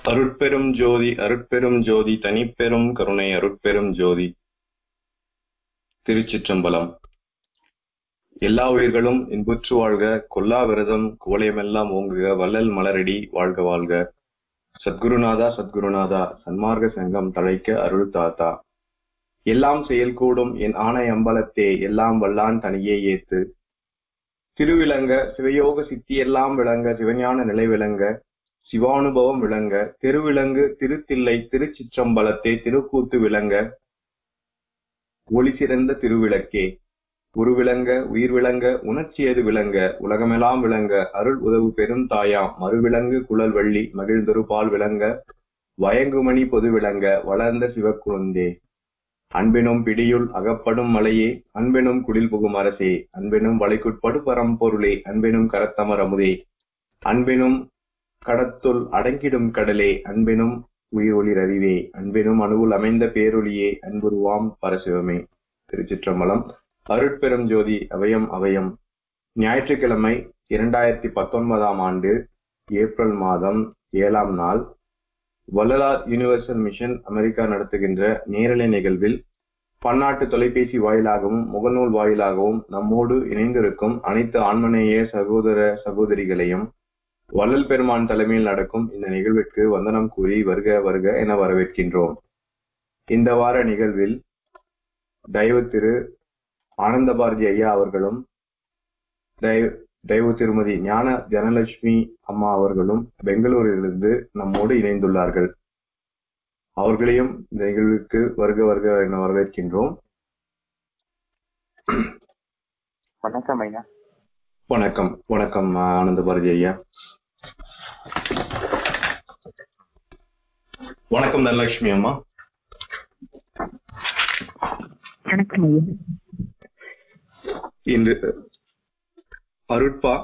அருட்பெரும் ஜோதி அருட்பெரும் ஜோதி தனிப்பெரும் கருணை அருட்பெரும் ஜோதி திருச்சிற்றம்பலம் எல்லா உயிர்களும் இன்புற்று வாழ்க கொல்லா விரதம் குவளையமெல்லாம் ஓங்குக வள்ளல் மலரடி வாழ்க வாழ்க சத்குருநாதா சத்குருநாதா சன்மார்க்க சங்கம் தழைக்க அருள் தாத்தா எல்லாம் செயல் கூடும் என் ஆணை அம்பலத்தே எல்லாம் வல்லான் தனியே ஏத்து திருவிளங்க சிவயோக சித்தி எல்லாம் விளங்க சிவஞான நிலை விளங்க சிவானுபவம் விளங்க திருவிலங்கு திருத்தில்லை திருச்சிற்றம்பலத்தே திருக்கூத்து விளங்க ஒளி சிறந்த திருவிளக்கே உருவிளங்க உயிர் விளங்க உணர்ச்சியது விளங்க உலகமெல்லாம் விளங்க அருள் உதவு பெரும் தாயாம் மறுவிலங்கு குழல் வள்ளி மகிழ்ந்தொருபால் விளங்க வயங்குமணி பொது விளங்க வளர்ந்த சிவக்குழந்தே அன்பெனும் பிடியுள் அகப்படும் மலையே அன்பெனும் குடில் புகும் அரசே அன்பெனும் வளைக்குட்படு பரம்பொருளே அன்பெனும் கரத்தமர் அமுதே அன்பெனும் கடத்துள் அடங்கிடும் கடலே அன்பெனும் உயிர் ஒளிர் அறிவே அன்பெனும் அணுவுள் அமைந்த பேரொளியே அன்புருவாம் பரசிவமே திருச்சிற்றம்பலம் அருட்பெரும் ஜோதி அவயம் அவயம் ஞாயிற்றுக்கிழமை இரண்டாயிரத்தி பத்தொன்பதாம் ஆண்டு ஏப்ரல் மாதம் ஏழாம் நாள் வள்ளலார் யூனிவர்சல் மிஷன் அமெரிக்கா நடத்துகின்ற நேரலை நிகழ்வில் பன்னாட்டு தொலைபேசி வாயிலாகவும் முகநூல் வாயிலாகவும் நம்மோடு இணைந்திருக்கும் அனைத்து ஆன்மநேய சகோதர சகோதரிகளையும் வள்ளல் பெருமான் தலைமையில் நடக்கும் இந்த நிகழ்விற்கு வந்தனம் கூறி வருக வருக என வரவேற்கின்றோம் இந்த வார நிகழ்வில் தயவு திரு ஆனந்த பாரதி ஐயா அவர்களும் தயவு திருமதி ஞான ஜனலட்சுமி அம்மா அவர்களும் பெங்களூரிலிருந்து நம்மோடு இணைந்துள்ளார்கள் அவர்களையும் இந்த நிகழ்வுக்கு வருக வருக என வரவேற்கின்றோம் வணக்கம் ஐயா வணக்கம் வணக்கம் ஆனந்த பாரதி ஐயா வணக்கம் தனலட்சுமி அம்மா வணக்கம் ஐயா இன்று அருட்பா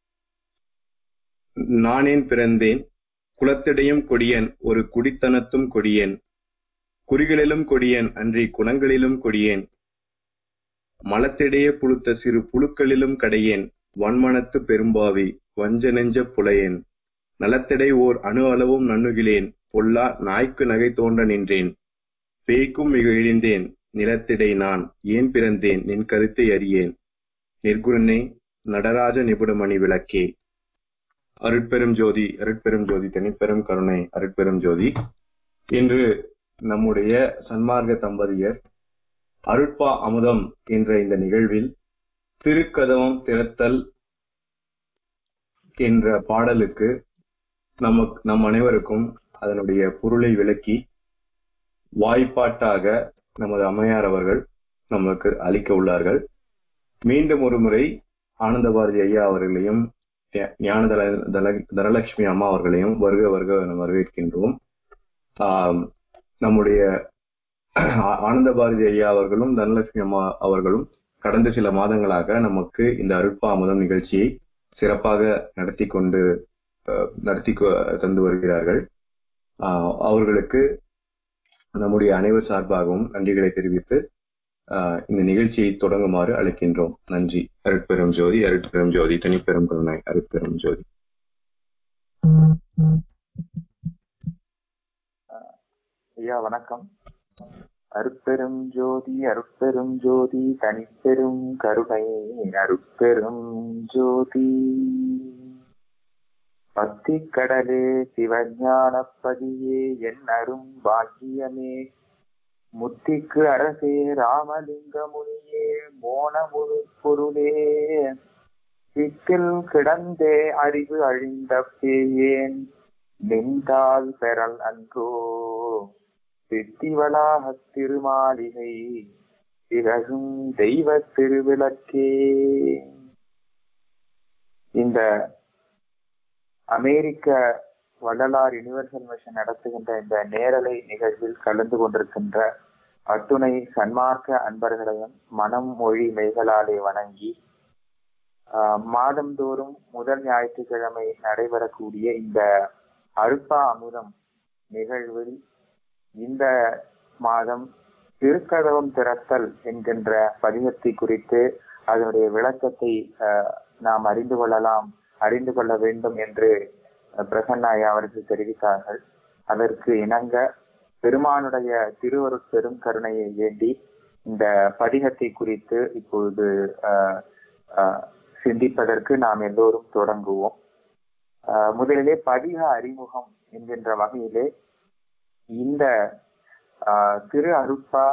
நானேன் பிறந்தேன் குலத்திடையும் கொடியன் ஒரு குடித்தனத்தும் கொடியன் குறிகளிலும் கொடியன் அன்றி குணங்களிலும் கொடியேன் மலத்திடையே புழுத்த சிறு புழுக்களிலும் கடையேன் வன்மனத்து பெரும்பாவி வஞ்ச நெஞ்ச புலையேன் நலத்திடை ஓர் அணு அளவும் நண்ணுகிலேன் பொல்லா நாய்க்கு நகை தோன்ற நின்றேன் பேய்க்கும் மிக இழிந்தேன் நிலத்திடை நான் ஏன் பிறந்தேன் நின் கருத்தை அறியேன் நிர்குணனே நடராஜ நிபுணமணி விளக்கே அருட்பெரும் ஜோதி அருட்பெரும் ஜோதி தனிப்பெரும் கருணை அருட்பெரும் ஜோதி இன்று நம்முடைய சன்மார்க்க தம்பதியர் அருட்பா அமுதம் என்ற இந்த நிகழ்வில் திருக்கதவம் திறத்தல் என்ற பாடலுக்கு நமக்கு நம் அனைவருக்கும் அதனுடைய பொருளை விளக்கி வாய்ப்பாட்டாக நமது அம்மையார் அவர்கள் நமக்கு அளிக்க உள்ளார்கள் மீண்டும் ஒரு முறை ஆனந்த பாரதி ஐயா அவர்களையும் ஞான தல தல தனலட்சுமி அம்மா அவர்களையும் வருக வருக என வரவேற்கின்றோம் நம்முடைய ஆனந்த பாரதி ஐயா அவர்களும் தனலட்சுமி அம்மா அவர்களும் கடந்த சில மாதங்களாக நமக்கு இந்த அருட்பா அமுதம் நிகழ்ச்சியை சிறப்பாக நடத்தி கொண்டு நடத்தி தந்து வருகிறார்கள் அவர்களுக்கு நம்முடைய அனைவர் சார்பாகவும் நன்றிகளை தெரிவித்து இந்த நிகழ்ச்சியை தொடங்குமாறு அழைக்கின்றோம் நன்றி அருட்பெரும் ஜோதி அருட்பெரும் ஜோதி தனிப்பெரும் கருணை அருட்பெரும் ஜோதி ஐயா வணக்கம் அருட்பெரும் ஜோதி அருட்பெரும் ஜோதி தனிப்பெரும் கருணை அருட்பெரும் ஜோதி பக்தி கடலே சிவஞானப்பதியே என் அரும் பாக்கியமே முத்திக்கு அரசே ராமலிங்க முனியே மோனமுழு பொருளே சித்தில் கிடந்தே அறிவு அழிந்த பேயேன் நின்றால் பெறல் அன்றோ சித்திவளாக திருமாளிகை திகழும் தெய்வ திருவிளக்கே இந்த அமெரிக்க வள்ளலார் யுனிவர்சல் மிஷன் நடத்துகின்ற இந்த நேரலை நிகழ்வில் கலந்து கொண்டிருக்கின்ற அத்துணை சன்மார்க்க அன்பர்களையும் மனம் மொழி மெய்களாலே வணங்கி மாதந்தோறும் முதல் ஞாயிற்றுக்கிழமை நடைபெறக்கூடிய இந்த அருப்பா அமுதம் நிகழ்வில் இந்த மாதம் திருக்கதவம் திறத்தல் என்கின்ற பதிகத்தை குறித்து அதனுடைய விளக்கத்தை நாம் அறிந்து கொள்ளலாம் அறிந்து கொள்ள வேண்டும் என்று பிரசன்னா ஐயா அவர்கள் தெரிவித்தார்கள் அதற்கு இணங்க பெருமானுடைய திருவருட் பெரும் கருணையை வேண்டி இந்த பதிகத்தை குறித்து இப்பொழுது ஆஹ், ஆஹ், சிந்திப்பதற்கு நாம் எல்லோரும் தொடங்குவோம் ஆஹ், முதலிலே பதிக அறிமுகம் என்கின்ற வகையிலே இந்த ஆஹ், திரு அருட்பா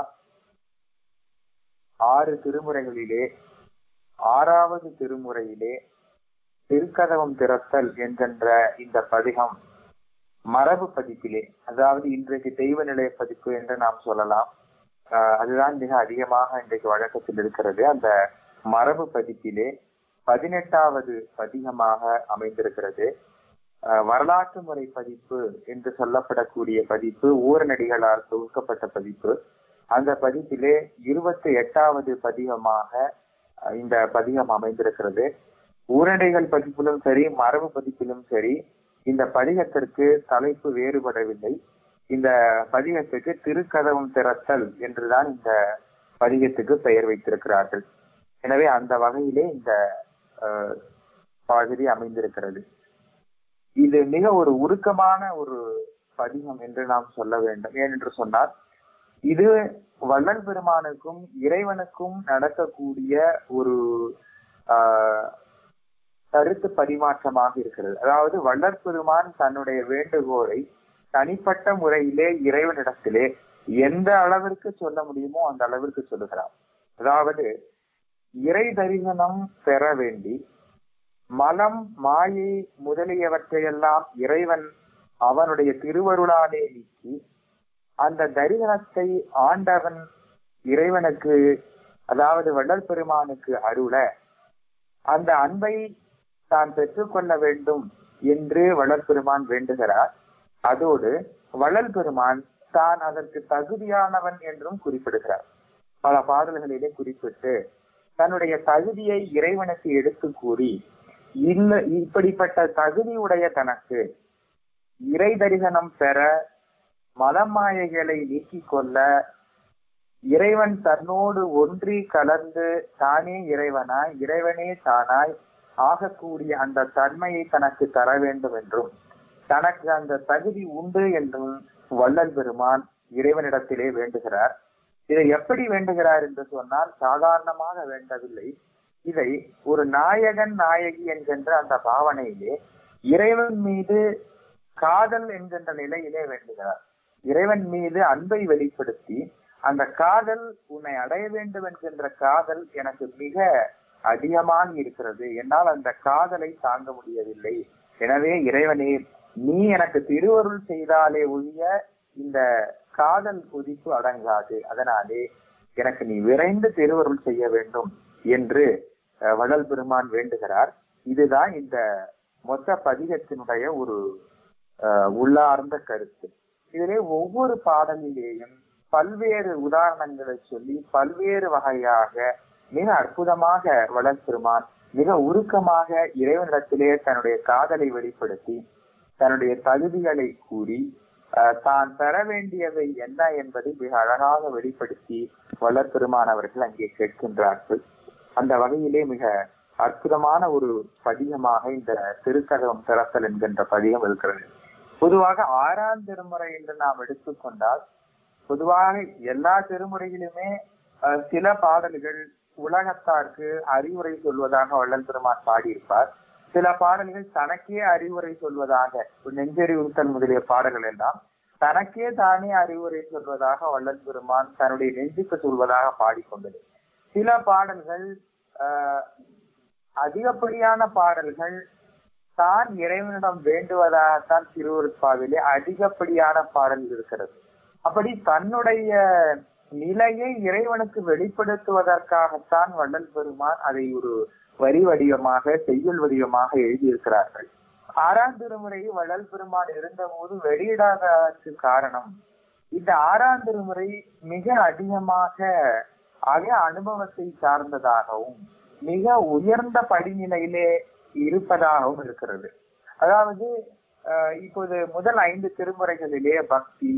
ஆறு திருமுறைகளிலே ஆறாவது திருமுறையிலே திருக்கதவம் திறத்தல் என்கின்ற இந்த பதிகம் மரபு பதிப்பிலே அதாவது இன்றைக்கு தெய்வ நிலைய பதிப்பு என்று நாம் சொல்லலாம் ஆஹ் அதுதான் மிக அதிகமாக இன்றைக்கு வழக்கத்தில் இருக்கிறது அந்த மரபு பதிப்பிலே பதினெட்டாவது பதிகமாக அமைந்திருக்கிறது ஆஹ் வரலாற்று முறை பதிப்பு என்று சொல்லப்படக்கூடிய பதிப்பு ஊரநடிகளால் தொகுக்கப்பட்ட பதிப்பு அந்த பதிப்பிலே இருபத்தி எட்டாவது பதிகமாக அஹ், இந்த பதிகம் அமைந்திருக்கிறது ஊரடைகள் பதிப்பிலும் சரி மரபு பதிப்பிலும் சரி இந்த பதிகத்திற்கு தலைப்பு வேறுபடவில்லை இந்த பதிகத்துக்கு திருக்கதவம் திறத்தல் என்றுதான் இந்த பதிகத்துக்கு பெயர் வைத்திருக்கிறார்கள் எனவே அந்த வகையிலே இந்த அஹ், பகுதி அமைந்திருக்கிறது இது மிக ஒரு உருக்கமான ஒரு பதிகம் என்று நாம் சொல்ல வேண்டும் ஏனென்று சொன்னால் இது வள்ளல் பெருமானுக்கும் இறைவனுக்கும் நடக்கக்கூடிய ஒரு ஆஹ், கருத்து பரிமாற்றமாக இருக்கிறது அதாவது வள்ளற் பெருமான் தன்னுடைய வேண்டுகோளை தனிப்பட்ட முறையிலே இறைவனிடத்திலே எந்த அளவிற்கு சொல்ல முடியுமோ அந்த அளவிற்கு சொல்லுகிறார் அதாவது இறை தரிசனம் பெற வேண்டி மலம் மாயை முதலியவற்றையெல்லாம் இறைவன் அவனுடைய திருவருளாலே நீக்கி அந்த தரிசனத்தை ஆண்டவன் இறைவனுக்கு அதாவது வள்ளல் பெருமானுக்கு அருள அந்த அன்பை தான் பெற்றுக்கொள்ள வேண்டும் என்று வள்ளல் பெருமான் வேண்டுகிறார் அதோடு வள்ளல் பெருமான் தான் அதற்கு தகுதியானவன் என்றும் குறிப்பிடுகிறார் பல பாடல்களிலே குறிப்பிட்டு தன்னுடைய தகுதியை இறைவனுக்கு எடுத்து கூறி இந்த இப்படிப்பட்ட தகுதியுடைய தனக்கு இறை தரிசனம் பெற மதமாயைகளை நீக்கிக் கொள்ள இறைவன் தன்னோடு ஒன்றி கலந்து தானே இறைவனாய் இறைவனே தானாய் ஆகக்கூடிய அந்த தன்மையை தனக்கு தர வேண்டும் என்றும் தனக்கு அந்த தகுதி உண்டு என்றும் வள்ளல் பெருமான் இறைவனிடத்திலே வேண்டுகிறார் இதை எப்படி வேண்டுகிறார் என்று சொன்னால் சாதாரணமாக வேண்டவில்லை இதை ஒரு நாயகன் நாயகி என்கின்ற அந்த பாவனையிலே இறைவன் மீது காதல் என்கின்ற நிலையிலே வேண்டுகிறார் இறைவன் மீது அன்பை வெளிப்படுத்தி அந்த காதல் உன்னை அடைய வேண்டும் என்கின்ற காதல் எனக்கு மிக அதிகமாக இருக்கிறது என்னால் அந்த காதலை தாங்க முடியவில்லை எனவே இறைவனே நீ எனக்கு திருவருள் செய்தாலே ஒழிய இந்த காதல் கொதிப்பு அடங்காது அதனாலே எனக்கு நீ விரைந்து திருவருள் செய்ய வேண்டும் என்று அஹ், வள்ளல் பெருமான் வேண்டுகிறார் இதுதான் இந்த மொத்த பதிகத்தினுடைய ஒரு அஹ், உள்ளார்ந்த கருத்து இதிலே ஒவ்வொரு பாடலிலேயும் பல்வேறு உதாரணங்களை சொல்லி பல்வேறு வகையாக மிக அற்புதமாக வள்ளல் பெருமான் மிக உருக்கமாக இறைவனிடத்திலே தன்னுடைய காதலை வெளிப்படுத்தி தன்னுடைய தகுதிகளை கூறி அஹ், தான் பெற வேண்டியவை என்ன என்பதை மிக அழகாக வெளிப்படுத்தி வள்ளல் பெருமான் அவர்கள் அங்கே கேட்கின்றார்கள் அந்த வகையிலே மிக அற்புதமான ஒரு பதிகமாக இந்த திருக்கதவம் திறத்தல் என்கின்ற பதிகம் இருக்கிறது பொதுவாக ஆறாம் திருமுறை என்று நாம் எடுத்துக்கொண்டால் பொதுவாக எல்லா திருமுறையிலுமே அஹ், சில பாடல்கள் உலகத்தாருக்கு அறிவுரை சொல்வதாக வள்ளல் பெருமான் பாடியிருப்பார் சில பாடல்கள் தனக்கே அறிவுரை சொல்வதாக நெஞ்சறிவுறுத்தல் முதலிய பாடல்கள் எல்லாம் தனக்கே தானே அறிவுரை சொல்வதாக வள்ளல் பெருமான் தன்னுடைய நெஞ்சுக்கு சொல்வதாக பாடிக்கொண்டது சில பாடல்கள் ஆஹ், அதிகப்படியான பாடல்கள் தான் இறைவனிடம் வேண்டுவதாகத்தான் திருவருட்பாவிலே அதிகப்படியான பாடல் இருக்கிறது அப்படி தன்னுடைய நிலையை இறைவனுக்கு வெளிப்படுத்துவதற்காகத்தான் வள்ளல் பெருமான் அதை ஒரு வரி வடிவமாக செய்யுள் வடிவமாக எழுதியிருக்கிறார்கள் ஆறாம் திருமுறை வள்ளல் பெருமான் இருந்தபோது வெளியிடாததற்கு காரணம் இந்த ஆறாம் திருமுறை மிக அதிகமாக அக அனுபவத்தை சார்ந்ததாகவும் மிக உயர்ந்த படிநிலையிலே இருப்பதாகவும் இருக்கிறது அதாவது அஹ், இப்போது முதல் ஐந்து திருமுறைகளிலே பக்தி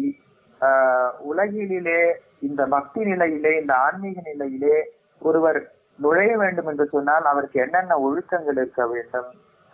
ஆஹ், உலகிலே இந்த பக்தி நிலையிலே இந்த ஆன்மீக நிலையிலே ஒருவர் நுழைய வேண்டும் என்று சொன்னால் அவருக்கு என்னென்ன ஒழுக்கங்கள் இருக்க வேண்டும்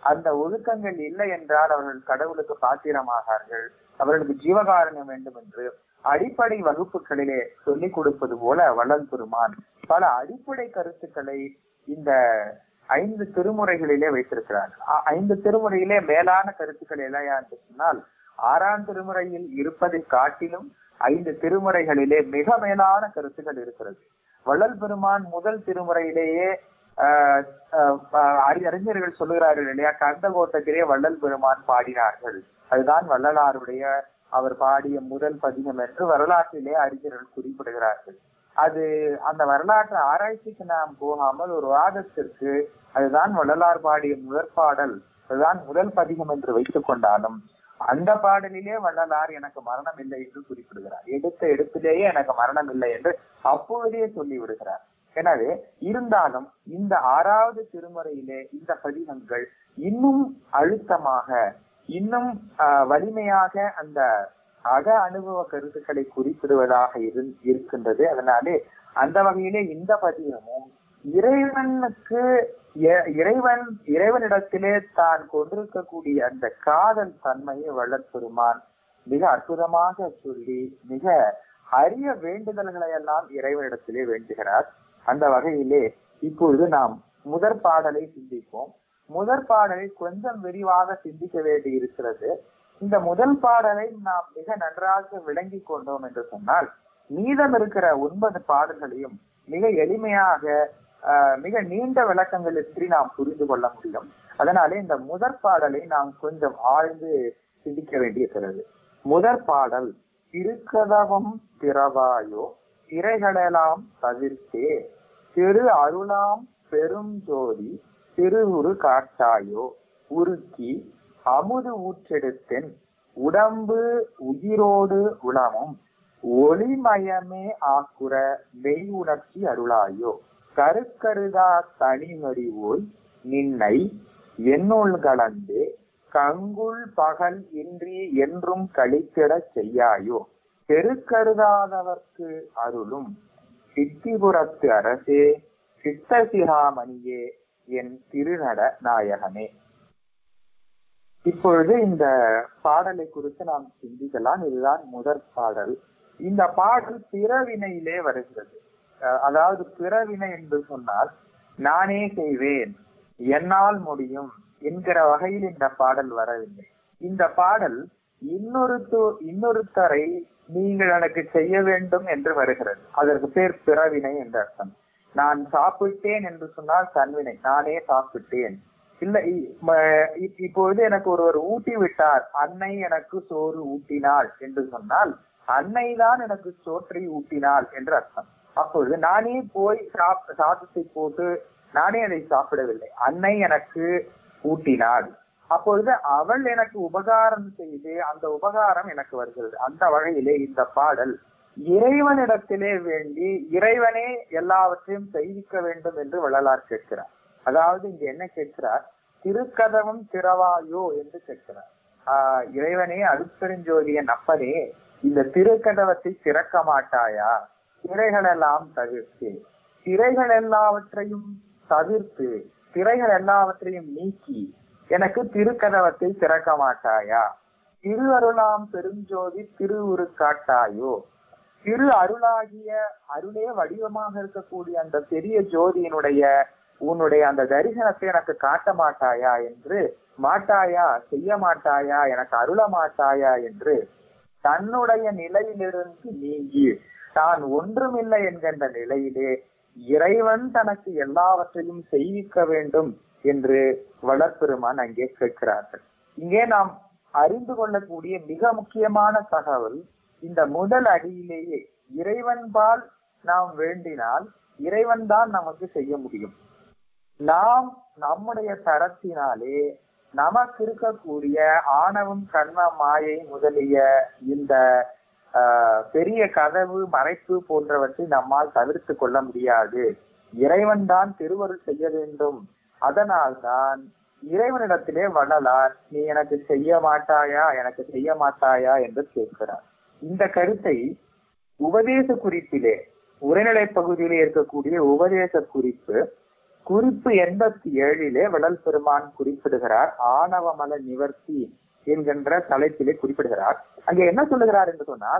அந்த ஒழுக்கங்கள் இல்லை என்றால் அவர்கள் கடவுளுக்கு பாத்திரமாகார்கள் அவர்களுக்கு ஜீவகாரணம் வேண்டும் என்று அடிப்படை வகுப்புகளிலே சொல்லிக் கொடுப்பது போல வள்ளல் பெருமான் பல அடிப்படை கருத்துக்களை இந்த ஐந்து திருமுறைகளிலே வைத்திருக்கிறார் அ- ஐந்து திருமுறையிலே மேலான கருத்துக்கள் எல்லாம் என்று சொன்னால் ஆறாம் திருமுறையில் இருப்பதை காட்டிலும் ஐந்து திருமுறைகளிலே மிக மேலான கருத்துக்கள் இருக்கிறது வள்ளல் பெருமான் முதல் திருமுறையிலேயே ஆஹ் ஆஹ் ஆஹ் அறி- அறிஞர்கள் சொல்லுகிறார்கள் இல்லையா கந்தகோட்டத்திலே வள்ளல் பெருமான் பாடினார்கள் அதுதான் வள்ளலாருடைய அவர் பாடிய முதல் பதிகம் என்று வரலாற்றிலே அறிஞர்கள் குறிப்பிடுகிறார்கள் அது அந்த வரலாற்று ஆராய்ச்சிக்கு நாம் போகாமல் ஒரு வாதத்திற்கு அதுதான் வள்ளலார் பாடிய முதற் பாடல் அதுதான் முதல் பதிகம் என்று வைத்துக் கொண்டாலும் அந்த பாடலிலே வள்ளலார் எனக்கு மரணம் இல்லை என்று குறிப்பிடுகிறார் எடுத்த எடுப்பிலேயே எனக்கு மரணம் இல்லை என்று அப்பொழுதே சொல்லி விடுகிறார் எனவே இருந்தாலும் இந்த ஆறாவது திருமுறையிலே இந்த பதிகங்கள் இன்னும் அழுத்தமாக இன்னும் ஆஹ், வலிமையாக அந்த அக அனுபவ கருத்துக்களை குறிப்பிடுவதாக இரு- இருக்கின்றது அதனாலே அந்த வகையிலே இந்த பதிகமும் இறைவனுக்கு எ- இறைவன் இறைவனிடத்திலே தான் கொண்டிருக்கக்கூடிய அந்த காதல் தன்மையை வளர்ப்பெருமான் மிக அற்புதமாக சொல்லி மிக அரிய வேண்டுதல்களை எல்லாம் இறைவனிடத்திலே வேண்டுகிறார் அந்த வகையிலே இப்பொழுது நாம் முதற் பாடலை சிந்திப்போம் முதற் பாடலை கொஞ்சம் விரிவாக சிந்திக்க வேண்டி இருக்கிறது இந்த முதல் பாடலை நாம் மிக நன்றாக விளங்கி கொண்டோம் என்று சொன்னால் மீதம் இருக்கிற ஒன்பது பாடல்களையும் மிக எளிமையாக ஆஹ், மிக நீண்ட விளக்கங்களின்றி நாம் புரிந்து கொள்ள முடியும் அதனாலே இந்த முதற் பாடலை நாம் கொஞ்சம் ஆழ்ந்து சிந்திக்க வேண்டியிருக்கிறது முதற் பாடல் திருக்கதவம் திறவாயோ திரைகளெல்லாம் தவிர்த்தே திரு அருளாம் பெரும் ஜோதி திருவுரு காட்டாயோ உருக்கி அமுது ஊற்றெடுத்தென் உடம்பு உயிரோடு உளமும் ஒளிமயமே ஆக்குற மெய் உணர்ச்சி அருளாயோ கருக்கருதா தனிமறிவோய் நின்னை என்னுள் கலந்து கங்குள் பகல் இன்றி என்றும் கழித்திடச் செய்யாயோ பெருக்கருதாதவர்க்கு அருளும் சித்திபுரத்து அரசே சித்தசிகாமணியே என் திருநட நாயகனே இப்பொழுது இந்த பாடலை குறித்து நாம் சிந்திக்கலாம் இதுதான் முதற் பாடல் இந்த பாடல் பிறவினையிலே வருகிறது அஹ் அதாவது பிறவினை என்று சொன்னால் நானே செய்வேன் என்னால் முடியும் என்கிற வகையில் இந்த பாடல் வரவில்லை இந்த பாடல் இன்னொருத்து இன்னொருத்தரை நீங்கள் எனக்கு செய்ய வேண்டும் என்று வருகிறது அதற்கு பேர் பிறவினை என்று அர்த்தம் நான் சாப்பிட்டேன் என்று சொன்னால் தன்வினை நானே சாப்பிட்டேன் இல்ல இ- ம- இப்- இப்பொழுது எனக்கு ஒருவர் ஊட்டி விட்டார் அன்னை எனக்கு சோறு ஊட்டினாள் என்று சொன்னால் அன்னை தான் எனக்கு சோற்றை ஊட்டினாள் என்று அர்த்தம் அப்பொழுது நானே போய் சாப்- சாதத்தை போட்டு நானே அதை சாப்பிடவில்லை அன்னை எனக்கு ஊட்டினாள் அப்பொழுது அவள் எனக்கு உபகாரம் செய்து அந்த உபகாரம் எனக்கு வருகிறது அந்த வகையிலே இந்த பாடல் இறைவனிடத்திலே வேண்டி இறைவனே எல்லாவற்றையும் செய்விக்க வேண்டும் என்று வள்ளலார் கேட்கிறார் அதாவது இங்க என்ன கேட்கிறார் திருக்கதவம் திறவாயோ என்று கேட்கிறார் ஆஹ் இறைவனே அருட்பெருஞ்சோதியன் அப்பனே இந்த திருக்கதவத்தை திறக்க மாட்டாயா திரைகளெல்லாம் தவிர்த்து திரைகள் எல்லாவற்றையும் தவிர்த்து திரைகள் எல்லாவற்றையும் நீக்கி எனக்கு திருக்கதவத்தை திறக்க மாட்டாயா திரு அருளாம் பெருஞ்சோதி திருவுரு காட்டாயோ திரு அருளாகிய அருளே வடிவமாக இருக்கக்கூடிய அந்த பெரிய ஜோதியினுடைய உன்னுடைய அந்த தரிசனத்தை எனக்கு காட்ட மாட்டாயா என்று மாட்டாயா செய்ய மாட்டாயா எனக்கு அருள மாட்டாயா என்று தன்னுடைய நிலையிலிருந்து நீங்கி தான் ஒன்றுமில்லை என்கின்ற நிலையிலே இறைவன் தனக்கு எல்லாவற்றையும் செய்விக்க வேண்டும் என்று வளர்ப்பெருமான் அங்கே கேட்கிறார்கள் இங்கே நாம் அறிந்து கொள்ளக்கூடிய மிக முக்கியமான தகவல் இந்த முதல் அடியிலேயே இறைவன்பால் நாம் வேண்டினால் இறைவன் தான் நமக்கு செய்ய முடியும் நாம் நம்முடைய தரத்தினாலே நமக்கு இருக்கக்கூடிய ஆணவம் கண்ம மாயை முதலிய இந்த ஆஹ், பெரிய கதவு மறைப்பு போன்றவற்றை நம்மால் தவிர்த்து கொள்ள முடியாது இறைவன் தான் திருவருள் செய்ய வேண்டும் அதனால்தான் இறைவனிடத்திலே வள்ளலார் நீ எனக்கு செய்ய மாட்டாயா எனக்கு செய்ய மாட்டாயா என்று கேட்கிறார் இந்த கருத்தை உபதேச குறிப்பிலே உரைநடை பகுதியிலே இருக்கக்கூடிய உபதேச குறிப்பு குறிப்பு எண்பத்தி ஏழிலே வள்ளல் பெருமான் குறிப்பிடுகிறார் ஆணவமல நிவர்த்தி என்கின்ற தலைப்பிலே குறிப்பிடுகிறார் அங்கே என்ன சொல்லுகிறார் என்று சொன்னால்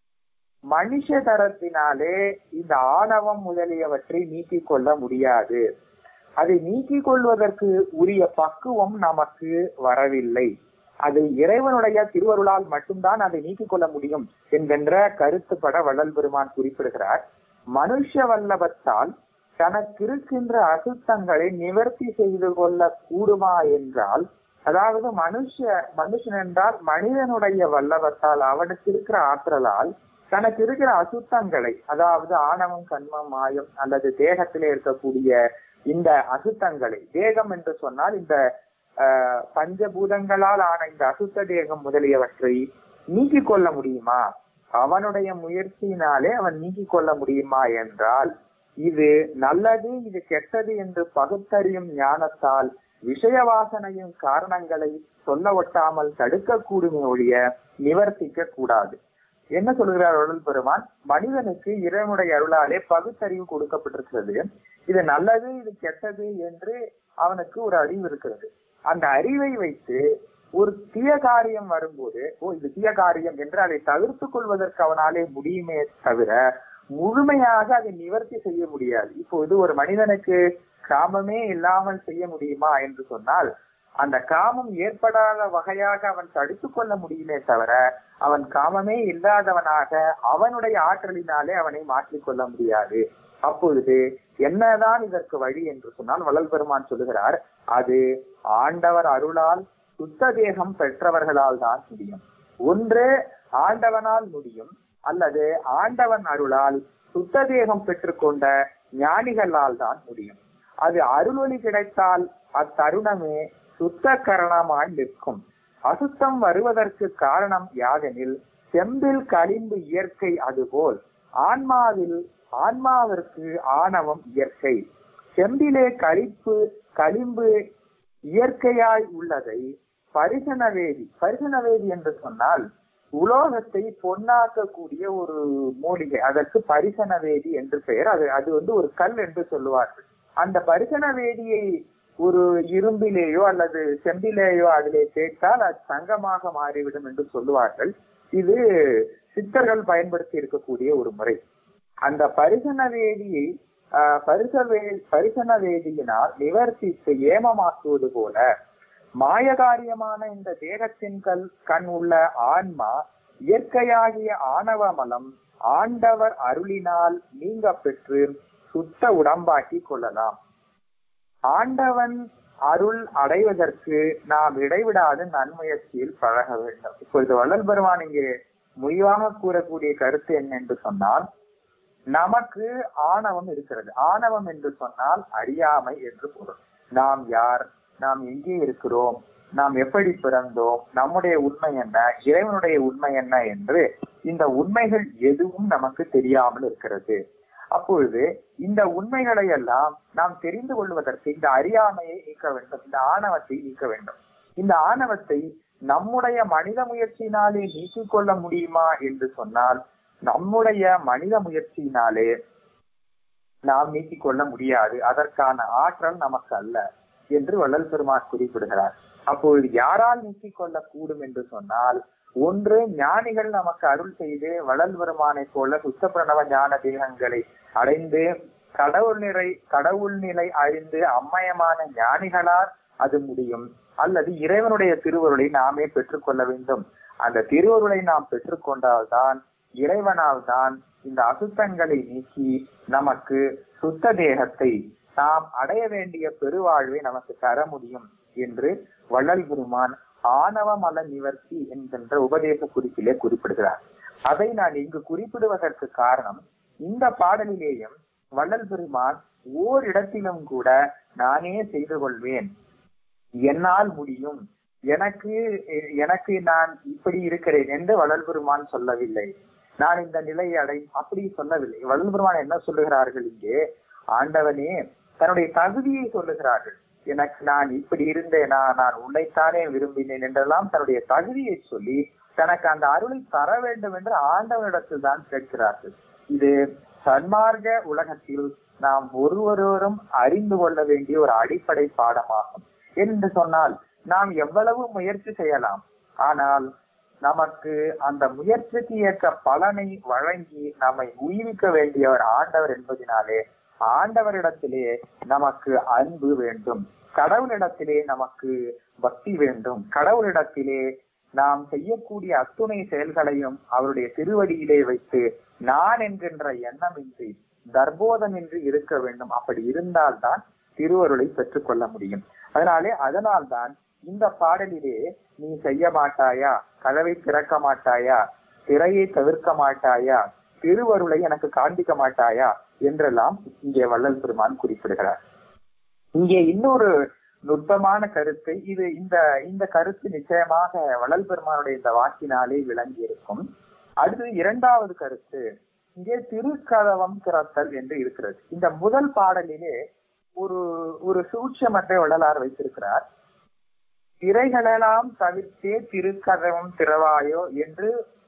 மனுஷ தரத்தினாலே இந்த ஆணவம் முதலியவற்றை நீக்கிக் கொள்ள முடியாது அதை நீக்கிக் கொள்வதற்கு உரிய பக்குவம் நமக்கு வரவில்லை அது இறைவனுடைய திருவருளால் மட்டும்தான் அதை நீக்கிக் கொள்ள முடியும் என்கின்ற கருத்துப்பட வள்ளல் பெருமான் குறிப்பிடுகிறார் மனுஷ வல்லபத்தால் தனக்கு இருக்கின்ற அசுத்தங்களை நிவர்த்தி செய்து கொள்ள கூடுமா என்றால் அதாவது மனுஷ மனுஷன் என்றால் மனிதனுடைய வல்லவத்தால் அவனுக்கு இருக்கிற ஆற்றலால் தனக்கு இருக்கிற அசுத்தங்களை அதாவது ஆணவம் கண்மம் மாயம் அல்லது தேகத்திலே இருக்கக்கூடிய இந்த அசுத்தங்களை தேகம் என்று சொன்னால் இந்த ஆஹ், பஞ்சபூதங்களால் ஆன இந்த அசுத்த தேகம் முதலியவற்றை நீக்கிக் கொள்ள முடியுமா அவனுடைய முயற்சியினாலே அவன் நீக்கிக் கொள்ள முடியுமா என்றால் இது நல்லது இது கெட்டது என்று பகுத்தறியும் ஞானத்தால் விஷய வாசனையின் காரணங்களை சொல்ல ஒட்டாமல் தடுக்கக்கூடுமே ஒழிய நிவர்த்திக்க கூடாது என்ன சொல்கிறார் அருள் பெருமான் மனிதனுக்கு இறைவனுடைய அருளாலே பகுத்தறிவு கொடுக்கப்பட்டிருக்கிறது இது நல்லது இது கெட்டது என்று அவனுக்கு ஒரு அறிவு இருக்கிறது அந்த அறிவை வைத்து ஒரு தீய காரியம் வரும்போது ஓ இது தீய காரியம் என்று அதை தவிர்த்து கொள்வதற்கு அவனாலே முடியுமே தவிர முழுமையாக அதை நிவர்த்தி செய்ய முடியாது இப்போது ஒரு மனிதனுக்கு காமமே இல்லாமல் செய்ய முடியுமா என்று சொன்னால் அந்த காமம் ஏற்படாத வகையாக அவன் தடுத்துக் கொள்ள முடியுமே தவிர அவன் காமமே இல்லாதவனாக அவனுடைய ஆற்றலினாலே அவனை மாற்றிக்கொள்ள முடியாது அப்பொழுது என்னதான் இதற்கு வழி என்று சொன்னால் வள்ளல் பெருமான் சொல்லுகிறார் அது ஆண்டவர் அருளால் சுத்த தேகம் பெற்றவர்களால் தான் முடியும் ஒன்று ஆண்டவனால் முடியும் அல்லது ஆண்டவன் அருளால் சுத்த தேகம் பெற்றுக்கொண்ட ஞானிகளால் தான் முடியும் அது அருளொளி கிடைத்தால் அத்தருணமே சுத்த கரணமாய் நிற்கும் அசுத்தம் வருவதற்கு காரணம் யாதெனில் செம்பில் களிம்பு இயற்கை அதுபோல் ஆன்மாவில் ஆன்மாவிற்கு ஆணவம் இயற்கை செம்பிலே கழிப்பு களிம்பு இயற்கையாய் உள்ளதை பரிசனவேதி பரிசனவேதி என்று சொன்னால் உலோகத்தை பொன்னாக்கக்கூடிய ஒரு மூலிகை அதற்கு பரிசனவேதி என்று பெயர் அது அது வந்து ஒரு கல் என்று சொல்லுவார்கள் அந்த பரிசனவேதியை ஒரு இரும்பிலேயோ அல்லது செம்பிலேயோ அதிலே சேர்த்தால் அது தங்கமாக மாறிவிடும் என்று சொல்லுவார்கள் இது சித்தர்கள் பயன்படுத்தி இருக்கக்கூடிய ஒரு முறை அந்த பரிசன வேதியை ஆஹ், பரிசவே பரிசன வேதியினால் நிவர்த்தித்து ஏமமாக்குவது போல மாயகாரியமான இந்த தேகத்தின் கல் கண் உள்ள ஆன்மா இயற்கையாகிய ஆணவ மலம் ஆண்டவர் அருளினால் நீங்க பெற்று சுத்த உடம்பாக்கி கொள்ளலாம் ஆண்டவன் அருள் அடைவதற்கு நாம் இடைவிடாது நன்முயற்சியில் பழக வேண்டும் இப்பொழுது வள்ளல் பெருமான் இங்கே முடிவாக கூறக்கூடிய கருத்து என்ன என்று சொன்னால் நமக்கு ஆணவம் இருக்கிறது ஆணவம் என்று சொன்னால் அறியாமை என்று பொருள் நாம் யார் நாம் எங்கே இருக்கிறோம் நாம் எப்படி பிறந்தோம் நம்முடைய உண்மை என்ன இறைவனுடைய உண்மை என்ன என்று இந்த உண்மைகள் எதுவும் நமக்கு தெரியாமல் இருக்கிறது அப்பொழுது இந்த உண்மைகளை எல்லாம் நாம் தெரிந்து கொள்வதற்கு இந்த அறியாமையை நீக்க வேண்டும் இந்த ஆணவத்தை நீக்க வேண்டும் இந்த ஆணவத்தை நம்முடைய மனித முயற்சியினாலே நீக்கிக் கொள்ள முடியுமா என்று சொன்னால் நம்முடைய மனித முயற்சியினாலே நாம் நீக்கிக் கொள்ள முடியாது அதற்கான ஆற்றல் நமக்கு அல்ல என்று வள்ளல் பெருமான் குறிப்பிடுகிறார் அப்பொழுது யாரால் நீக்கிக் கொள்ள கூடும் என்று சொன்னால் ஒன்று ஞானிகள் நமக்கு அருள் செய்து வள்ளல் பெருமானை போல சுத்த பிரணவ ஞான தேகங்களை அடைந்து கடவுள் நிலை கடவுள் நிலை அறிந்து அம்மயமான ஞானிகளால் அது முடியும் அல்லது இறைவனுடைய திருவருளை நாமே பெற்றுக்கொள்ள வேண்டும் அந்த திருவருளை நாம் பெற்றுக்கொண்டால்தான் இறைவனால் தான் இந்த அசுத்தங்களை நீக்கி நமக்கு சுத்த தேகத்தை நாம் அடைய வேண்டிய பெருவாழ்வை நமக்கு தர முடியும் என்று வள்ளல் பெருமான் ஆணவ மல நிவர்த்தி என்கின்ற உபதேச குறிப்பிலே குறிப்பிடுகிறார் அதை நான் இங்கு குறிப்பிடுவதற்கு காரணம் இந்த பாடலிலேயும் வள்ளல் பெருமான் ஓரிடத்திலும் கூட நானே செய்து கொள்வேன் என்னால் முடியும் எனக்கு எனக்கு நான் இப்படி இருக்கிறேன் என்று வள்ளல் பெருமான் சொல்லவில்லை நான் இந்த நிலையை அடை அப்படி சொல்லவில்லை வள்ளல் பெருமான் என்ன சொல்லுகிறார்கள் இங்கே ஆண்டவனே தன்னுடைய தகுதியை சொல்லுகிறார்கள் எனக்கு நான் இப்படி இருந்தேனா நான் உன்னைத்தானே விரும்பினேன் என்றெல்லாம் தன்னுடைய தகுதியை சொல்லி தனக்கு அந்த அருளை தர வேண்டும் என்று ஆண்டவனிடத்தில் தான் கேட்கிறார்கள் இது சன்மார்க்க உலகத்தில் நாம் ஒருவரோரும் அறிந்து கொள்ள வேண்டிய ஒரு அடிப்படை பாடமாகும் என்று சொன்னால் நாம் எவ்வளவு முயற்சி செய்யலாம் ஆனால் நமக்கு அந்த முயற்சிக்கு ஏற்ற பலனை வழங்கி நம்மை உயிர்க்க வேண்டியவர் ஆண்டவர் என்பதினாலே ஆண்டவரிடத்திலே நமக்கு அன்பு வேண்டும் கடவுளிடத்திலே நமக்கு பக்தி வேண்டும் கடவுளிடத்திலே நாம் செய்யக்கூடிய அத்துணை செயல்களையும் அவருடைய திருவடியிலே வைத்து நான் என்கின்ற எண்ணமின்றி தர்போதமின்றி இருக்க வேண்டும் அப்படி இருந்தால்தான் திருவருளை பெற்றுக்கொள்ள முடியும் அதனாலே அதனால்தான் இந்த பாடலிலே நீ செய்ய மாட்டாயா கதவை திறக்க மாட்டாயா திரையை தவிர்க்க மாட்டாயா திருவருளை எனக்கு காண்பிக்க மாட்டாயா என்றெல்லாம் இங்கே வள்ளல் பெருமான் குறிப்பிடுகிறார் இங்கே இன்னொரு நுட்பமான கருத்து இது இந்த இந்த கருத்து நிச்சயமாக வள்ளல் பெருமானுடைய இந்த வாக்கினாலே விளங்கி இருக்கும் அடுத்து இரண்டாவது கருத்து இங்கே திருக்கதவம் திறத்தல் என்று இருக்கிறது இந்த முதல் பாடலிலே ஒரு ஒரு சூட்சமத்தை வள்ளலார் வைத்திருக்கிறார் திரைகளெல்லாம் தவிர்த்தே திருக்கதவம் திறவாயோ என்று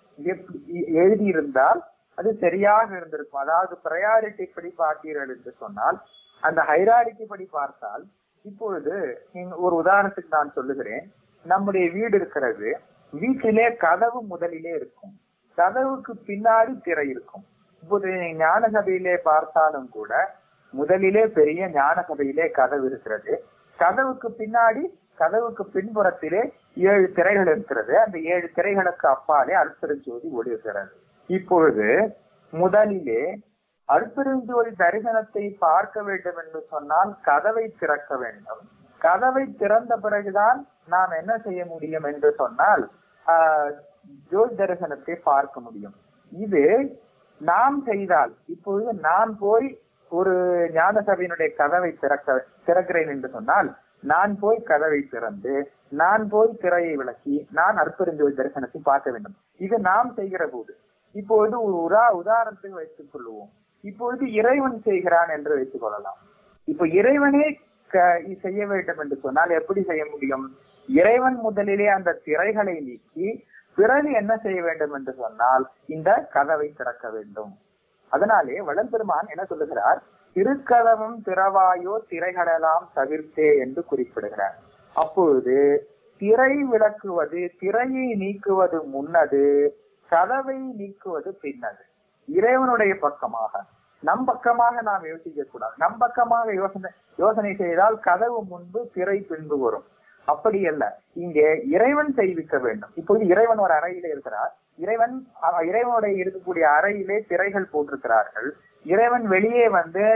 எழுதியிருந்தால் அது சரியாக இருந்திருக்கும் அதாவது ப்ரையாரிட்டி படி பார்த்தீர்கள் என்று சொன்னால் அந்த ஹைராரிட்டி படி பார்த்தால் இப்பொழுது ஒரு உதாரணத்துக்கு நான் சொல்லுகிறேன் நம்முடைய வீடு இருக்கிறது வீட்டிலே கதவு முதலிலே இருக்கும் கதவுக்கு பின்னாடி திரை இருக்கும் இப்போது ஞான சபையிலே பார்த்தாலும் கூட முதலிலே பெரிய ஞான சபையிலே கதவு இருக்கிறது கதவுக்கு பின்னாடி கதவுக்கு பின்புறத்திலே ஏழு திரைகள் இருக்கிறது அந்த ஏழு திரைகளுக்கு அப்பாலே அற்பெருஞ்சோதி ஒளிர்கிறது இப்பொழுது முதலிலே அற்பெருஞ்சோதி தரிசனத்தை பார்க்க வேண்டும் என்று சொன்னால் கதவை திறக்க வேண்டும் கதவை திறந்த பிறகுதான் நாம் என்ன செய்ய முடியும் என்று சொன்னால் ஆஹ் ஜோதி தரிசனத்தை பார்க்க முடியும் இது நாம் செய்தால் இப்பொழுது நான் போய் ஒரு ஞான சபையினுடைய கதவை திறக்க திறக்கிறேன் என்று சொன்னால் நான் போய் கதவை திறந்து நான் போய் திரையை விளக்கி நான் அற்பெருஞ்சோதி தரிசனத்தை பார்க்க வேண்டும் இது நாம் செய்கிற போது இப்பொழுது ஒரு உரா உதாரணத்துக்கு வைத்துக் கொள்வோம் இப்பொழுது இறைவன் செய்கிறான் என்று வைத்துக் கொள்ளலாம் இப்ப இறைவனே செய்ய வேண்டும் என்று சொன்னால் எப்படி செய்ய முடியும் இறைவன் முதலிலே அந்த திரைகளை நீக்கி பிறகு என்ன செய்ய வேண்டும் என்று சொன்னால் இந்த கதவை திறக்க வேண்டும் அதனாலே வளம் பெருமான் என்ன சொல்லுகிறார் திருக்கதவும் திறவாயோ திரைகளெல்லாம் தவிர்த்தே என்று குறிப்பிடுகிறார் அப்பொழுது திரை விளக்குவது திரையை நீக்குவது முன்னது கதவை நீக்குவது பின்னது இறைவனுடைய பக்கமாக நம் பக்கமாக நாம் யோசிக்க கூடாது நம் பக்கமாக யோசனை யோசனை செய்தால் கதவு முன்பு திரை பின்பு வரும் அப்படி அல்ல இங்கே இறைவன் செய்விக்க வேண்டும் இப்போது இறைவன் ஒரு அறையிலே இருக்கிறார் இறைவன் இறைவனுடைய இருக்கக்கூடிய அறையிலே திரைகள் போட்டிருக்கிறார்கள் இறைவன் வெளியே வந்து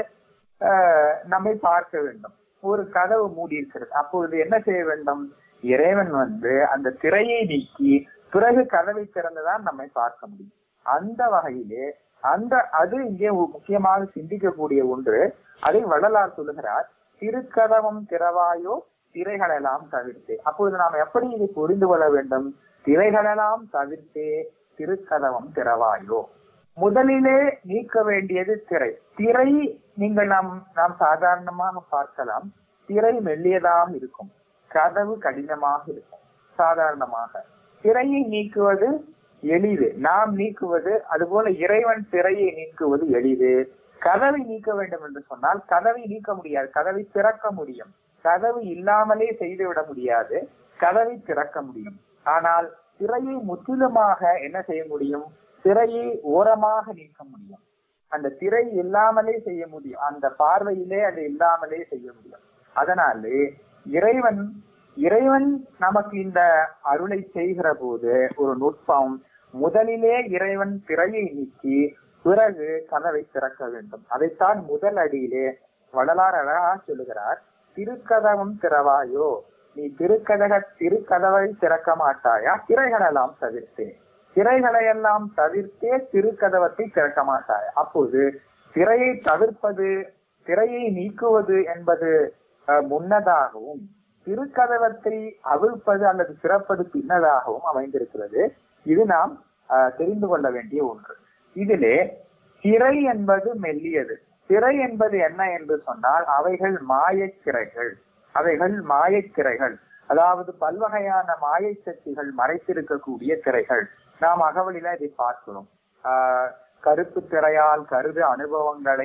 நம்மை பார்க்க வேண்டும் ஒரு கதவு மூடி இருக்கிறது அப்பொழுது என்ன செய்ய வேண்டும் இறைவன் வந்து அந்த திரையை நீக்கி பிறகு கதவை திறந்துதான் நம்மை பார்க்க முடியும் அந்த வகையிலே அந்த அது இங்கே முக்கியமாக சிந்திக்கக்கூடிய ஒன்று அதை வள்ளலார் சொல்லுகிறார் திருக்கதவம் திறவாயோ திரைகளெல்லாம் தவிர்த்தே அப்பொழுது நாம் எப்படி இதை புரிந்து கொள்ள வேண்டும் திரைகளெல்லாம் தவிர்த்தே திருக்கதவம் திறவாயோ முதலிலே நீக்க வேண்டியது திரை திரை நீங்கள் நாம் நாம் சாதாரணமாக பார்க்கலாம் திரை மெல்லியதாக இருக்கும் கதவு கடினமாக இருக்கும் சாதாரணமாக திரையை நீக்குவது எளிது நாம் நீக்குவது அதுபோல இறைவன் திரையை நீக்குவது எளிது கதவை நீக்க வேண்டும் என்று சொன்னால் கதவை நீக்க முடியாது கதவை திறக்க முடியும் கதவு இல்லாமலே செய்துவிட முடியாது கதவை திறக்க முடியும் ஆனால் திரையை முற்றிலுமாக என்ன செய்ய முடியும் திரையை ஓரமாக நீக்க முடியும் அந்த திரை இல்லாமலே செய்ய முடியும் அந்த பார்வையிலே அது இல்லாமலே செய்ய முடியும் அதனாலே இறைவன் இறைவன் நமக்கு இந்த அருளை செய்கிற போது ஒரு நுட்பம் முதலிலே இறைவன் திரையை நீக்கி பிறகு கதவை திறக்க வேண்டும் அதைத்தான் முதல் அடியிலே வடலார் அழகா சொல்லுகிறார் திருக்கதவம் திறவாயோ நீ திருக்கதக திருக்கதவை திறக்க மாட்டாயா திரைகளெல்லாம் தவிர்த்தேன் திரைகளை எல்லாம் தவிர்த்தே திருக்கதவத்தை திறக்க மாட்டாயா அப்போது திரையை தவிர்ப்பது திரையை நீக்குவது என்பது முன்னதாகவும் திருக்கதவத்தை அவிழ்ப்பது அல்லது திறப்பது பின்னதாகவும் அமைந்திருக்கிறது இது நாம் தெரிந்து கொள்ள வேண்டிய ஒன்று இதிலே திரை என்பது மெல்லியது திரை என்பது என்ன என்று சொன்னால் அவைகள் மாயத்திரைகள் அவைகள் மாயத்திரைகள் அதாவது பல்வகையான மாயை சக்திகள் மறைத்திருக்கக்கூடிய திரைகள் நாம் அகவலில இதை பார்க்கிறோம் ஆஹ் கருப்பு திரையால் கருது அனுபவங்களை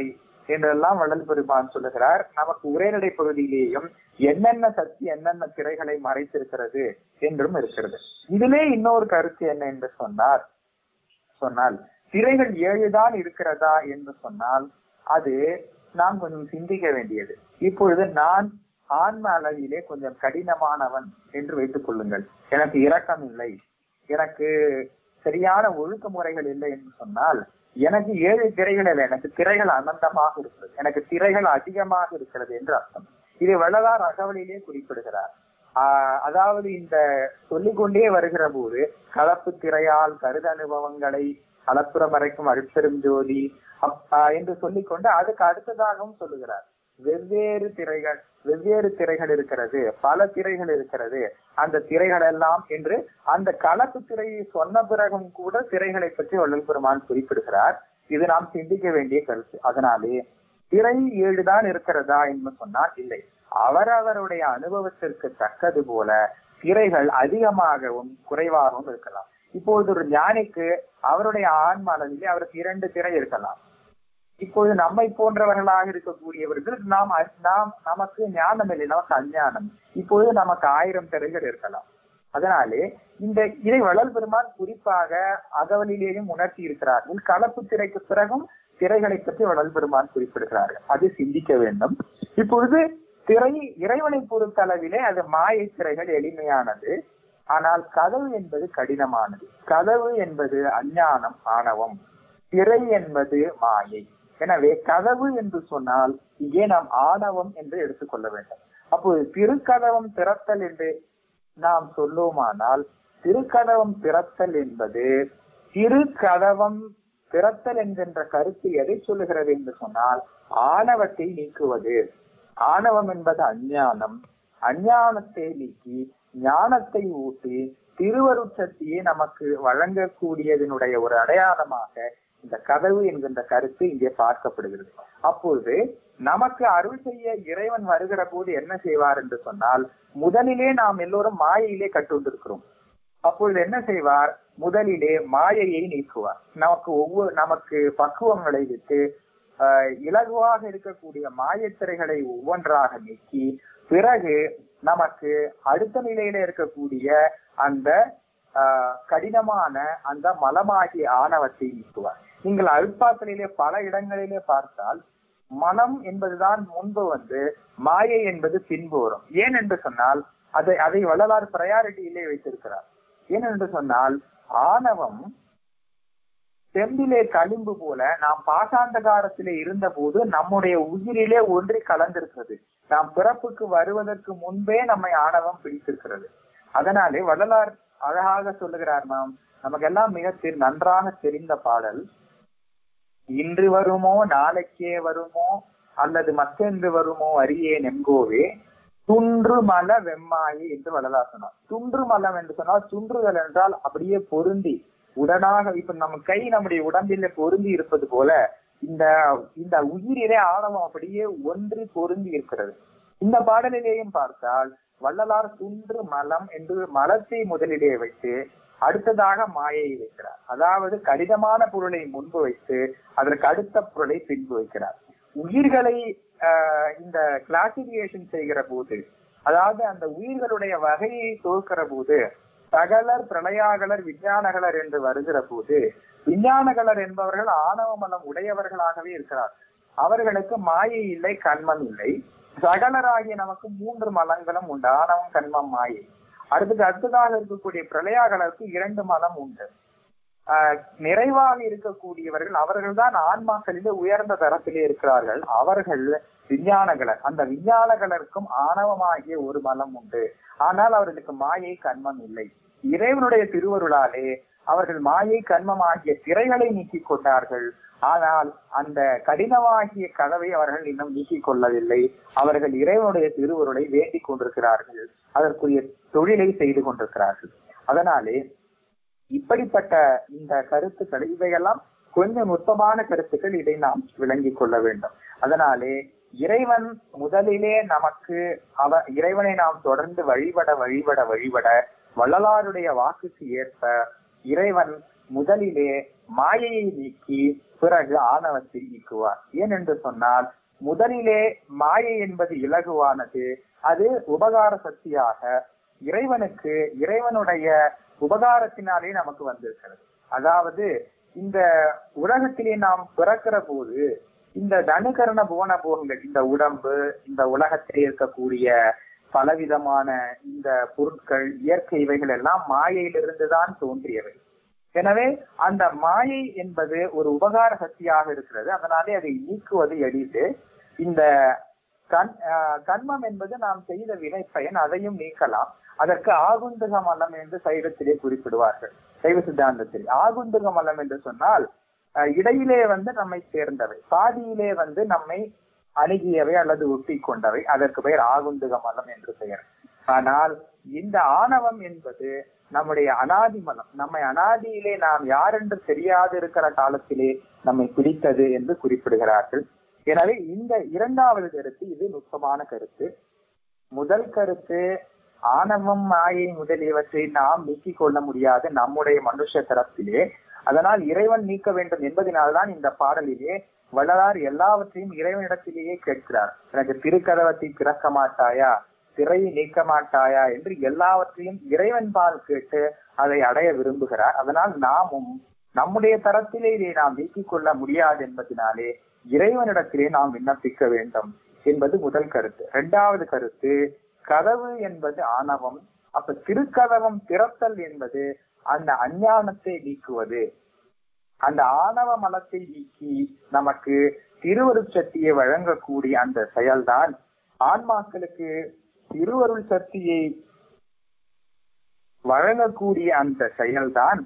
என்றெல்லாம் வள்ளல் பெருமான் சொல்லுகிறார் நமக்கு உரைநடை பகுதியிலேயும் என்னென்ன சக்தி என்னென்ன திரைகளை மறைத்திருக்கிறது என்றும் இருக்கிறது இதிலே இன்னொரு கருத்து என்ன என்று சொன்னார் சொன்னால் திரைகள் ஏழுதான் இருக்கிறதா என்று சொன்னால் அது நாம் கொஞ்சம் சிந்திக்க வேண்டியது இப்பொழுது நான் ஆன்ம அளவிலே கொஞ்சம் கடினமானவன் என்று வைத்துக் கொள்ளுங்கள் எனக்கு இரக்கம் இல்லை எனக்கு சரியான ஒழுக்க முறைகள் இல்லை என்று சொன்னால் எனக்கு ஏழு திரைகள் இல்லை எனக்கு திரைகள் அனந்தமாக இருக்கிறது எனக்கு திரைகள் அதிகமாக இருக்கிறது என்று அர்த்தம் இது வள்ளலார் அகவலிலே குறிப்பிடுகிறார் ஆஹ் அதாவது இந்த சொல்லிக்கொண்டே வருகிற போது கலப்பு திரையால் கருத அனுபவங்களை கலப்புற மறைக்கும் அருட்பெரும் ஜோதி அப்- ஆஹ் என்று சொல்லிக்கொண்டு அதுக்கு அடுத்ததாகவும் சொல்லுகிறார் வெவ்வேறு திரைகள் வெவ்வேறு திரைகள் இருக்கிறது பல திரைகள் இருக்கிறது அந்த திரைகள் எல்லாம் என்று அந்த கலப்பு திரையை சொன்ன பிறகும் கூட திரைகளை பற்றி வள்ளல் பெருமான் குறிப்பிடுகிறார் இது நாம் சிந்திக்க வேண்டிய கருத்து அதனாலே திரை ஏழுதான் இருக்கிறதா என்று சொன்னால் இல்லை அவரவருடைய அனுபவத்திற்கு தக்கது போல திரைகள் அதிகமாகவும் குறைவாகவும் இருக்கலாம் இப்பொழுது ஒரு ஞானிக்கு அவருடைய ஆன்ம அளவிலே அவருக்கு இரண்டு திரை இருக்கலாம் இப்பொழுது நம்மை போன்றவர்களாக இருக்கக்கூடியவர்கள் நாம் அ- நாம் நமக்கு ஞானம் இல்லை நமக்கு அஞ்ஞானம் இப்பொழுது நமக்கு ஆயிரம் திரைகள் இருக்கலாம் அதனாலே இந்த இதை வள்ளல் பெருமான் குறிப்பாக அகவலிலேயும் உணர்த்தி இருக்கிறார்கள் கலப்பு திரைக்கு பிறகும் திரைகளை பற்றி வள்ளல் பெருமான் குறிப்பிடுகிறார்கள் அது சிந்திக்க வேண்டும் இப்பொழுது திரை இறைவனை பொறுத்தளவிலே அது மாயை திரைகள் எளிமையானது ஆனால் கதவு என்பது கடினமானது கதவு என்பது அஞ்ஞானம் ஆணவம் திரை என்பது மாயை எனவே கதவு என்று சொன்னால் இங்கே நாம் ஆணவம் என்று எடுத்துக்கொள்ள வேண்டும் அப்போது திருக்கதவம் திறத்தல் என்று நாம் சொல்லுவோமானால் திருக்கதவம் திறத்தல் என்பது திருக்கதவம் திறத்தல் என்கின்ற கருத்து எதை சொல்லுகிறது என்று சொன்னால் ஆணவத்தை நீக்குவது ஆணவம் என்பது அஞ்ஞானம் அஞ்ஞானத்தை நீக்கி ஞானத்தை ஊட்டி திருவருட்சக்தியை நமக்கு வழங்கக்கூடியதனுடைய ஒரு அடையாளமாக இந்த கதவு என்கின்ற கருத்து இங்கே பார்க்கப்படுகிறது அப்பொழுது நமக்கு அருள் செய்ய இறைவன் வருகிற போது என்ன செய்வார் என்று சொன்னால் முதலிலே நாம் எல்லோரும் மாயையிலே கட்டுண்டிருக்கிறோம் அப்பொழுது என்ன செய்வார் முதலிலே மாயையை நீக்குவார் நமக்கு ஒவ்வொரு நமக்கு பக்குவம் விளைவித்து ஆஹ், இலகுவாக இருக்கக்கூடிய மாயத்திரைகளை ஒவ்வொன்றாக நீக்கி பிறகு நமக்கு அடுத்த நிலையில இருக்கக்கூடிய அந்த ஆஹ், கடினமான அந்த மலமாகிய ஆணவத்தை நீக்குவார் நீங்கள் அல்பாத்திலே பல இடங்களிலே பார்த்தால் மனம் என்பதுதான் முன்பு வந்து மாயை என்பது பின்பு வரும் ஏன் என்று சொன்னால் அதை அதை வள்ளலார் பிரையாரிட்டியிலே வைத்திருக்கிறார் ஏன் என்று சொன்னால் ஆணவம் செம்பிலே களிம்பு போல நாம் பாசாந்தகாரத்திலே இருந்த போது நம்முடைய உயிரிலே ஒன்றி கலந்திருக்கிறது நாம் பிறப்புக்கு வருவதற்கு முன்பே நம்மை ஆணவம் பிடித்திருக்கிறது அதனாலே வள்ளலார் அழகாக சொல்லுகிறார் நாம் நமக்கெல்லாம் மிக தெரி- நன்றாக தெரிந்த பாடல் இன்று வருமோ நாளைக்கே வருமோ அல்லது மற்றென்று வருமோ அரியே நெங்கோவே துன்று மல வெம்மாயி என்று வள்ளலார் சொன்னார் துன்று மலம் என்று சொன்னால் துன்றுதல் என்றால் அப்படியே பொருந்தி உடனாக இப்ப நம்ம கை நம்முடைய உடம்பில பொருந்தி இருப்பது போல இந்த இந்த உயிரிலே ஆணவம் அப்படியே ஒன்றி பொருந்தி இருக்கிறது இந்த பாடலிலேயும் பார்த்தால் வள்ளலார் துன்று மலம் என்று மலத்தை முதலிலே வைத்து அடுத்ததாக மாயையை வைக்கிறார் அதாவது கடினமான பொருளை முன்பு வைத்து அதற்கு அடுத்த பொருளை பின்பு வைக்கிறார் உயிர்களை ஆஹ், இந்த கிளாசிபிகேஷன் செய்கிற போது அதாவது அந்த உயிர்களுடைய வகையை தொகுக்கிற போது சகலர் பிரளயாகலர் விஞ்ஞானகலர் என்று வருகிற போது விஞ்ஞானகலர் என்பவர்கள் ஆணவ மலம் உடையவர்களாகவே இருக்கிறார் அவர்களுக்கு மாயை இல்லை கண்மம் இல்லை சகலராகிய நமக்கு மூன்று மலங்களும் உண்டு ஆணவம் கண்மம் மாயை அடுத்தது அடுத்ததாக இருக்கக்கூடிய பிரளயாகலருக்கு இரண்டு மலம் உண்டு ஆஹ் நிறைவாக இருக்கக்கூடியவர்கள் அவர்கள்தான் ஆன்மாக்களிலே உயர்ந்த தரத்திலே இருக்கிறார்கள் அவர்கள் விஞ்ஞானகலர் அந்த விஞ்ஞானகலருக்கும் ஆணவமாகிய ஒரு மலம் உண்டு ஆனால் அவர்களுக்கு மாயை கண்மம் இல்லை இறைவனுடைய திருவருளாலே அவர்கள் மாயை கண்மம் ஆகிய திரைகளை நீக்கிக் கொண்டார்கள் ஆனால் அந்த கடினமாகிய கதவை அவர்கள் இன்னும் நீக்கிக் கொள்ளவில்லை அவர்கள் இறைவனுடைய திருவருளை வேண்டிக் கொண்டிருக்கிறார்கள் அதற்குரிய தொழிலை செய்து கொண்டிருக்கிறார்கள் அதனாலே இப்படிப்பட்ட இந்த கருத்துக்கள் இவையெல்லாம் கொஞ்சம் நுட்பமான கருத்துக்கள் இதை நாம் விளங்கிக் கொள்ள வேண்டும் அதனாலே இறைவன் முதலிலே நமக்கு அவ இறைவனை நாம் தொடர்ந்து வழிபட வழிபட வழிபட வள்ளலாருடைய வாக்குக்கு ஏற்ப இறைவன் முதலிலே மாயையை நீக்கி பிறகு ஆணவத்தை நீக்குவார் ஏனென்று சொன்னால் முதலிலே மாயை என்பது இலகுவானது அது உபகார சக்தியாக இறைவனுக்கு இறைவனுடைய உபகாரத்தினாலே நமக்கு வந்திருக்கிறது அதாவது இந்த உலகத்திலே நாம் பிறக்கிற போது இந்த தனுகரண புவன போகங்கள் இந்த உடம்பு இந்த உலகத்திலே இருக்கக்கூடிய பலவிதமான இந்த பொருட்கள் இயற்கை இவைகள் எல்லாம் மாயையிலிருந்து தான் தோன்றியவை எனவே அந்த மாயை என்பது ஒரு உபகார சக்தியாக இருக்கிறது அதனாலே அதை நீக்குவது எளிது இந்த கண் ஆஹ் கண்மம் என்பது நாம் செய்த வினை பயன் அதையும் நீக்கலாம் அதற்கு ஆகுந்தக மலம் என்று சைவத்திலே குறிப்பிடுவார்கள் சைவ சித்தாந்தத்தில் ஆகுந்தக மலம் என்று சொன்னால் அஹ் இடையிலே வந்து நம்மை சேர்ந்தவை பாதியிலே வந்து நம்மை அணுகியவை அல்லது ஒட்டி கொண்டவை அதற்கு பெயர் ஆகுந்தக மலம் என்று பெயர் ஆனால் இந்த ஆணவம் என்பது நம்முடைய அனாதி மலம் நம்மை அனாதியிலே நாம் யார் என்று தெரியாது இருக்கிற காலத்திலே நம்மை பிடித்தது என்று குறிப்பிடுகிறார்கள் எனவே இந்த இரண்டாவது கருத்து இது நுட்பமான கருத்து முதல் கருத்து ஆணவம் மாயை முதலியவற்றை நாம் நீக்கிக் கொள்ள முடியாது நம்முடைய மனுஷ தரத்திலே அதனால் இறைவன் நீக்க வேண்டும் என்பதனால்தான் இந்த பாடலிலே வள்ளலார் எல்லாவற்றையும் இறைவனிடத்திலேயே கேட்கிறார் எனக்கு திருக்கதவத்தை திறக்க மாட்டாயா திரையை நீக்க மாட்டாயா என்று எல்லாவற்றையும் இறைவன் பால் கேட்டு அதை அடைய விரும்புகிறார் அதனால் நாமும் நம்முடைய தரத்திலே இதை நாம் நீக்கிக் கொள்ள முடியாது என்பதனாலே இறைவனிடத்திலே நாம் விண்ணப்பிக்க வேண்டும் என்பது முதல் கருத்து இரண்டாவது கருத்து கதவு என்பது ஆணவம் அப்ப திருக்கதவம் திறத்தல் என்பது அந்த அஞ்ஞானத்தை நீக்குவது அந்த ஆணவ மலத்தை நீக்கி நமக்கு திருவருள் சக்தியை வழங்கக்கூடிய அந்த செயல்தான் ஆன்மாக்களுக்கு திருவருள் சக்தியை வழங்கக்கூடிய அந்த செயல்தான்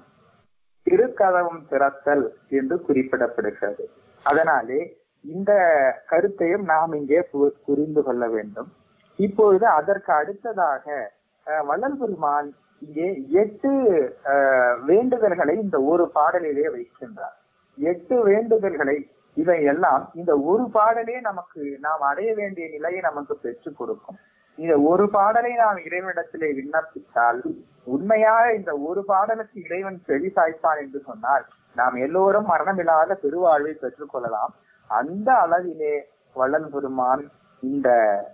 திருக்கதவம் திறத்தல் என்று குறிப்பிடப்படுகிறது அதனாலே இந்த கருத்தையும் நாம் இங்கே பு- புரிந்து கொள்ள வேண்டும் இப்பொழுது அதற்கு அடுத்ததாக அஹ், வள்ளல் பெருமான் இங்கே எட்டு அஹ், வேண்டுதல்களை இந்த ஒரு பாடலிலே வைக்கின்றார் எட்டு வேண்டுதல்களை இவை எல்லாம் இந்த ஒரு பாடலே நமக்கு நாம் அடைய வேண்டிய நிலையை நமக்கு பெற்றுக் கொடுக்கும் இந்த ஒரு பாடலை நாம் இறைவனிடத்திலே விண்ணப்பித்தால் உண்மையாக இந்த ஒரு பாடலுக்கு இறைவன் செவி சாய்ப்பான் என்று சொன்னால் நாம் எல்லோரும் மரணமில்லாத பெருவாழ்வை பெற்றுக் கொள்ளலாம் அந்த அளவிலே வள்ளல் பெருமான் இந்த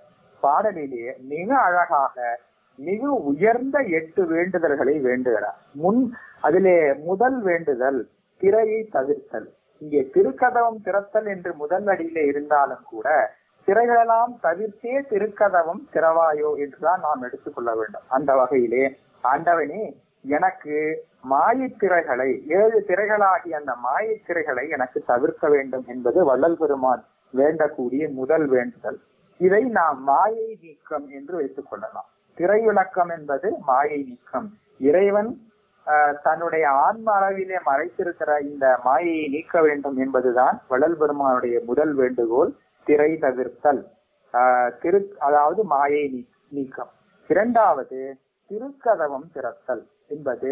பாடலிலே மிக அழகாக மிக உயர்ந்த எட்டு வேண்டுதல்களை வேண்டுகிறார் முன் அதிலே முதல் வேண்டுதல் திரையை தவிர்த்தல் இங்கே திருக்கதவம் திறத்தல் என்று முதல் அடியிலே இருந்தாலும் கூட திரைகளெல்லாம் தவிர்த்தே திருக்கதவம் திறவாயோ என்றுதான் நாம் எடுத்துக்கொள்ள வேண்டும் அந்த வகையிலே ஆண்டவனே எனக்கு மாயத் திரைகளை ஏழு திரைகளாகிய அந்த மாயத் திரைகளை எனக்கு தவிர்க்க வேண்டும் என்பது வள்ளல் பெருமான் வேண்டக்கூடிய முதல் வேண்டுதல் இதை நாம் மாயை நீக்கம் என்று வைத்துக் கொள்ளலாம் திரையுலக்கம் என்பது மாயை நீக்கம் இறைவன் ஆஹ், தன்னுடைய ஆன்ம அளவிலே மறைத்திருக்கிற இந்த மாயையை நீக்க வேண்டும் என்பதுதான் வள்ளல் பெருமானுடைய முதல் வேண்டுகோள் திரை தவிர்த்தல் ஆஹ், திரு அதாவது மாயை நீ- நீக்கம் இரண்டாவது திருக்கதவம் திறத்தல் என்பது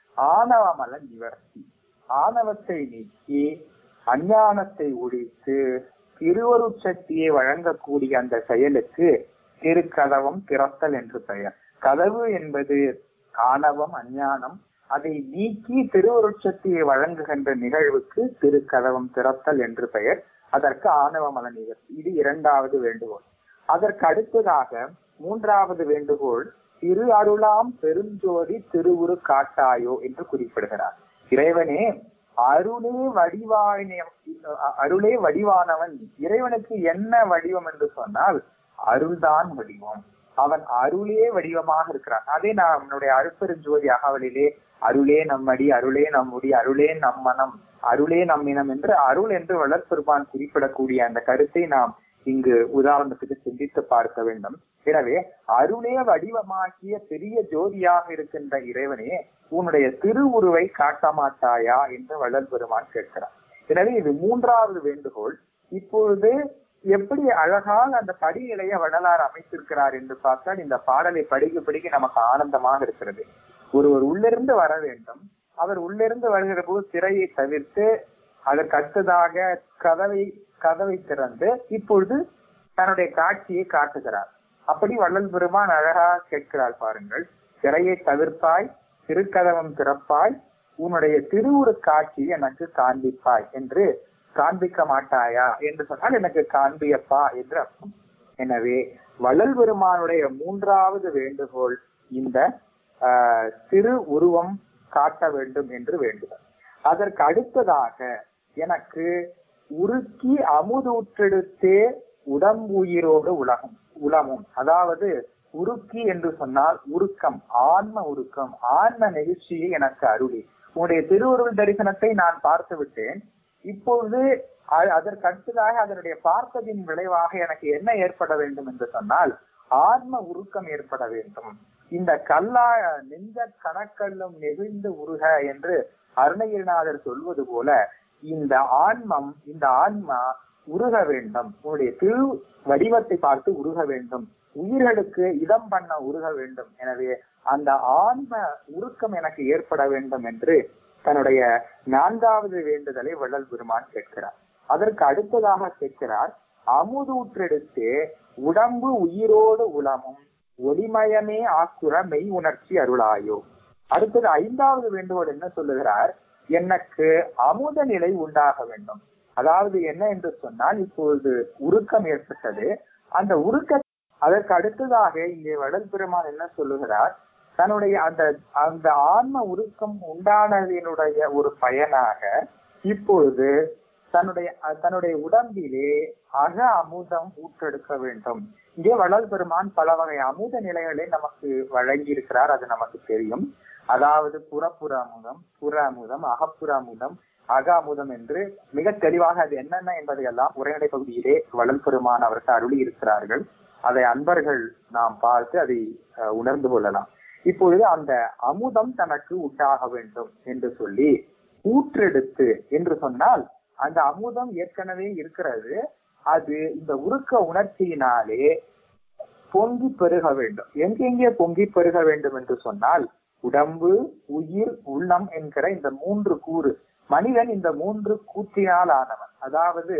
ஆணவமல நிவர்த்தி ஆணவத்தை நீக்கி அஞ்ஞானத்தை ஒழித்து திருவருட் சக்தியை வழங்கக்கூடிய அந்த செயலுக்கு திருக்கதவம் திறத்தல் என்று பெயர் கதவு என்பது ஆணவம் அஞ்ஞானம் அதை நீக்கி திருவருட்சக்தியை வழங்குகின்ற நிகழ்வுக்கு திருக்கதவம் திறத்தல் என்று பெயர் அதற்கு ஆணவமல நிவர்த்தி இது இரண்டாவது வேண்டுகோள் அதற்கு அடுத்ததாக மூன்றாவது வேண்டுகோள் திரு அருளாம் பெருஞ்சோதி திருவுரு காட்டாயோ என்று குறிப்பிடுகிறார் இறைவனே அருளே வடிவான அருளே வடிவானவன் இறைவனுக்கு என்ன வடிவம் என்று சொன்னால் அருள்தான் வடிவம் அவன் அருளே வடிவமாக இருக்கிறான் அதே நான் நம்முடைய அருட்பெருஞ்சோதி அகவலிலே அருளே நம்மடி அருளே நம்முடி அருளே நம் மனம் அருளே நம்மினம் என்று அருள் என்று வளர்ப்பெருமான் குறிப்பிடக்கூடிய அந்த கருத்தை நாம் இங்கு உதாரணத்துக்கு சிந்தித்து பார்க்க வேண்டும் எனவே அருளே வடிவமாக்கிய பெரிய ஜோதியாக இருக்கின்ற இறைவனே உன்னுடைய திருவுருவை காட்ட மாட்டாயா என்று வள்ளல் பெருமான் கேட்கிறார் எனவே இது மூன்றாவது வேண்டுகோள் இப்பொழுது எப்படி அழகாக அந்த படிநிலையை வள்ளலார் அமைத்திருக்கிறார் என்று பார்த்தால் இந்த பாடலை படிக்க படிக்க நமக்கு ஆனந்தமாக இருக்கிறது ஒருவர் உள்ளிருந்து வர வேண்டும் அவர் உள்ளிருந்து வருகிற போது திரையை தவிர்த்து அதற்கு அடுத்ததாக கதவை கதவை திறந்து இப்பொழுது தன்னுடைய காட்சியை காட்டுகிறார் அப்படி வள்ளல் பெருமான் அழகாக கேட்கிறார் பாருங்கள் திரையை தவிர்ப்பாய் திருக்கதவம் திறப்பாய் உன்னுடைய திருவுரு காட்சி எனக்கு காண்பிப்பாய் என்று காண்பிக்க மாட்டாயா என்று சொன்னால் எனக்கு காண்பியப்பா என்று அர்த்தம் எனவே வள்ளல் பெருமானுடைய மூன்றாவது வேண்டுகோள் இந்த ஆஹ், திரு உருவம் காட்ட வேண்டும் என்று வேண்டுதல் அதற்கு அடுத்ததாக எனக்கு உருக்கி அமுதூற்றெடுத்தே உடம்புயிரோடு உலகம் உலமும் அதாவது உருக்கி என்று சொன்னால் உருக்கம் ஆன்ம உருக்கம் ஆன்ம நெகிழ்ச்சியை எனக்கு அருளி உன்னுடைய திருவுருள் தரிசனத்தை நான் பார்த்து விட்டேன் இப்பொழுது அ- அதற்கு அடுத்ததாக அதனுடைய பார்த்ததின் விளைவாக எனக்கு என்ன ஏற்பட வேண்டும் என்று சொன்னால் ஆன்ம உருக்கம் ஏற்பட வேண்டும் இந்த கல்லா நெஞ்ச கணக்கல்லும் நெகிழ்ந்து உருக என்று அருணகிரிநாதர் சொல்வது போல இந்த ஆன்மம் இந்த ஆன்மா உருக வேண்டும் உன்னுடைய திரு வடிவத்தை பார்த்து உருக வேண்டும் உயிர்களுக்கு இதம் பண்ண உருக வேண்டும் எனவே அந்த ஆன்ம உருக்கம் எனக்கு ஏற்பட வேண்டும் என்று தன்னுடைய நான்காவது வேண்டுதலை வள்ளல் பெருமான் கேட்கிறார் அதற்கு அடுத்ததாக கேட்கிறார் அமுதூற்றெடுத்து உடம்பு உயிரோடு உலமும் ஒளிமயமே ஆக்குற மெய் உணர்ச்சி அருளாயோ அடுத்தது ஐந்தாவது வேண்டுகோள் என்ன சொல்லுகிறார் எனக்கு அமுத நிலை உண்டாக வேண்டும் அதாவது என்ன என்று சொன்னால் இப்பொழுது உருக்கம் ஏற்பட்டது அந்த உருக்க அதற்கு அடுத்ததாக இங்கே வடல் பெருமான் என்ன சொல்லுகிறார் தன்னுடைய அந்த அந்த ஆன்ம உருக்கம் உண்டானதினுடைய ஒரு பயனாக இப்பொழுது தன்னுடைய அஹ், தன்னுடைய உடம்பிலே அக அமுதம் ஊற்றெடுக்க வேண்டும் இங்கே வள்ளல் பெருமான் பல வகை அமுத நிலைகளை நமக்கு வழங்கி இருக்கிறார் அது நமக்கு தெரியும் அதாவது புறப்புற அமுதம் புற அமுதம் அகப்புற அமுதம் அக அமுதம் என்று மிக தெளிவாக அது என்னென்ன என்பதையெல்லாம் உரைநடை பகுதியிலே வள்ளல் பெருமான் அவருக்கு அருளி இருக்கிறார்கள் அதை அன்பர்கள் நாம் பார்த்து அதை அஹ், உணர்ந்து கொள்ளலாம் இப்பொழுது அந்த அமுதம் தனக்கு உண்டாக வேண்டும் என்று சொல்லி ஊற்றெடுத்து என்று சொன்னால் அந்த அமுதம் ஏற்கனவே இருக்கிறது அது இந்த உருக்க உணர்ச்சியினாலே பொங்கி பெருக வேண்டும் எங்கெங்கே பொங்கி பெருக வேண்டும் என்று சொன்னால் உடம்பு உயிர் உள்ளம் என்கிற இந்த மூன்று கூறு மனிதன் இந்த மூன்று கூற்றினால் ஆனவன் அதாவது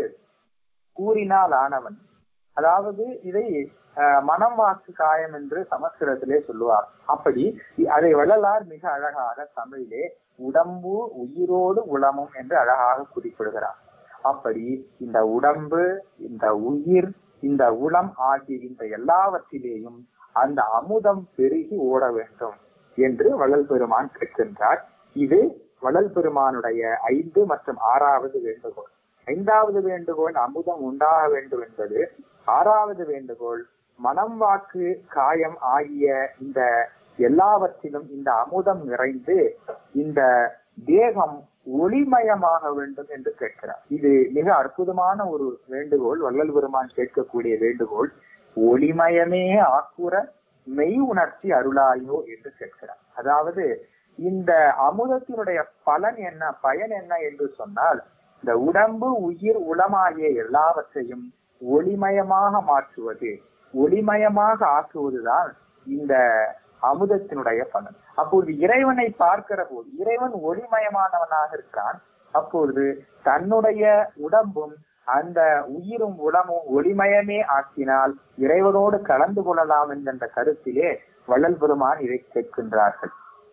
கூறினால் ஆனவன் அதாவது இதை அஹ், மனம் வாக்கு காயம் என்று சமஸ்கிருதத்திலே சொல்லுவார் அப்படி அதை வள்ளலார் மிக அழகாக தமிழிலே உடம்பு உயிரோடு உளமும் என்று அழகாக குறிப்பிடுகிறார் அப்படி இந்த உடம்பு இந்த உயிர் இந்த உளம் ஆகிய இந்த எல்லாவற்றிலேயும் அந்த அமுதம் பெருகி ஓட வேண்டும் என்று வள்ளல் பெருமான் கேட்கின்றார் இது வள்ளல் பெருமானுடைய ஐந்து மற்றும் ஆறாவது வேண்டுகோள் ஐந்தாவது வேண்டுகோள் அமுதம் உண்டாக வேண்டும் என்பது ஆறாவது வேண்டுகோள் மனம் வாக்கு காயம் ஆகிய இந்த எல்லாவற்றிலும் இந்த அமுதம் நிறைந்து இந்த தேகம் ஒளிமயமாக வேண்டும் என்று கேட்கிறார் இது மிக அற்புதமான ஒரு வேண்டுகோள் வள்ளல் பெருமான் கேட்கக்கூடிய வேண்டுகோள் ஒளிமயமே ஆக்குற மெய் உணர்ச்சி அருளாயோ என்று கேட்கிறார் அதாவது இந்த அமுதத்தினுடைய பலன் என்ன பயன் என்ன என்று சொன்னால் இந்த உடம்பு உயிர் உளமாகிய எல்லாவற்றையும் ஒளிமயமாக மாற்றுவது ஒளிமயமாக ஆக்குவதுதான் இந்த அமுதத்தினுடைய பலன் அப்பொழுது இறைவனை பார்க்கிற போது இறைவன் ஒளிமயமானவனாக இருக்கிறான் அப்பொழுது தன்னுடைய உடம்பும் அந்த உயிரும் உளமும் ஒளிமயமே ஆக்கினால் இறைவனோடு கலந்து கொள்ளலாம் என்கின்ற கருத்திலே வள்ளல் பெருமான் இதை கேட்கின்றார்கள்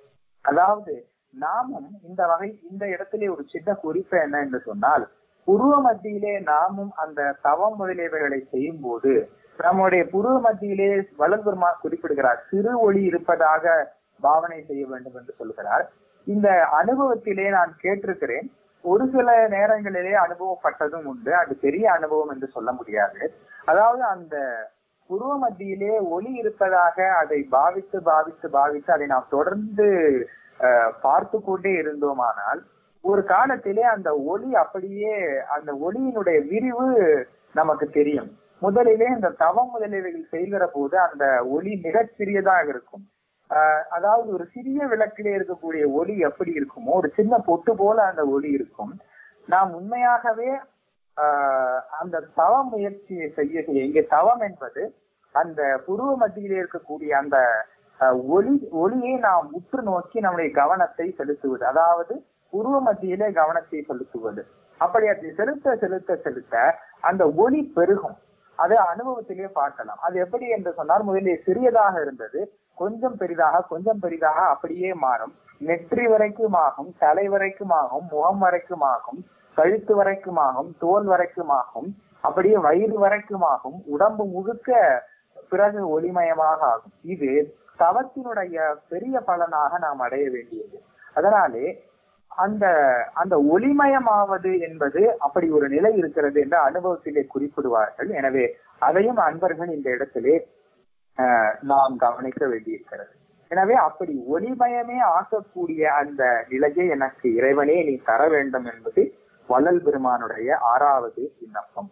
அதாவது நாமும் இந்த வகை இந்த இடத்திலே ஒரு சின்ன குறிப்பு என்ன என்று சொன்னால் புருவ மத்தியிலே நாமும் அந்த தவம் முதலியவைகளை செய்யும் போது நம்முடைய புருவ மத்தியிலே வள்ளல் பெருமான் குறிப்பிடுகிறார் சிறு ஒளி இருப்பதாக பாவனை செய்ய வேண்டும் என்று சொல்கிறார் இந்த அனுபவத்திலே நான் கேட்டிருக்கிறேன் ஒரு சில நேரங்களிலே அனுபவப்பட்டதும் உண்டு அது பெரிய அனுபவம் என்று சொல்ல முடியாது அதாவது அந்த புருவ மத்தியிலே ஒளி இருப்பதாக அதை பாவித்து பாவித்து பாவித்து அதை நாம் தொடர்ந்து அஹ், பார்த்து கொண்டே இருந்தோமானால் ஒரு காலத்திலே அந்த ஒளி அப்படியே அந்த ஒளியினுடைய விரிவு நமக்கு தெரியும் முதலிலே இந்த தவம் முதலியவைகள் செய்கிற போது அந்த ஒளி மிகச் சிறியதாக இருக்கும் ஆஹ் அதாவது ஒரு சிறிய விளக்கிலே இருக்கக்கூடிய ஒளி எப்படி இருக்குமோ ஒரு சின்ன பொட்டு போல அந்த ஒளி இருக்கும் நாம் உண்மையாகவே ஆஹ் அந்த தவ முயற்சியை செய்ய செய்ய இங்கே தவம் என்பது அந்த புருவ மத்தியிலே இருக்கக்கூடிய அந்த ஆஹ் ஒளி ஒளியை நாம் உற்று நோக்கி நம்முடைய கவனத்தை செலுத்துவது அதாவது புருவ மத்தியிலே கவனத்தை செலுத்துவது அப்படி அதை செலுத்த செலுத்த செலுத்த அந்த ஒளி பெருகும் அதை அனுபவத்திலே பார்க்கலாம் அது எப்படி என்று சொன்னால் முதலில் சிறியதாக இருந்தது கொஞ்சம் பெரிதாக கொஞ்சம் பெரிதாக அப்படியே மாறும் நெற்றி வரைக்குமாகும் தலை வரைக்குமாகும் முகம் வரைக்குமாகும் கழுத்து வரைக்குமாகும் தோல் வரைக்குமாகும் அப்படியே வயிறு வரைக்குமாகும் உடம்பு முழுக்க பிறகு ஒளிமயமாக ஆகும் இது தவத்தினுடைய பெரிய பலனாக நாம் அடைய வேண்டியது அதனாலே அந்த அந்த ஒளிமயமாவது என்பது அப்படி ஒரு நிலை இருக்கிறது என்ற அனுபவத்திலே குறிப்பிடுவார்கள் எனவே அதையும் அன்பர்கள் இந்த இடத்திலே ஆஹ், நாம் கவனிக்க வேண்டியிருக்கிறது எனவே அப்படி ஒளிமயமே ஆக்கக்கூடிய அந்த நிலையை எனக்கு இறைவனே நீ தர வேண்டும் என்பது வள்ளல் பெருமானுடைய ஆறாவது விண்ணப்பம்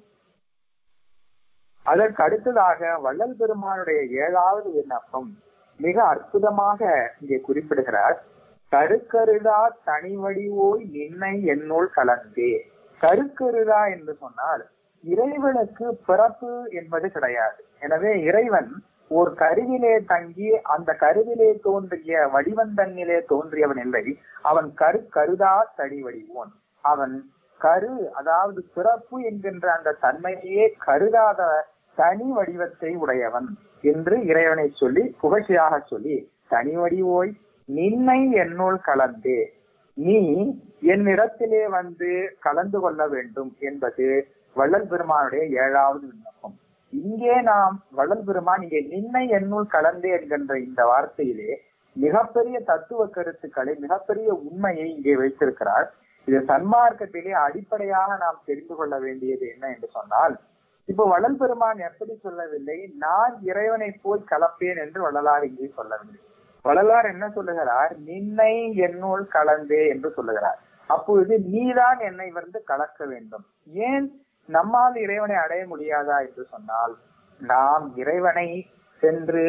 அதற்கு அடுத்ததாக வள்ளல் பெருமானுடைய ஏழாவது விண்ணப்பம் மிக அற்புதமாக இங்கே குறிப்பிடுகிறார் கருக்கருதா தனி வடிவோய் நின்னை என்னுள் கலந்தே கருக்கருதா என்று சொன்னால் இறைவனுக்கு பிறப்பு என்பது கிடையாது எனவே இறைவன் ஒரு கருவிலே தங்கி அந்த கருவிலே தோன்றிய வடிவந்தன்னிலே தோன்றியவன் இல்லை அவன் கரு கருதா தனி வடிவோன் அவன் கரு அதாவது பிறப்பு என்கின்ற அந்த தன்மையே கருதாத தனி வடிவத்தை உடையவன் என்று இறைவனை சொல்லி புகழ்ச்சியாக சொல்லி தனி வடிவோய் நின்னை என்னுள் கலந்தே நீ என்னிடத்திலே வந்து கலந்து கொள்ள வேண்டும் என்பது வள்ளல் பெருமானுடைய ஏழாவது விண்ணப்பம் இங்கே நாம் வள்ளல் பெருமான் இங்கே நின்னை என்னுள் கலந்தே என்கின்ற இந்த வார்த்தையிலே மிகப்பெரிய தத்துவ கருத்துக்களை மிகப்பெரிய உண்மையை இங்கே வைத்திருக்கிறார் இது சன்மார்க்கத்திலே அடிப்படையாக நாம் தெரிந்து கொள்ள வேண்டியது என்ன என்று சொன்னால் இப்போ வள்ளல் பெருமான் எப்படி சொல்லவில்லை நான் இறைவனை போய் கலப்பேன் என்று வள்ளலார் இங்கே சொல்லவில்லை வள்ளலார் என்ன சொல்லுகிறார் நின்னை என்னுள் கலந்தே என்று சொல்லுகிறார் அப்பொழுது நீதான் என்னை வந்து கலக்க வேண்டும் ஏன் நம்மால் இறைவனை அடைய முடியாதா என்று சொன்னால் நாம் இறைவனை சென்று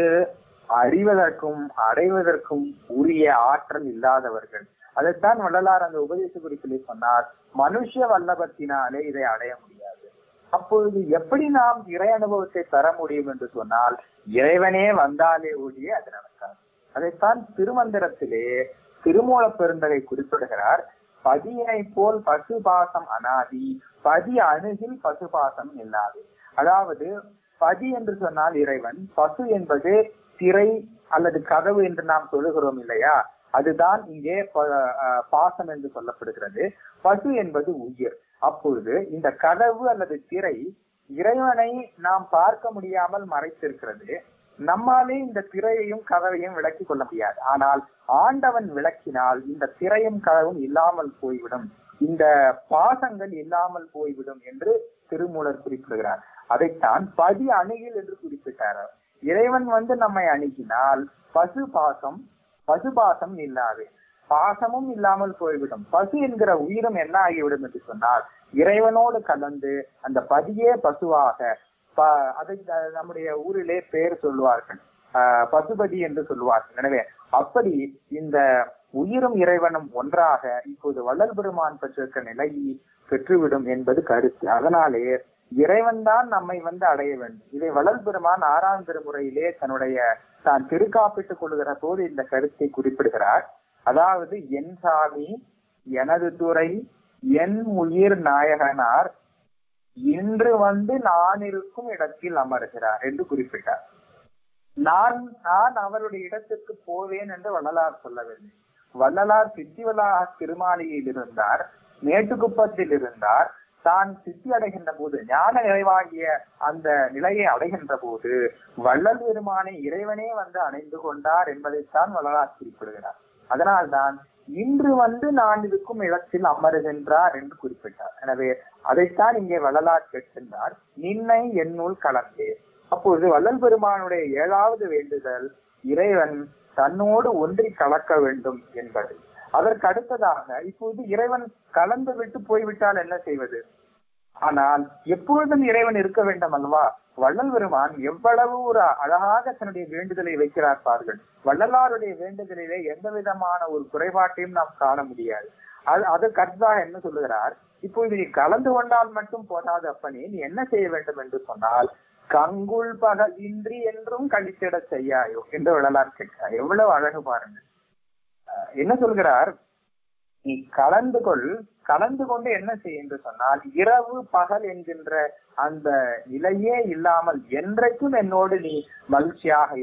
அறிவதற்கும் அடைவதற்கும் உரிய ஆற்றல் இல்லாதவர்கள் அதைத்தான் வள்ளலார் அந்த உபதேச குறிப்பிலே சொன்னார் மனுஷ வல்லபத்தினாலே இதை அடைய முடியாது அப்பொழுது எப்படி நாம் இறை அனுபவத்தை பெற முடியும் என்று சொன்னால் இறைவனே வந்தாலே ஒழிய அது நடக்காது அதைத்தான் திருமந்திரத்திலே திருமூல பெருந்தகை குறிப்பிடுகிறார் பதியினை போல் பசுபாசம் அனாதி பதி அணுகில் பசுபாசம் இல்லாது அதாவது பதி என்று சொன்னால் இறைவன் பசு என்பது திரை அல்லது கதவு என்று நாம் சொல்லுகிறோம் இல்லையா அதுதான் இங்கே ப- அஹ் பாசம் என்று சொல்லப்படுகிறது பசு என்பது உயிர் அப்பொழுது இந்த கதவு அல்லது திரை இறைவனை நாம் பார்க்க முடியாமல் மறைத்திருக்கிறது நம்மாலே இந்த திரையையும் கதவையும் விளக்கிக் கொள்ள முடியாது ஆனால் ஆண்டவன் விளக்கினால் இந்த திரையும் கதவும் இல்லாமல் போய்விடும் இந்த பாசங்கள் இல்லாமல் போய்விடும் என்று திருமூலர் குறிப்பிடுகிறார் அதைத்தான் பதி அணுகில் என்று குறிப்பிட்டார் இறைவன் வந்து நம்மை அணுகினால் பசு பாசம் பசு பாசம் இல்லாது பாசமும் இல்லாமல் போய்விடும் பசு என்கிற உயிரும் என்ன ஆகிவிடும் என்று சொன்னால் இறைவனோடு கலந்து அந்த பதியே பசுவாக ப- அதை த- நம்முடைய ஊரிலே பேர் சொல்லுவார்கள் ஆஹ் பசுபதி என்று சொல்லுவார்கள் எனவே அப்படி இந்த உயிரும் இறைவனும் ஒன்றாக இப்போது வள்ளல் பெருமான் பெற்றிருக்க நிலையை பெற்றுவிடும் என்பது கருத்து அதனாலே இறைவன் தான் நம்மை வந்து அடைய வேண்டும் இதை வள்ளல் பெருமான் ஆறாம் திருமுறையிலே தன்னுடைய தான் திருக்காப்பிட்டுக் கொள்கிற போது இந்த கருத்தை குறிப்பிடுகிறார் அதாவது என் சாமி எனது துறை என் உயிர் நாயகனார் இன்று வந்து நான் இருக்கும் இடத்தில் அமர்கிறார் என்று குறிப்பிட்டார் நான் நான் அவருடைய இடத்திற்கு போவேன் என்று வள்ளலார் சொல்லவில்லை வள்ளலார் சித்திவலாக திருமாளிகையில் இருந்தார் மேட்டுக்குப்பத்தில் இருந்தார் தான் சித்தி அடைகின்ற போது ஞான நிறைவாகிய அந்த நிலையை அடைகின்ற போது வள்ளல் பெருமானை இறைவனே வந்து அணைந்து கொண்டார் என்பதைத்தான் வள்ளலார் குறிப்பிடுகிறார் அதனால்தான் இன்று வந்து நான் இருக்கும் இடத்தில் அமருகின்றார் என்று குறிப்பிட்டார் எனவே அதைத்தான் இங்கே வள்ளலார் கேட்கின்றார் நின்னை என்னுள் கலந்தே அப்பொழுது வள்ளல் பெருமானுடைய ஏழாவது வேண்டுதல் இறைவன் தன்னோடு ஒன்றி கலக்க வேண்டும் என்பது அதற்கு அடுத்ததாக இப்போது இறைவன் கலந்து விட்டு போய்விட்டால் என்ன செய்வது ஆனால் எப்பொழுதும் இறைவன் இருக்க வேண்டும் அல்லவா வள்ளல் பெருமான் எவ்வளவு ஒரு அழகாக தன்னுடைய வேண்டுதலை வைக்கிறார் பாருங்கள் வள்ளலாருடைய வேண்டுதலிலே எந்த விதமான ஒரு குறைபாட்டையும் நாம் காண முடியாது அது அதற்கு அடுத்ததாக என்ன சொல்லுகிறார் இப்பொழுது நீ கலந்து கொண்டால் மட்டும் போதாது அப்பனே நீ என்ன செய்ய வேண்டும் என்று சொன்னால் கங்குள் பகல் இன்றி என்றும் கழித்திட செய்யாயோ என்று வள்ளலார் கேட்கிறார் எவ்வளவு அழகு பாருங்க அஹ் என்ன சொல்கிறார் நீ கலந்து கொள் கலந்து கொண்டு என்ன செய் என்று சொன்னால் இரவு பகல் என்கின்ற அந்த நிலையே இல்லாமல் என்றைக்கும் என்னோடு நீ மகிழ்ச்சியாக இரு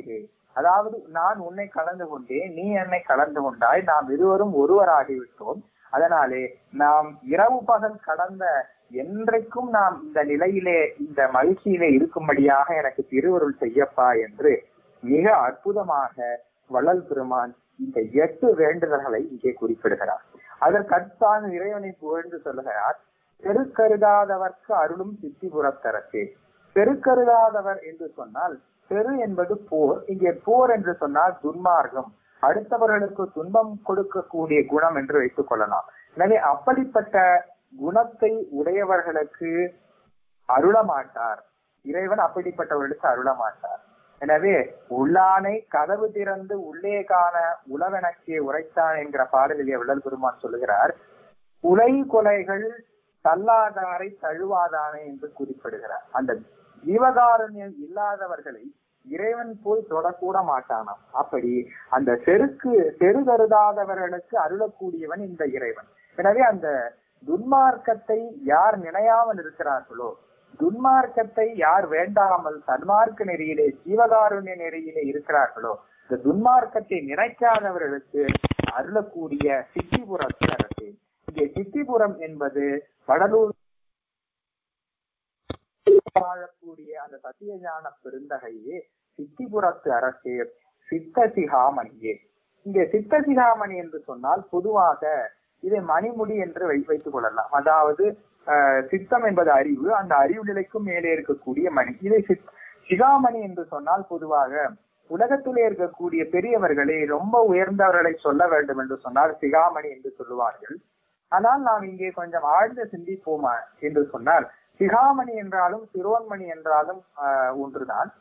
அதாவது நான் உன்னை கலந்து கொண்டேன் நீ என்னை கலந்து கொண்டாய் நாம் இருவரும் ஒருவராகிவிட்டோம் அதனாலே நாம் இரவு பகல் கடந்த என்றைக்கும் நாம் இந்த நிலையிலே இந்த மகிழ்ச்சியிலே இருக்கும்படியாக எனக்கு திருவருள் செய்யப்பா என்று மிக அற்புதமாக வள்ளல் பெருமான் இந்த எட்டு வேண்டுதல்களை இங்கே குறிப்பிடுகிறார் அதற்கடுத்தாக இறைவனை புகழ்ந்து சொல்லுகிறார் பெருக்கருதாதவர்க்கு அருளும் சித்திபுரத்தரசே பெருக்கருதாதவர் என்று சொன்னால் பெரு என்பது போர் இங்கே போர் என்று சொன்னால் துன்மார்க்கம் அடுத்தவர்களுக்கு துன்பம் கொடுக்கக்கூடிய குணம் என்று வைத்துக் கொள்ளலாம் எனவே அப்படிப்பட்ட குணத்தை உடையவர்களுக்கு அருளமாட்டார் இறைவன் அப்படிப்பட்டவர்களுக்கு அருளமாட்டார் எனவே உள்ளானை கதவு திறந்து உள்ளே காண உளவெனக்கே உரைத்தான் என்கிற பாடலிலே விழல் பெருமான் சொல்லுகிறார் உலை கொலைகள் தள்ளாதாரை தழுவாதானே என்று குறிப்பிடுகிறார் அந்த ஜீவகாரண்யம் இல்லாதவர்களை இறைவன் போய் தொடக்கூட மாட்டானாம் அப்படி அந்த செருக்கு செருகருதாதவர்களுக்கு அருளக்கூடியவன் இந்த இறைவன் எனவே அந்த துன்மார்க்கத்தை யார் நினையாமல் இருக்கிறார்களோ துன்மார்க்கத்தை யார் வேண்டாமல் சன்மார்க்க நெறியிலே ஜீவகாருண்ய நெறியிலே இருக்கிறார்களோ இந்த துன்மார்க்கத்தை நினைக்காதவர்களுக்கு அருளக்கூடிய சித்திபுரத்து அரசு இங்கே சித்திபுரம் என்பது வடலூர் வாழக்கூடிய அந்த சத்தியஞான பெருந்தகையே சித்திபுரத்து அரசே சித்த சிகாமணியே இங்கே சித்த சிகாமணி என்று சொன்னால் பொதுவாக இதை மணிமுடி என்று வை வைத்துக் கொள்ளலாம் அதாவது அஹ், சித்தம் என்பது அறிவு அந்த அறிவு நிலைக்கும் மேலே இருக்கக்கூடிய மணி இதை சித்- சிகாமணி என்று சொன்னால் பொதுவாக உலகத்திலே இருக்கக்கூடிய பெரியவர்களை ரொம்ப உயர்ந்தவர்களை சொல்ல வேண்டும் என்று சொன்னால் சிகாமணி என்று சொல்லுவார்கள் ஆனால் நாம் இங்கே கொஞ்சம் ஆழ்ந்து சிந்திப்போமா என்று சொன்னால் சிகாமணி என்றாலும் சிரோன்மணி என்றாலும் ஆஹ், ஒன்றுதான்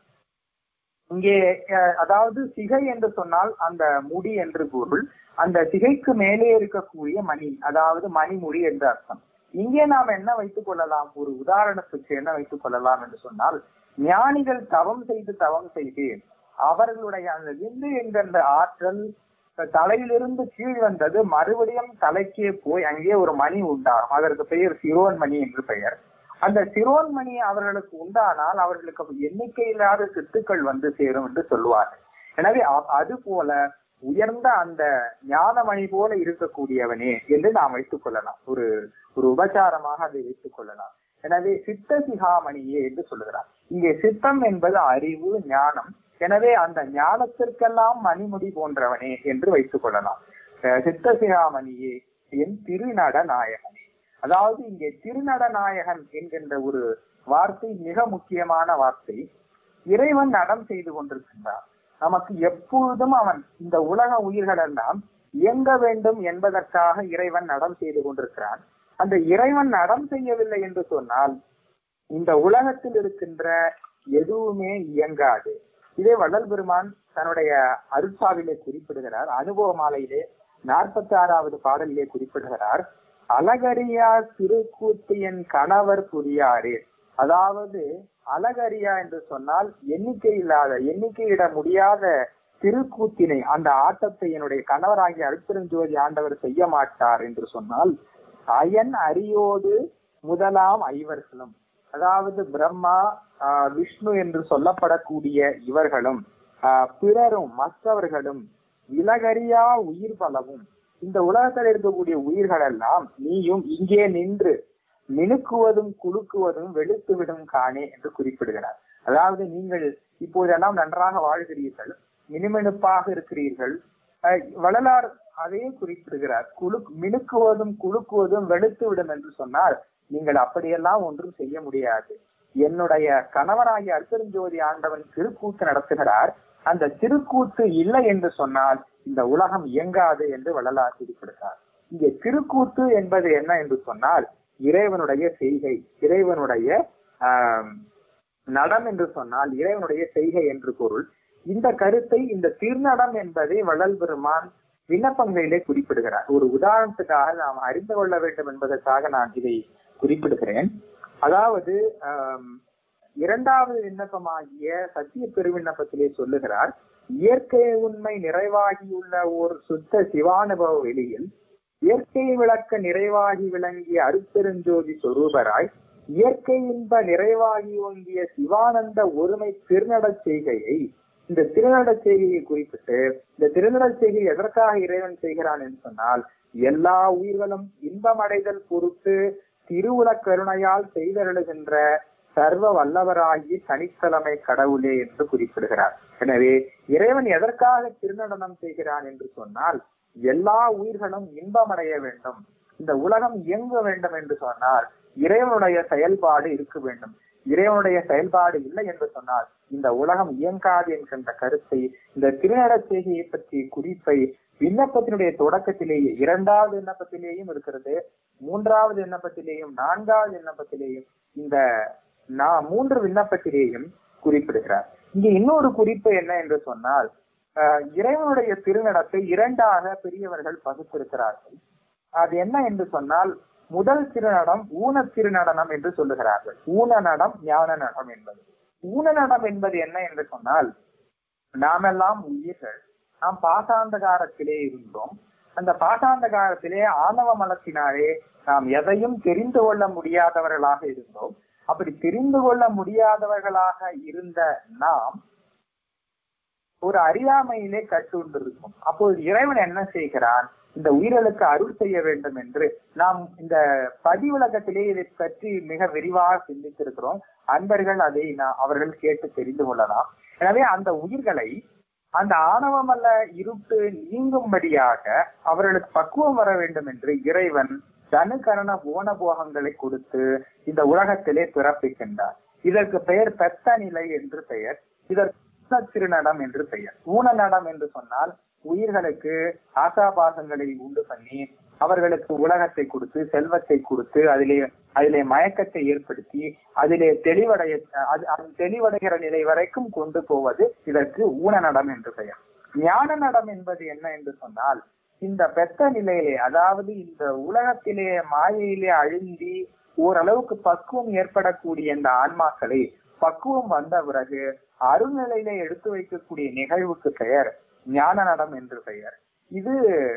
இங்கே அஹ், அதாவது சிகை என்று சொன்னால் அந்த முடி என்று பொருள் அந்த சிகைக்கு மேலே இருக்கக்கூடிய மணி அதாவது மணிமுடி என்று அர்த்தம் இங்கே நாம் என்ன வைத்துக் கொள்ளலாம் ஒரு உதாரணத்துக்கு என்ன வைத்துக் கொள்ளலாம் என்று சொன்னால் ஞானிகள் தவம் செய்து தவம் செய்து அவர்களுடைய அந்த விந்து என்கின்ற ஆற்றல் தலையிலிருந்து கீழ் வந்தது மறுபடியும் தலைக்கே போய் அங்கே ஒரு மணி உண்டாகும் அதற்கு பெயர் சிரோன்மணி என்று பெயர் அந்த சிரோன்மணி அவர்களுக்கு உண்டானால் அவர்களுக்கு எண்ணிக்கையில்லாத சித்துக்கள் வந்து சேரும் என்று சொல்லுவார்கள் எனவே அ- அது போல உயர்ந்த அந்த ஞானமணி போல இருக்கக்கூடியவனே என்று நாம் வைத்துக் கொள்ளலாம் ஒரு ஒரு உபச்சாரமாக அதை வைத்துக் கொள்ளலாம் எனவே சித்த சிகாமணியே என்று சொல்லுகிறார் இங்கே சித்தம் என்பது அறிவு ஞானம் எனவே அந்த ஞானத்திற்கெல்லாம் மணிமுடி போன்றவனே என்று வைத்துக் கொள்ளலாம் அஹ் சித்த சிகாமணியே என் திருநட நாயகனே அதாவது இங்கே திருநட நாயகன் என்கின்ற ஒரு வார்த்தை மிக முக்கியமான வார்த்தை இறைவன் நடம் செய்து கொண்டிருக்கின்றார் நமக்கு எப்பொழுதும் அவன் இந்த உலக உயிர்கள் எல்லாம் இயங்க வேண்டும் என்பதற்காக இறைவன் நடம் செய்து கொண்டிருக்கிறான் அந்த இறைவன் நடம் செய்யவில்லை என்று சொன்னால் இந்த உலகத்தில் இருக்கின்ற எதுவுமே இயங்காது இதே வள்ளல் பெருமான் தன்னுடைய அருட்சாவிலே குறிப்பிடுகிறார் அனுபவ மாலையிலே நாற்பத்தி ஆறாவது பாடலிலே குறிப்பிடுகிறார் அழகரியா திருக்கூத்து என் கணவர் புரியாரே அதாவது அழகரியா என்று சொன்னால் எண்ணிக்கை இல்லாத எண்ணிக்கையிட முடியாத திருக்கூத்தினை அந்த ஆட்டத்தை என்னுடைய கணவராகிய அருட்பெருஞ்சோதி ஆண்டவர் செய்ய மாட்டார் என்று சொன்னால் அயன் அரியோடு முதலாம் ஐவர்களும் அதாவது பிரம்மா ஆஹ், விஷ்ணு என்று சொல்லப்படக்கூடிய இவர்களும் ஆஹ், பிறரும் மற்றவர்களும் இலகரியா உயிர் பலவும் இந்த உலகத்தில் இருக்கக்கூடிய உயிர்கள் எல்லாம் நீயும் இங்கே நின்று மினுக்குவதும் குலுக்குவதும் வெளுத்துவிடும் காணே என்று குறிப்பிடுகிறார் அதாவது நீங்கள் இப்போதெல்லாம் நன்றாக வாழ்கிறீர்கள் மினுமினுப்பாக இருக்கிறீர்கள் அஹ் வள்ளலார் அதையே குறிப்பிடுகிறார் குழு மினுக்குவதும் குலுக்குவதும் வெளுத்து விடும் என்று சொன்னால் நீங்கள் அப்படியெல்லாம் ஒன்றும் செய்ய முடியாது என்னுடைய கணவராகிய அற்பெருஞ்சோதி ஆண்டவன் திருக்கூத்து நடத்துகிறார் அந்த திருக்கூத்து இல்லை என்று சொன்னால் இந்த உலகம் இயங்காது என்று வள்ளலார் குறிப்பிடுகிறார் இங்கே திருக்கூத்து என்பது என்ன என்று சொன்னால் இறைவனுடைய செய்கை இறைவனுடைய ஆஹ் நடம் என்று சொன்னால் இறைவனுடைய செய்கை என்று பொருள் இந்த கருத்தை இந்த திருநடம் என்பதை வள்ளல் பெருமான் விண்ணப்பங்களிலே குறிப்பிடுகிறார் ஒரு உதாரணத்துக்காக நாம் அறிந்து கொள்ள வேண்டும் என்பதற்காக நான் இதை குறிப்பிடுகிறேன் அதாவது ஆம், இரண்டாவது விண்ணப்பமாகிய சத்திய பெருவிண்ணப்பத்திலே சொல்லுகிறார் இயற்கை உண்மை நிறைவாகியுள்ள ஒரு சுத்த சிவானுபவ வெளியில் இயற்கை விளக்க நிறைவாகி விளங்கிய அருப்பெருஞ்சோதி சொரூபராய் இயற்கை இன்ப நிறைவாகி ஓங்கிய சிவானந்த ஒருமை திருநடச் செய்கையை இந்த திருநட செய்கையை குறிப்பிட்டு இந்த திருநட செய்கை எதற்காக இறைவன் செய்கிறான் என்று சொன்னால் எல்லா உயிர்களும் இன்பமடைதல் பொறுத்து திருவுல கருணையால் செய்தருளுகின்ற சர்வ வல்லவராகி தனித்தலைமை கடவுளே என்று குறிப்பிடுகிறார் எனவே இறைவன் எதற்காக திருநடனம் செய்கிறான் என்று சொன்னால் எல்லா உயிர்களும் இன்பமடைய வேண்டும் இந்த உலகம் இயங்க வேண்டும் என்று சொன்னால் இறைவனுடைய செயல்பாடு இருக்க வேண்டும் இறைவனுடைய செயல்பாடு இல்லை என்று சொன்னால் இந்த உலகம் இயங்காது என்கின்ற கருத்தை இந்த திருநட செய்கையை பற்றிய குறிப்பை விண்ணப்பத்தினுடைய தொடக்கத்திலேயே இரண்டாவது விண்ணப்பத்திலேயும் இருக்கிறது மூன்றாவது விண்ணப்பத்திலேயும் நான்காவது விண்ணப்பத்திலேயும் இந்த நான் மூன்று விண்ணப்பத்திலேயும் குறிப்பிடுகிறார் இங்க இன்னொரு குறிப்பு என்ன என்று சொன்னால் அஹ், இறைவனுடைய திருநடத்தை இரண்டாக பெரியவர்கள் பகுத்திருக்கிறார்கள் அது என்ன என்று சொன்னால் முதல் திருநடம் ஊன திருநடனம் என்று சொல்லுகிறார்கள் ஊன நடம் ஞான நடம் என்பது ஊன நடம் என்பது என்ன என்று சொன்னால் நாமெல்லாம் உயிர்கள் நாம் பாசாந்தகாரத்திலே இருந்தோம் அந்த பாசாந்தகாரத்திலே ஆணவ மலத்தினாலே நாம் எதையும் தெரிந்து கொள்ள முடியாதவர்களாக இருந்தோம் அப்படி தெரிந்து கொள்ள முடியாதவர்களாக இருந்த நாம் ஒரு அறியாமையிலே கட்டுண்டிருக்கும் அப்போது இறைவன் என்ன செய்கிறான் இந்த உயிர்களுக்கு அருள் செய்ய வேண்டும் என்று நாம் இந்த பதிவிலக்கத்திலே இதை பற்றி மிக விரிவாக சிந்தித்திருக்கிறோம் அன்பர்கள் அதை நா- அவர்கள் கேட்டு தெரிந்து கொள்ளலாம் எனவே அந்த உயிர்களை அந்த ஆணவமல்ல இருட்டு நீங்கும்படியாக அவர்களுக்கு பக்குவம் வர வேண்டும் என்று இறைவன் தனுகரண போனபோகங்களை கொடுத்து இந்த உலகத்திலே பிறப்பிக்கின்றார் இதற்கு பெயர் பெத்த நிலை என்று பெயர் இதற்கு ஊன திருநடம் என்று பெயர் ஊன நடம் என்று சொன்னால் உயிர்களுக்கு ஆசாபாசங்களை உண்டு பண்ணி அவர்களுக்கு உலகத்தை கொடுத்து செல்வத்தை கொடுத்து அதிலே அதிலே மயக்கத்தை ஏற்படுத்தி அதிலே தெளிவடைய அது அது தெளிவடைகிற நிலை வரைக்கும் கொண்டு போவது இதற்கு ஊன நடம் என்று பெயர் ஞான நடம் என்பது என்ன என்று சொன்னால் இந்த பெத்த நிலையிலே அதாவது இந்த உலகத்திலே மாயையிலே அழுந்தி ஓரளவுக்கு பக்குவம் ஏற்படக்கூடிய இந்த ஆன்மாக்களை பக்குவம் வந்த பிறகு அருள்நிலையிலே எடுத்து வைக்கக்கூடிய நிகழ்வுக்கு பெயர் ஞான நடம் என்று பெயர் இது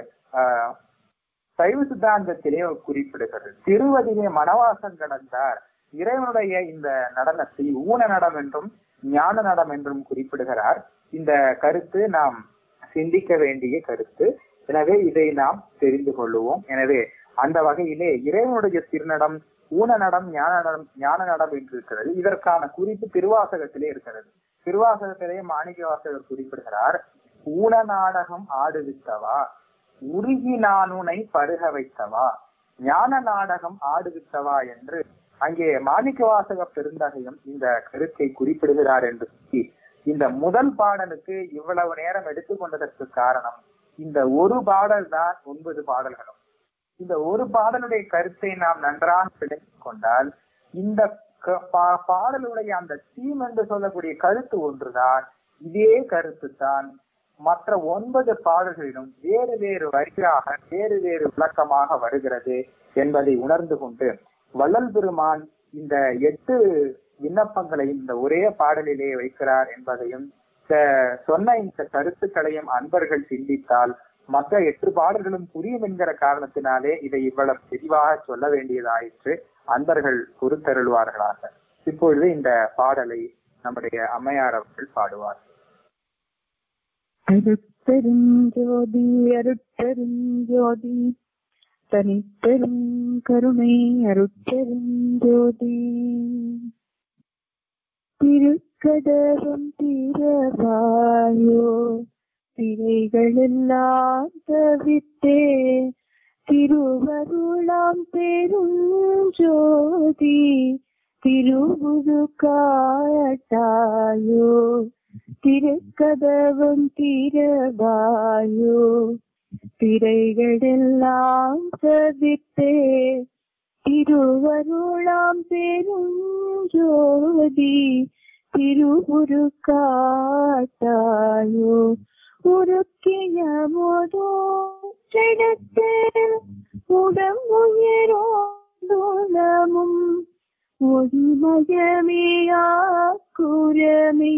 ஆஹ், சைவ சித்தாந்தத்திலே குறிப்பிடுகிறது திருவதிலே மனவாசம் கடந்தார் இறைவனுடைய இந்த நடனத்தை ஊன நடம் என்றும் ஞான நடம் என்றும் குறிப்பிடுகிறார் இந்த கருத்து நாம் சிந்திக்க வேண்டிய கருத்து எனவே இதை நாம் தெரிந்து கொள்ளுவோம் எனவே அந்த வகையிலே இறைவனுடைய திருநடம் ஊன நடம் ஞான நடம் ஞான நடம் என்று இருக்கிறது இதற்கான குறிப்பு திருவாசகத்திலே இருக்கிறது திருவாசகத்திலே மாணிக்க வாசகர் குறிப்பிடுகிறார் ஊன நாடகம் ஆடுவித்தவா உருகி நானுனை பருக வைத்தவா ஞான நாடகம் ஆடுவித்தவா என்று அங்கே மாணிக்க வாசக பெருந்தகையும் இந்த கருத்தை குறிப்பிடுகிறார் என்று சொல்லி இந்த முதல் பாடலுக்கு இவ்வளவு நேரம் எடுத்துக்கொண்டதற்கு காரணம் இந்த ஒரு பாடல் தான் ஒன்பது பாடல்களும் இந்த ஒரு பாடலுடைய கருத்தை நாம் நன்றாக விளங்கிக் கொண்டால் இந்த க- பா- பாடலுடைய அந்த தீம் என்று சொல்லக்கூடிய கருத்து ஒன்றுதான் இதே கருத்து தான் மற்ற ஒன்பது பாடல்களிலும் வேறு வேறு வரிகளாக வேறு வேறு விளக்கமாக வருகிறது என்பதை உணர்ந்து கொண்டு வள்ளல் பெருமான் இந்த எட்டு விண்ணப்பங்களை இந்த ஒரே பாடலிலே வைக்கிறார் என்பதையும் இந்த- சொன்ன இந்த கருத்துக்களையும் அன்பர்கள் சிந்தித்தால் மற்ற எட்டு பாடல்களும் புரியும் என்கிற காரணத்தினாலே இதை இவ்வளவு தெளிவாக சொல்ல வேண்டியதாயிற்று அன்பர்கள் பொறுத்தருள்வார்களாக இப்பொழுது இந்த பாடலை நம்முடைய அம்மையார் அவர்கள் பாடுவார் அருட்பெரும் ஜோதி அருட்பெரும் ஜோதி தனிப்பெரும் கருணை அருட்பெரும் ஜோதி திருக்கடகம் தீரவாயோ திரைகள் எல்லாம் தவித்தே திருவருளாம் பெரும் ஜோதி திருவுது காட்டாயோ திருக்கதவம் தீரவாயோ திரைகளெல்லாம் தவித்தே திருவருளாம் பெரும் ஜோதி திருவுரு காட்டாயோ உருக்கிய மோதோ கிடத்தில் உடம்புயரோந்தோலமும் ஒளிமயமேயாக்குரமை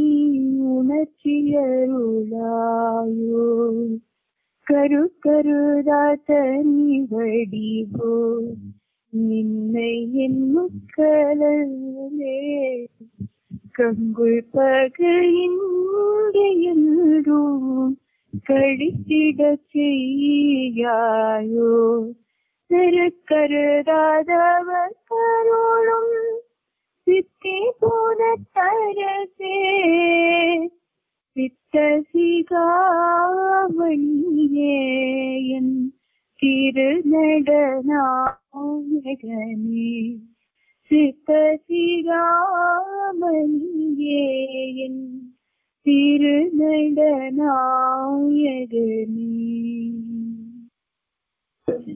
உணர்ச்சியருளாயோ கரு கருதாத்தனி வடிவோ நின்னை என் முக்கலே கங்குள் பகையின்றென்றும் கழித்திடச் செய்யாயோ திருக்கருதாதவர் கருளும் சித்தி போன தரசே சித்த சிகாமணியே என் திருநடனாயகனே சித்த சிகாமணியே என் திருநடனாயகனே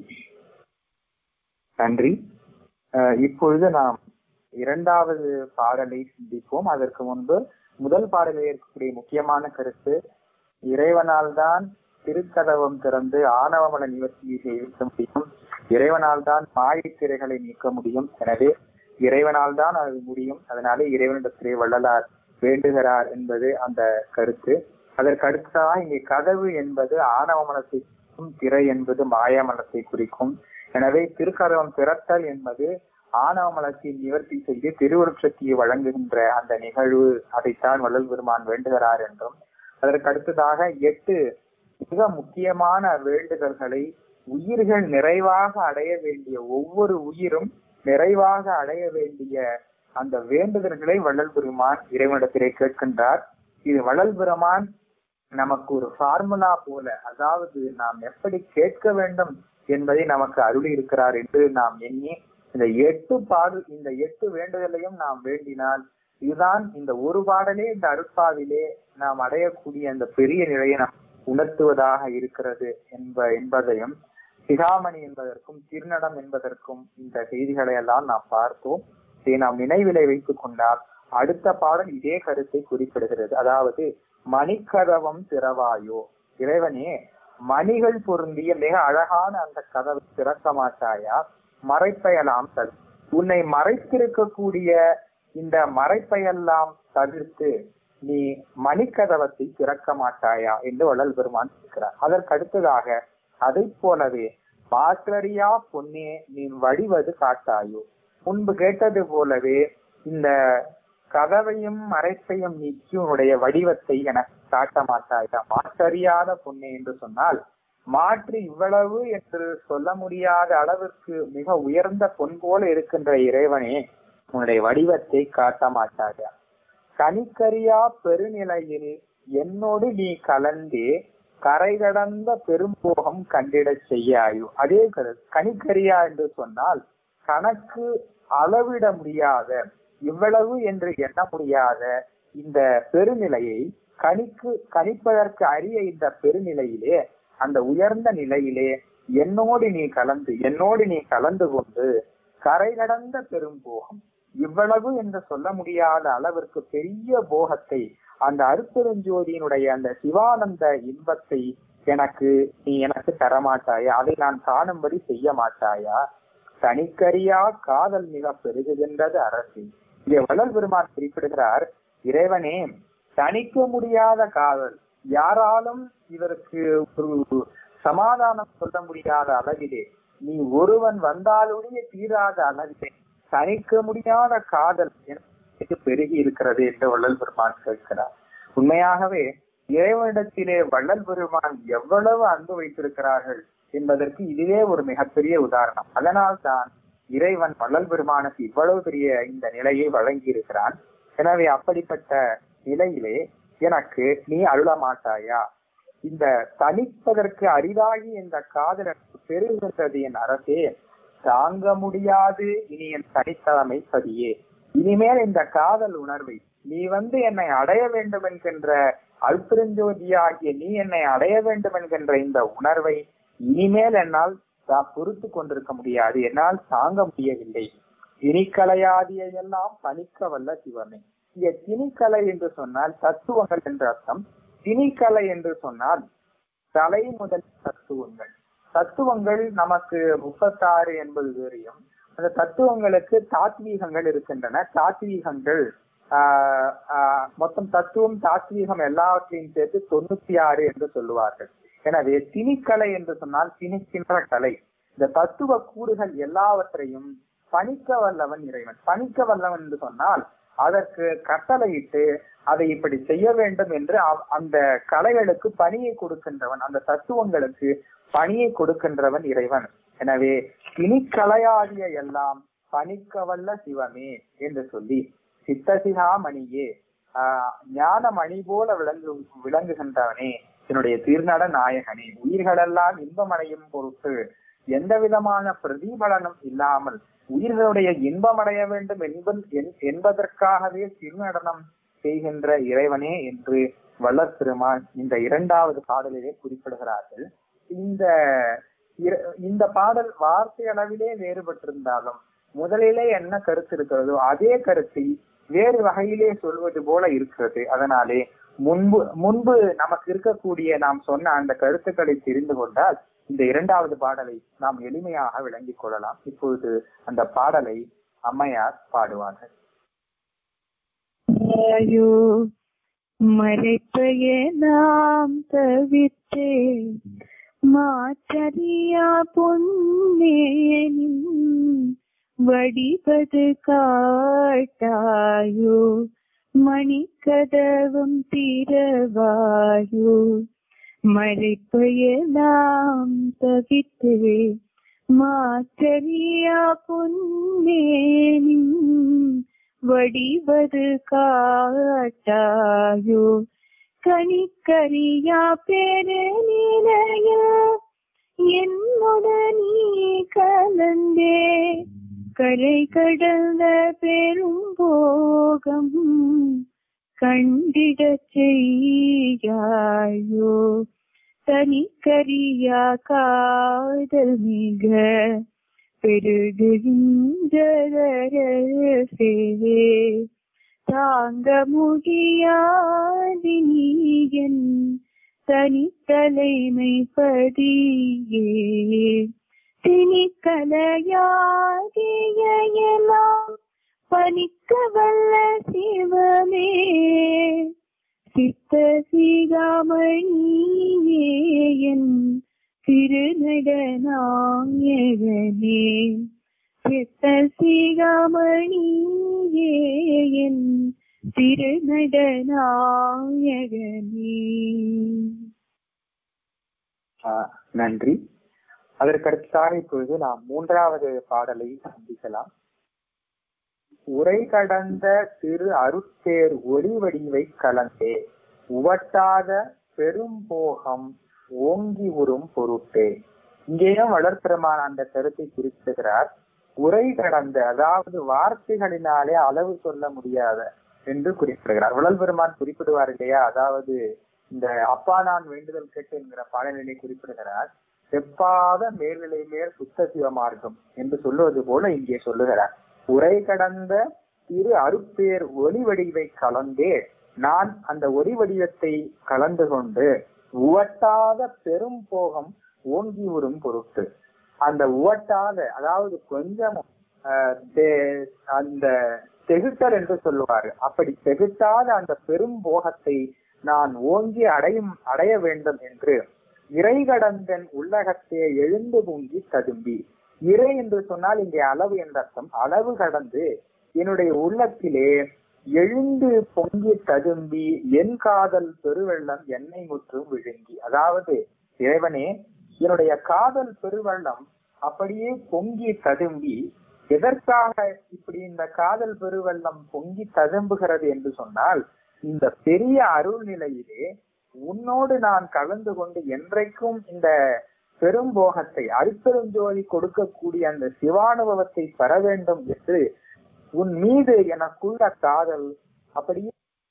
நன்றி அஹ் இப்பொழுது நாம் இரண்டாவது பாடலை சிந்திப்போம் அதற்கு முன்பு முதல் பாடலில் இருக்கக்கூடிய முக்கியமான கருத்து இறைவனால் தான் திருக்கதவம் திறந்து ஆணவமல நிவர்த்தியை செய்ய முடியும் இறைவனால் தான் மாயத் திரைகளை நீக்க முடியும் எனவே இறைவனால் தான் அது முடியும் அதனால இறைவனிடத்திலே வள்ளலார் வேண்டுகிறார் என்பது அந்த கருத்து அதற்கு அடுத்ததாக இங்கே கதவு என்பது ஆணவ மனத்தை குறிக்கும் திரை என்பது மாயா மனத்தை குறிக்கும் எனவே திருக்கதவம் திறத்தல் என்பது ஆணவ மலத்தை நிவர்த்தி செய்து திருவருட்சக்தியை வழங்குகின்ற அந்த நிகழ்வு அதைத்தான் வள்ளல் பெருமான் வேண்டுகிறார் என்றும் அதற்கு அடுத்ததாக எட்டு மிக முக்கியமான வேண்டுதல்களை உயிர்கள் நிறைவாக அடைய வேண்டிய ஒவ்வொரு உயிரும் நிறைவாக அடைய வேண்டிய அந்த வேண்டுதல்களை வள்ளல் பெருமான் இறைவனிடத்திலே கேட்கின்றார் இது வள்ளல் பெருமான் நமக்கு ஒரு ஃபார்முலா போல அதாவது நாம் எப்படி கேட்க வேண்டும் என்பதை நமக்கு அருளி இருக்கிறார் என்று நாம் எண்ணி இந்த எட்டு பாடு இந்த எட்டு வேண்டுதலையும் நாம் வேண்டினால் இதுதான் இந்த ஒரு பாடலே இந்த அருட்பாவிலே நாம் அடையக்கூடிய அந்த பெரிய நிலையை நாம் உணர்த்துவதாக இருக்கிறது என்ப என்பதையும் சிகாமணி என்பதற்கும் திருநடம் என்பதற்கும் இந்த செய்திகளை எல்லாம் நாம் பார்த்தோம் இதை நாம் நினைவிலை வைத்துக் கொண்டால் அடுத்த பாடல் இதே கருத்தை குறிப்பிடுகிறது அதாவது மணிக்கதவம் திறவாயோ இறைவனே மணிகள் பொருந்திய மிக அழகான அந்த கதவை திறக்க மாட்டாயா மறைப்பையெல்லாம் தரு உன்னை மறைத்திருக்கக்கூடிய இந்த மறைப்பையெல்லாம் தவிர்த்து நீ மணிக்கதவத்தை திறக்க மாட்டாயா என்று வள்ளல் பெருமான் இருக்கிறார் அதற்கு அடுத்ததாக அதை போலவே மாற்றறியா பொன்னே நீ வடிவது காட்டாயோ முன்பு கேட்டது போலவே இந்த கதவையும் மறைப்பையும் நீக்கி உன்னுடைய வடிவத்தை எனக்கு காட்ட மாட்டாயா மாற்றறியாத பொன்னே என்று சொன்னால் மாற்று இவ்வளவு என்று சொல்ல முடியாத அளவிற்கு மிக உயர்ந்த பொன் போல இருக்கின்ற இறைவனே உன்னுடைய வடிவத்தை காட்ட மாட்டாயா கனிக்கரியா பெருநிலையில் என்னோடு நீ கலந்தே கரை கடந்த பெரும்போகம் கண்டிடச் செய்யாயோ அதே கரு- கனிக்கரியா என்று சொன்னால் கணக்கு அளவிட முடியாத இவ்வளவு என்று எண்ண முடியாத இந்த பெருநிலையை கணிக்கு கணிப்பதற்கு அரிய இந்த பெருநிலையிலே அந்த உயர்ந்த நிலையிலே என்னோடு நீ கலந்து என்னோடு நீ கலந்து கொண்டு கரை கடந்த பெரும்போகம் இவ்வளவு என்று சொல்ல முடியாத அளவிற்கு பெரிய போகத்தை அந்த அருப்பெருஞ்சோதியினுடைய அந்த சிவானந்த இன்பத்தை எனக்கு நீ எனக்கு தரமாட்டாயா அதை நான் காணும்படி செய்ய மாட்டாயா தனிக்கரியா காதல் மிக பெருகுகின்றது அரசு இங்கே வள்ளல் பெருமான் குறிப்பிடுகிறார் இறைவனே தணிக்க முடியாத காதல் யாராலும் இதற்கு ஒரு சமாதானம் சொல்ல முடியாத அளவிலே நீ ஒருவன் வந்தாலுடைய தீராத அளவிலே தணிக்க முடியாத காதல் எனக்கு பெருகி இருக்கிறது என்று வள்ளல் பெருமான் கேட்கிறார் உண்மையாகவே இறைவனிடத்திலே வள்ளல் பெருமான் எவ்வளவு அன்பு வைத்திருக்கிறார்கள் என்பதற்கு இதுவே ஒரு மிகப்பெரிய உதாரணம் அதனால் தான் இறைவன் வள்ளல் பெருமானுக்கு இவ்வளவு பெரிய இந்த நிலையை வழங்கி இருக்கிறான் எனவே அப்படிப்பட்ட நிலையிலே எனக்கு நீ அருள மாட்டாயா இந்த தனிப்பதற்கு அரிதாகி இந்த காதல் எனக்கு பெருகின்றது என் அரசே தாங்க முடியாது இனி என் தனித்தலைமை பதியே இனிமேல் இந்த காதல் உணர்வை நீ வந்து என்னை அடைய வேண்டும் என்கின்ற அல்பெருஞ்சோதியாகிய நீ என்னை அடைய வேண்டும் என்கின்ற இந்த உணர்வை இனிமேல் என்னால் தா- பொறுத்து கொண்டிருக்க முடியாது என்னால் தாங்க முடியவில்லை திணிக்கலையாதிய எல்லாம் பணிக்க வல்ல சிவமே இங்க திணிக்கலை என்று சொன்னால் தத்துவங்கள் என்ற அர்த்தம் திணிக்கலை என்று சொன்னால் தலை முதல் தத்துவங்கள் தத்துவங்கள் நமக்கு முப்பத்தாறு என்பது தெரியும் அந்த தத்துவங்களுக்கு தாத்வீகங்கள் இருக்கின்றன தாத்வீகங்கள் ஆஹ் ஆஹ் மொத்தம் தத்துவம் தாத்வீகம் எல்லாவற்றையும் சேர்த்து தொண்ணூத்தி ஆறு என்று சொல்லுவார்கள் எனவே திணிக்கலை என்று சொன்னால் திணிக்கின்ற கலை இந்த தத்துவ கூறுகள் எல்லாவற்றையும் பணிக்க வல்லவன் இறைவன் பணிக்க வல்லவன் என்று சொன்னால் அதற்கு கட்டளையிட்டு அதை இப்படி செய்ய வேண்டும் என்று அவ்- அந்த கலைகளுக்கு பணியை கொடுக்கின்றவன் அந்த தத்துவங்களுக்கு பணியை கொடுக்கின்றவன் இறைவன் எனவே இனிக்கலையாகிய எல்லாம் பணிக்கவல்ல சிவமே என்று சொல்லி சித்தசிகா மணியே ஆஹ் ஞான மணி போல விளங்கு விளங்குகின்றவனே என்னுடைய திருநட நாயகனே உயிர்களெல்லாம் இன்பமடையும் பொருட்டு எந்த விதமான பிரதிபலனும் இல்லாமல் உயிர்களுடைய இன்பமடைய வேண்டும் என்பது என்- என்பதற்காகவே திருநடனம் செய்கின்ற இறைவனே என்று வள்ளற் பெருமான் இந்த இரண்டாவது பாடலிலே குறிப்பிடுகிறார்கள் இந்த இர- இந்த பாடல் வார்த்தை அளவிலே வேறுபட்டிருந்தாலும் முதலிலே என்ன கருத்து இருக்கிறதோ அதே கருத்தை வேறு வகையிலே சொல்வது போல இருக்கிறது அதனாலே முன்பு முன்பு நமக்கு இருக்கக்கூடிய நாம் சொன்ன அந்த கருத்துக்களை தெரிந்து கொண்டால் இந்த இரண்டாவது பாடலை நாம் எளிமையாக விளங்கிக் கொள்ளலாம் இப்பொழுது அந்த பாடலை அம்மையார் பாடுவார்கள் ஐயோ மறைப்பைய நாம் தவிர்த்தே மாற்றறியா பொன்னேனின் வடிவது காட்டாயோ மணிக்கதவம் திறவாயோ மறைப்பையெல்லாம் தவிர்த்தே மாற்றறியா பொன்னேனின் வடிவது காட்டாயோ கனிக்கரியா பெருநிலைய என்னுடனே கலந்தே கரை கடந்த பெரும் போகம் கண்டிடச் செய்யாயோ தனிக்கரியா காதல் மிக பெருகுகின்றதரசே தாங்க முடியாது நீ என் தனித்தலைமை பதியே திணிக்கலையாகிய எல்லாம் பணிக்க வல்ல சிவமே சித்த சிகாமணியே என் திருநடனாயகனே சித்த சிகாமணியே என் திருநடனாயகனே ஆஹ் நன்றி அதற்கடுத்ததாக இப்பொழுது நாம் மூன்றாவது பாடலை சந்திக்கலாம் உரை கடந்த திரு அருட்பேர் ஒளி வடிவை கலந்தே உவட்டாத பெரும்போகம் ஓங்கி உறும் பொருட்டே இங்கேயும் வளர்ப்பிரமான அந்த கருத்தை குறிப்பிடுகிறார் உரை கடந்த அதாவது வார்த்தைகளினாலே அளவு சொல்ல முடியாத என்று குறிப்பிடுகிறார் வள்ளல் பெருமான் குறிப்பிடுவார் இல்லையா அதாவது இந்த அப்பா நான் வேண்டுதல் கேட்டு என்கிற பாடலினை குறிப்பிடுகிறார் செப்பாத மேல்நிலை மேல் சுத்த சிவமார்க்கம் என்று சொல்லுவது போல இங்கே சொல்லுகிறார் உரை கடந்த திரு அருப்பேர் ஒளி வடிவை கலந்தே நான் அந்த ஒளி வடிவத்தை கலந்து கொண்டு உவட்டாத பெரும் போகம் ஓங்கி உறும் பொருட்டு அந்த உவட்டாத அதாவது கொஞ்சம் ஆஹ், தே- அந்த தெகுட்டல் என்று சொல்லுவாரு அப்படி தெகுட்டாத அந்த பெரும் போகத்தை நான் ஓங்கி அடையும் அடைய வேண்டும் என்று இறை கடந்தன் உள்ளகத்தே எழுந்து பொங்கி ததும்பி இறை என்று சொன்னால் இங்கே அளவு என்ற அர்த்தம் அளவு கடந்து என்னுடைய உள்ளத்திலே எழுந்து பொங்கி ததும்பி என் காதல் பெருவெள்ளம் என்னை முற்றும் விழுங்கி அதாவது இறைவனே என்னுடைய காதல் பெருவெள்ளம் அப்படியே பொங்கி ததும்பி எதற்காக இப்படி இந்த காதல் பெருவெள்ளம் பொங்கி ததும்புகிறது என்று சொன்னால் இந்த பெரிய அருள் நிலையிலே உன்னோடு நான் கலந்து கொண்டு என்றைக்கும் இந்த பெரும்போகத்தை அருப்பெருஞ்சோதி கொடுக்கக்கூடிய அந்த சிவானுபவத்தை பெற வேண்டும் என்று உன் மீது எனக்குள்ள காதல் அப்படியே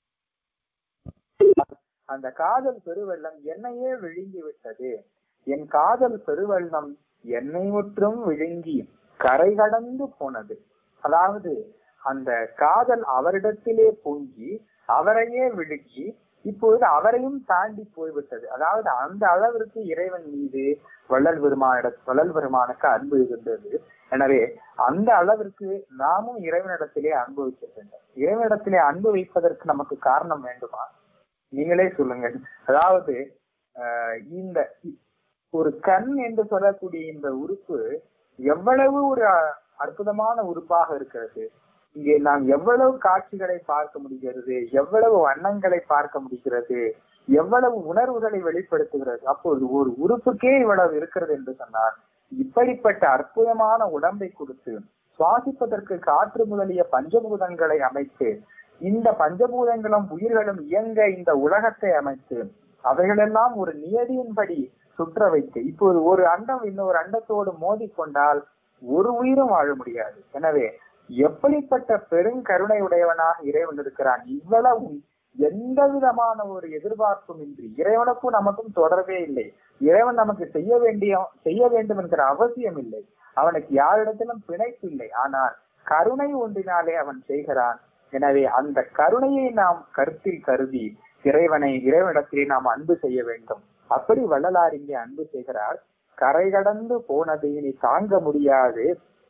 அந்த காதல் பெருவெள்ளம் என்னையே விழுங்கி விட்டது என் காதல் பெருவெள்ளம் என்னை முற்றும் விழுங்கி கரை கடந்து போனது அதாவது அந்த காதல் அவரிடத்திலே பொங்கி அவரையே விழுங்கி இப்பொழுது அவரையும் தாண்டி போய்விட்டது அதாவது அந்த அளவிற்கு இறைவன் மீது வள்ளல் பெருமானிட வள்ளல் பெருமானுக்கு அன்பு இருந்தது எனவே அந்த அளவிற்கு நாமும் இறைவனிடத்திலே அன்பு வைக்க வேண்டும் இறைவனிடத்திலே அன்பு வைப்பதற்கு நமக்கு காரணம் வேண்டுமா நீங்களே சொல்லுங்கள் அதாவது ஆஹ் இந்த ஒரு கண் என்று சொல்லக்கூடிய இந்த உறுப்பு எவ்வளவு ஒரு அற்புதமான உறுப்பாக இருக்கிறது இங்கே நாம் எவ்வளவு காட்சிகளை பார்க்க முடிகிறது எவ்வளவு வண்ணங்களை பார்க்க முடிகிறது எவ்வளவு உணர்வுகளை வெளிப்படுத்துகிறது அப்போது ஒரு உறுப்புக்கே இவ்வளவு இருக்கிறது என்று சொன்னார் இப்படிப்பட்ட அற்புதமான உடம்பை கொடுத்து சுவாசிப்பதற்கு காற்று முதலிய பஞ்சபூதங்களை அமைத்து இந்த பஞ்சபூதங்களும் உயிர்களும் இயங்க இந்த உலகத்தை அமைத்து அவைகளெல்லாம் ஒரு நியதியின்படி சுற்ற வைத்து இப்போது ஒரு அண்டம் இன்னொரு அண்டத்தோடு மோதிக்கொண்டால் ஒரு உயிரும் வாழ முடியாது எனவே எப்படிப்பட்ட பெருங்கருணை உடையவனாக இறைவன் இருக்கிறான் இவ்வளவு எந்த விதமான ஒரு எதிர்பார்ப்பும் இன்றி இறைவனுக்கும் நமக்கும் தொடர்பே இல்லை இறைவன் நமக்கு செய்ய வேண்டிய செய்ய வேண்டும் என்கிற அவசியம் இல்லை அவனுக்கு யாரிடத்திலும் பிணைப்பு இல்லை ஆனால் கருணை ஒன்றினாலே அவன் செய்கிறான் எனவே அந்த கருணையை நாம் கருத்தில் கருதி இறைவனை இறைவனிடத்திலே நாம் அன்பு செய்ய வேண்டும் அப்படி வள்ளலார் இங்கே அன்பு செய்கிறார் கரை கடந்து போனதை நீ தாங்க முடியாது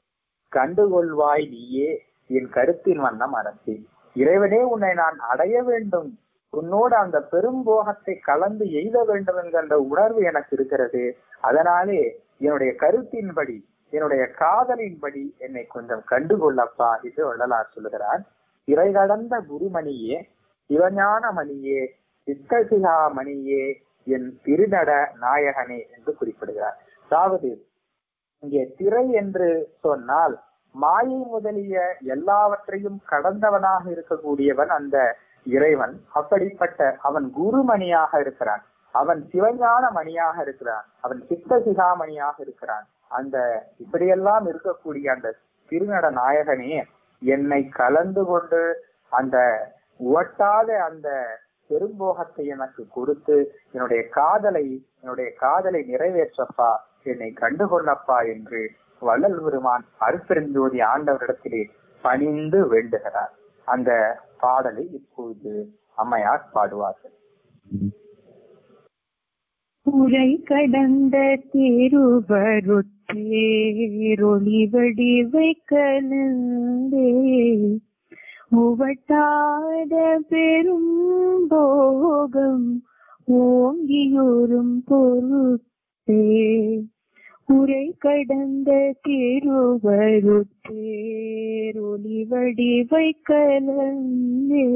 கண்டுகொள்வாய் நீயே என் கருத்தின் வண்ணம் அரசி இறைவனே உன்னை நான் அடைய வேண்டும் உன்னோடு அந்த பெரும்போகத்தை கலந்து எய்த வேண்டும் என்கின்ற உணர்வு எனக்கு இருக்கிறது அதனாலே என்னுடைய கருத்தின்படி என்னுடைய காதலின்படி என்னை கொஞ்சம் கண்டுகொள்ளப்பா என்று வள்ளலார் சொல்லுகிறார் இறை கடந்த குருமணியே சிவஞான மணியே சித்தசிகா மணியே என் திருநட நாயகனே என்று குறிப்பிடுகிறார் அதாவது இங்கே திரை என்று சொன்னால் மாயை முதலிய எல்லாவற்றையும் கடந்தவனாக இருக்கக்கூடியவன் அந்த இறைவன் அப்படிப்பட்ட அவன் குருமணியாக இருக்கிறான் அவன் சிவஞான மணியாக இருக்கிறான் அவன் சித்த சிகாமணியாக இருக்கிறான் அந்த இப்படியெல்லாம் இருக்கக்கூடிய அந்த திருநட நாயகனே என்னை கலந்து கொண்டு அந்த ஒட்டாத அந்த பெரும்போகத்தை எனக்கு கொடுத்து என்னுடைய காதலை என்னுடைய காதலை நிறைவேற்றப்பா என்னை கண்டுகொள்ளப்பா என்று வள்ளல் பெருமான் அருப்பெருஞ்சோதி ஆண்டவரிடத்திலே பணிந்து வேண்டுகிறார் அந்த பாடலை இப்பொழுது அம்மையார் பாடுவார்கள் உரை கடந்த திருவருத்தேரொளி வடிவை கலந்தே உவட்டாத பெரும் போகம் ஓங்கியோரும் பொருத்தே உரை கடந்த திருவருத்தேரொளி வடிவை கலந்தே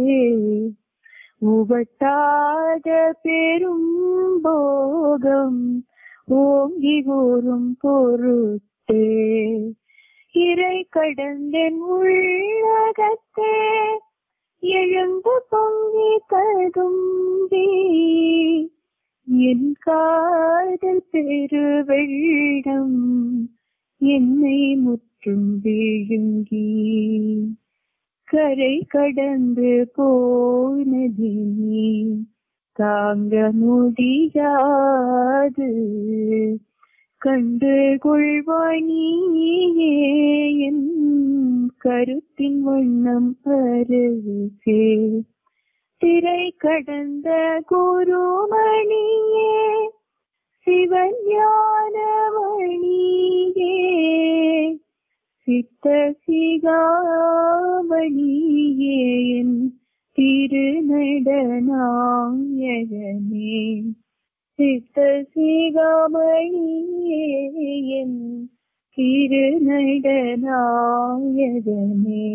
உவட்டாத பெரும் போகம் ஓங்கி கூறும் பொருட்டே இறை கடந்தன் உள்ளகத்தே எழுந்து பொங்கி ததும்பி என் காதல் பெருவெள்ளம் என்னை முற்றும் விழுங்கி கரை கடந்து போனது நீ தாங்க முடியாது கண்டு கொள்வாய் நீயே என் கருத்தின் வண்ணம் அருகே திரை கடந்த குருமணியே சிவஞானமணியே சித்த சிகாமணியே என் திருநடனாயகனே சித்த சிகாமணியே என் திருநடனாயகனே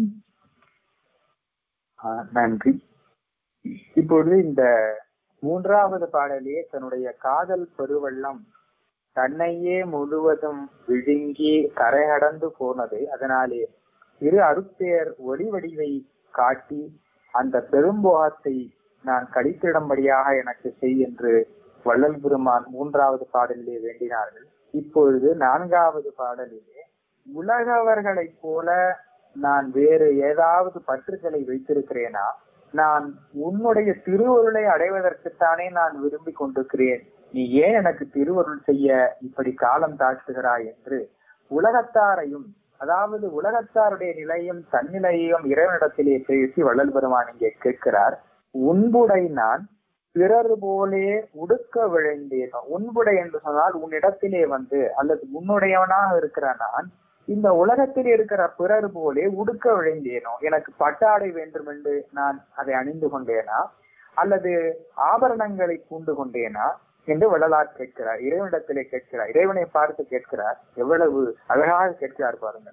ஆஹ் நன்றி இப்பொழுது இந்த மூன்றாவது பாடலே தன்னுடைய காதல் பெருவெள்ளம் தன்னையே முழுவதும் விழுங்கி கரையடந்து போனது அதனாலே இரு அருட்பேர் ஒளி வடிவை காட்டி அந்த பெரும்போகத்தை நான் கழித்திடும்படியாக எனக்கு செய் என்று வள்ளல் பெருமான் மூன்றாவது பாடலிலே வேண்டினார்கள் இப்பொழுது நான்காவது பாடலிலே உலகவர்களைப் போல நான் வேறு ஏதாவது பற்றுகளை வைத்திருக்கிறேனா நான் உன்னுடைய திருவருளை அடைவதற்குத்தானே நான் விரும்பி கொண்டிருக்கிறேன் நீ ஏன் எனக்கு திருவருள் செய்ய இப்படி காலம் தாழ்த்துகிறாய் என்று உலகத்தாரையும் அதாவது உலகத்தாருடைய நிலையும் தன்னிலையையும் இறைவனிடத்திலே பேசி வள்ளல் பெருமான் இங்கே கேட்கிறார் உன்புடை நான் பிறர் போலே உடுக்க விழைந்தேன் உன்புடை என்று சொன்னால் உன்னிடத்திலே வந்து அல்லது உன்னுடையவனாக இருக்கிற நான் இந்த உலகத்தில் இருக்கிற பிறர் போலே உடுக்க விழைந்தேனோ எனக்கு பட்டாடை வேண்டும் என்று நான் அதை அணிந்து கொண்டேனா அல்லது ஆபரணங்களை பூண்டு கொண்டேனா என்று வள்ளலார் கேட்கிறார் இறைவனிடத்திலே கேட்கிறார் இறைவனை பார்த்து கேட்கிறார் எவ்வளவு அழகாக கேட்கிறார் பாருங்கள்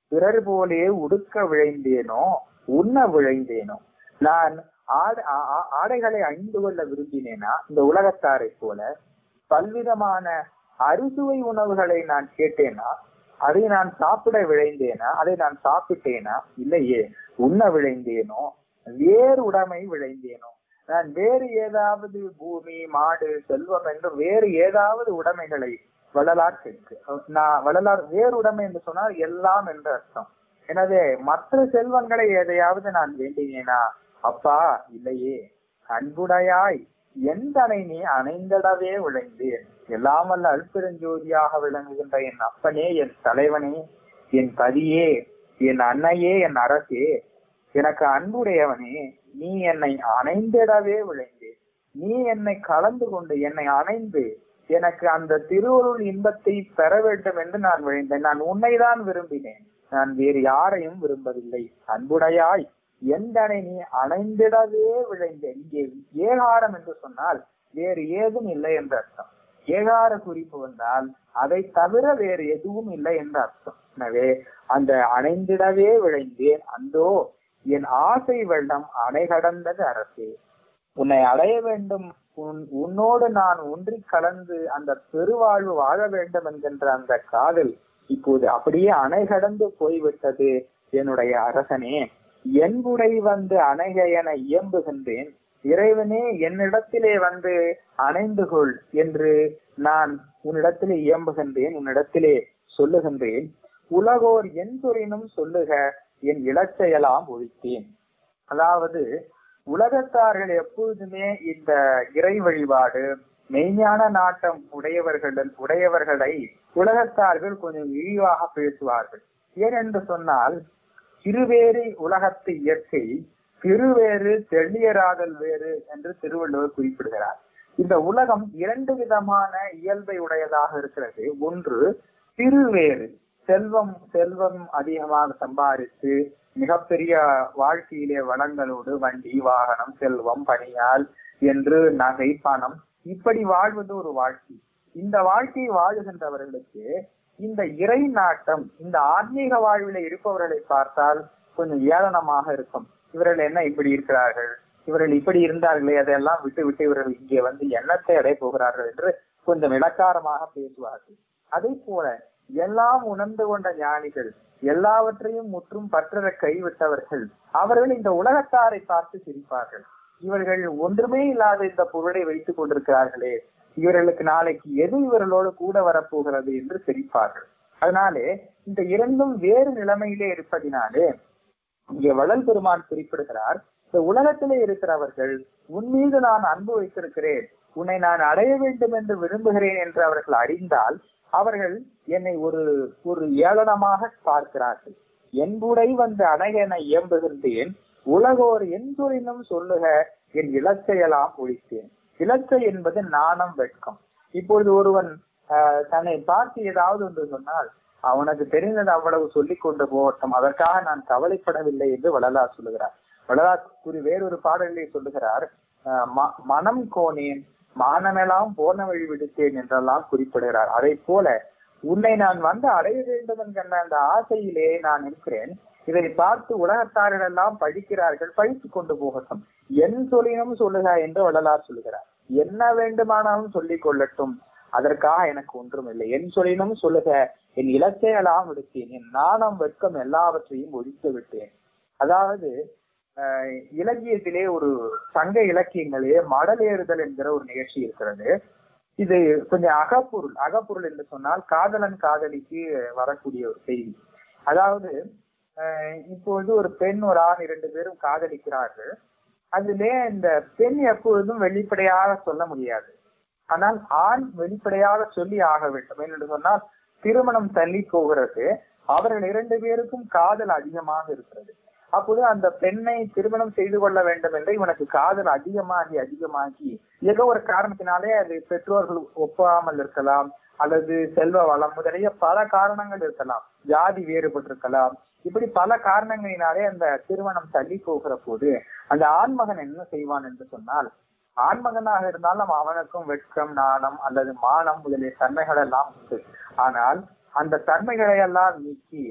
பிறர் போலே உடுக்க விழைந்தேனோ உண்ண விழைந்தேனோ நான் ஆடை ஆ- ஆ- ஆடைகளை அணிந்து கொள்ள விரும்பினேனா இந்த உலகத்தாரை போல பல்விதமான அறுசுவை உணவுகளை நான் கேட்டேனா அதை நான் சாப்பிட விழைந்தேனா அதை நான் சாப்பிட்டேனா இல்லையே உண்ண விழைந்தேனோ வேறு உடைமை விழைந்தேனோ நான் வேறு ஏதாவது பூமி மாடு செல்வம் என்று வேறு ஏதாவது உடைமைகளை வள்ளலார் கேட்கு நான் வள்ளலார் வேறு உடைமை என்று சொன்னால் எல்லாம் என்று அர்த்தம் எனவே மற்ற செல்வங்களை எதையாவது நான் வேண்டினேனா அப்பா இல்லையே அன்புடையாய் எந்தனை நீ அணைந்தடவே விளைந்தேன் எல்லாம் வல்ல அல்பெருஞ்சோதியாக விளங்குகின்ற என் அப்பனே என் தலைவனே என் பதியே என் அன்னையே என் அரசே எனக்கு அன்புடையவனே நீ என்னை அணைந்திடவே விளைந்தேன் நீ என்னை கலந்து கொண்டு என்னை அணைந்து எனக்கு அந்த திருவருள் இன்பத்தை பெற வேண்டும் என்று நான் விழைந்தேன் நான் உன்னைதான் விரும்பினேன் நான் வேறு யாரையும் விரும்பவில்லை அன்புடையாய் எந்தனை நீ அணைந்திடவே விழைந்தேன் இங்கே ஏகாரம் என்று சொன்னால் வேறு ஏதும் இல்லை என்று அர்த்தம் ஏகார குறிப்பு வந்தால் அதை தவிர வேறு எதுவும் இல்லை என்று அர்த்தம் எனவே அந்த அணைந்திடவே விழைந்தேன் அந்தோ என் ஆசை வெள்ளம் அணை கடந்தது அரசே உன்னை அடைய வேண்டும் உன் உன்னோடு நான் ஒன்றி கலந்து அந்த பெருவாழ்வு வாழ வேண்டும் என்கின்ற அந்த காதல் இப்போது அப்படியே அணை கடந்து போய்விட்டது என்னுடைய அரசனே என்புடை வந்து அணைக என இயம்புகின்றேன் இறைவனே என்னிடத்திலே வந்து அணைந்து கொள் என்று நான் உன்னிடத்திலே இயம்புகின்றேன் உன்னிடத்திலே சொல்லுகின்றேன் உலகோர் என் துறையினும் சொல்லுக என் இலச்சையெல்லாம் ஒழித்தேன் அதாவது உலகத்தார்கள் எப்பொழுதுமே இந்த இறை வழிபாடு மெய்ஞான நாட்டம் உடையவர்கள் உடையவர்களை உலகத்தார்கள் கொஞ்சம் இழிவாக பேசுவார்கள் ஏனென்று சொன்னால் இருவேறு உலகத்து இயற்கை திருவேறு தெள்ளியராதல் வேறு என்று திருவள்ளுவர் குறிப்பிடுகிறார் இந்த உலகம் இரண்டு விதமான இயல்பை உடையதாக இருக்கிறது ஒன்று திருவேறு செல்வம் செல்வம் அதிகமாக சம்பாதித்து மிகப்பெரிய வாழ்க்கையிலே வளங்களோடு வண்டி வாகனம் செல்வம் பணியால் என்று நகை பணம் இப்படி வாழ்வது ஒரு வாழ்க்கை இந்த வாழ்க்கையை வாழுகின்றவர்களுக்கு இந்த இறை நாட்டம் இந்த ஆன்மீக வாழ்வில இருப்பவர்களை பார்த்தால் கொஞ்சம் ஏளனமாக இருக்கும் இவர்கள் என்ன இப்படி இருக்கிறார்கள் இவர்கள் இப்படி இருந்தார்களே அதையெல்லாம் விட்டு விட்டு இவர்கள் இங்கே வந்து எண்ணத்தை அடைய போகிறார்கள் என்று கொஞ்சம் இலக்காரமாக பேசுவார்கள் அதே போல எல்லாம் உணர்ந்து கொண்ட ஞானிகள் எல்லாவற்றையும் முற்றும் பற்றற கைவிட்டவர்கள் அவர்கள் இந்த உலகத்தாரை பார்த்து சிரிப்பார்கள் இவர்கள் ஒன்றுமே இல்லாத இந்த பொருளை வைத்துக் கொண்டிருக்கிறார்களே இவர்களுக்கு நாளைக்கு எது இவர்களோடு கூட வரப்போகிறது என்று சிரிப்பார்கள் அதனாலே இந்த இரண்டும் வேறு நிலைமையிலே இருப்பதினாலே இங்கே வள்ளல் பெருமான் குறிப்பிடுகிறார் இந்த உலகத்திலே இருக்கிறவர்கள் உன் மீது நான் அன்பு வைத்திருக்கிறேன் உன்னை நான் அடைய வேண்டும் என்று விரும்புகிறேன் என்று அவர்கள் அறிந்தால் அவர்கள் என்னை ஒரு ஒரு ஏளனமாக பார்க்கிறார்கள் என்புடை வந்து அணைய என இயம்புகின்றேன் உலகோர் என்றுரினும் சொல்லுக என் இலச்சையெல்லாம் ஒழித்தேன் இலச்சை என்பது நாணம் வெட்கம் இப்பொழுது ஒருவன் ஆஹ், தன்னை பார்த்து ஏதாவது ஒன்று சொன்னால் அவனுக்கு தெரிந்தது அவ்வளவு சொல்லிக் கொண்டு போகட்டும் அதற்காக நான் கவலைப்படவில்லை என்று வள்ளலார் சொல்லுகிறார் வள்ளலார் கூறி வேறொரு பாடலிலே சொல்லுகிறார் ஆஹ், ம- மனம் கோனேன் மானமெல்லாம் போன வழி விடுத்தேன் என்றெல்லாம் குறிப்பிடுகிறார் அதை போல உன்னை நான் வந்து அடைய வேண்டும் என்கின்ற அந்த ஆசையிலே நான் இருக்கிறேன் இதை பார்த்து உலகத்தார்கள் எல்லாம் பழிக்கிறார்கள் பழித்துக் கொண்டு போகட்டும் என் சொல்லினும் சொல்லுக என்று வள்ளலார் சொல்லுகிறார் என்ன வேண்டுமானாலும் சொல்லிக் கொள்ளட்டும் அதற்காக எனக்கு ஒன்றும் இல்லை என் சொல்லினும் சொல்லுக என் இலக்கையெல்லாம் விடுத்தேன் என் நாணம் வெட்கம் எல்லாவற்றையும் ஒழித்து விட்டேன் அதாவது அஹ், இலக்கியத்திலே ஒரு சங்க இலக்கியங்களே மடலேறுதல் என்கிற ஒரு நிகழ்ச்சி இருக்கிறது இது கொஞ்சம் அகப்பொருள் அகப்பொருள் என்று சொன்னால் காதலன் காதலிக்கு வரக்கூடிய ஒரு செய்தி அதாவது அஹ், இப்பொழுது ஒரு பெண் ஒரு ஆண் இரண்டு பேரும் காதலிக்கிறார்கள் அதிலே இந்த பெண் எப்பொழுதும் வெளிப்படையாக சொல்ல முடியாது ஆனால் ஆண் வெளிப்படையாக சொல்லி ஆக வேண்டும் என்று சொன்னால் திருமணம் தள்ளி போகிறது அவர்கள் இரண்டு பேருக்கும் காதல் அதிகமாக இருக்கிறது அப்போது அந்த பெண்ணை திருமணம் செய்து கொள்ள வேண்டும் என்று இவனுக்கு காதல் அதிகமாகி அதிகமாகி ஏதோ ஒரு காரணத்தினாலே அது பெற்றோர்கள் ஒப்பாமல் இருக்கலாம் அல்லது செல்வ வளம் முதலிய பல காரணங்கள் இருக்கலாம் ஜாதி வேறுபட்டிருக்கலாம் இப்படி பல காரணங்களினாலே அந்த திருமணம் தள்ளி போகிற போது அந்த ஆண்மகன் என்ன செய்வான் என்று சொன்னால் ஆண்மகனாக இருந்தாலும் அவனுக்கும் வெட்கம் நாணம் அல்லது மானம் முதலிய தன்மைகள் எல்லாம் உண்டு ஆனால் அந்த தன்மைகளை எல்லாம் நீக்கி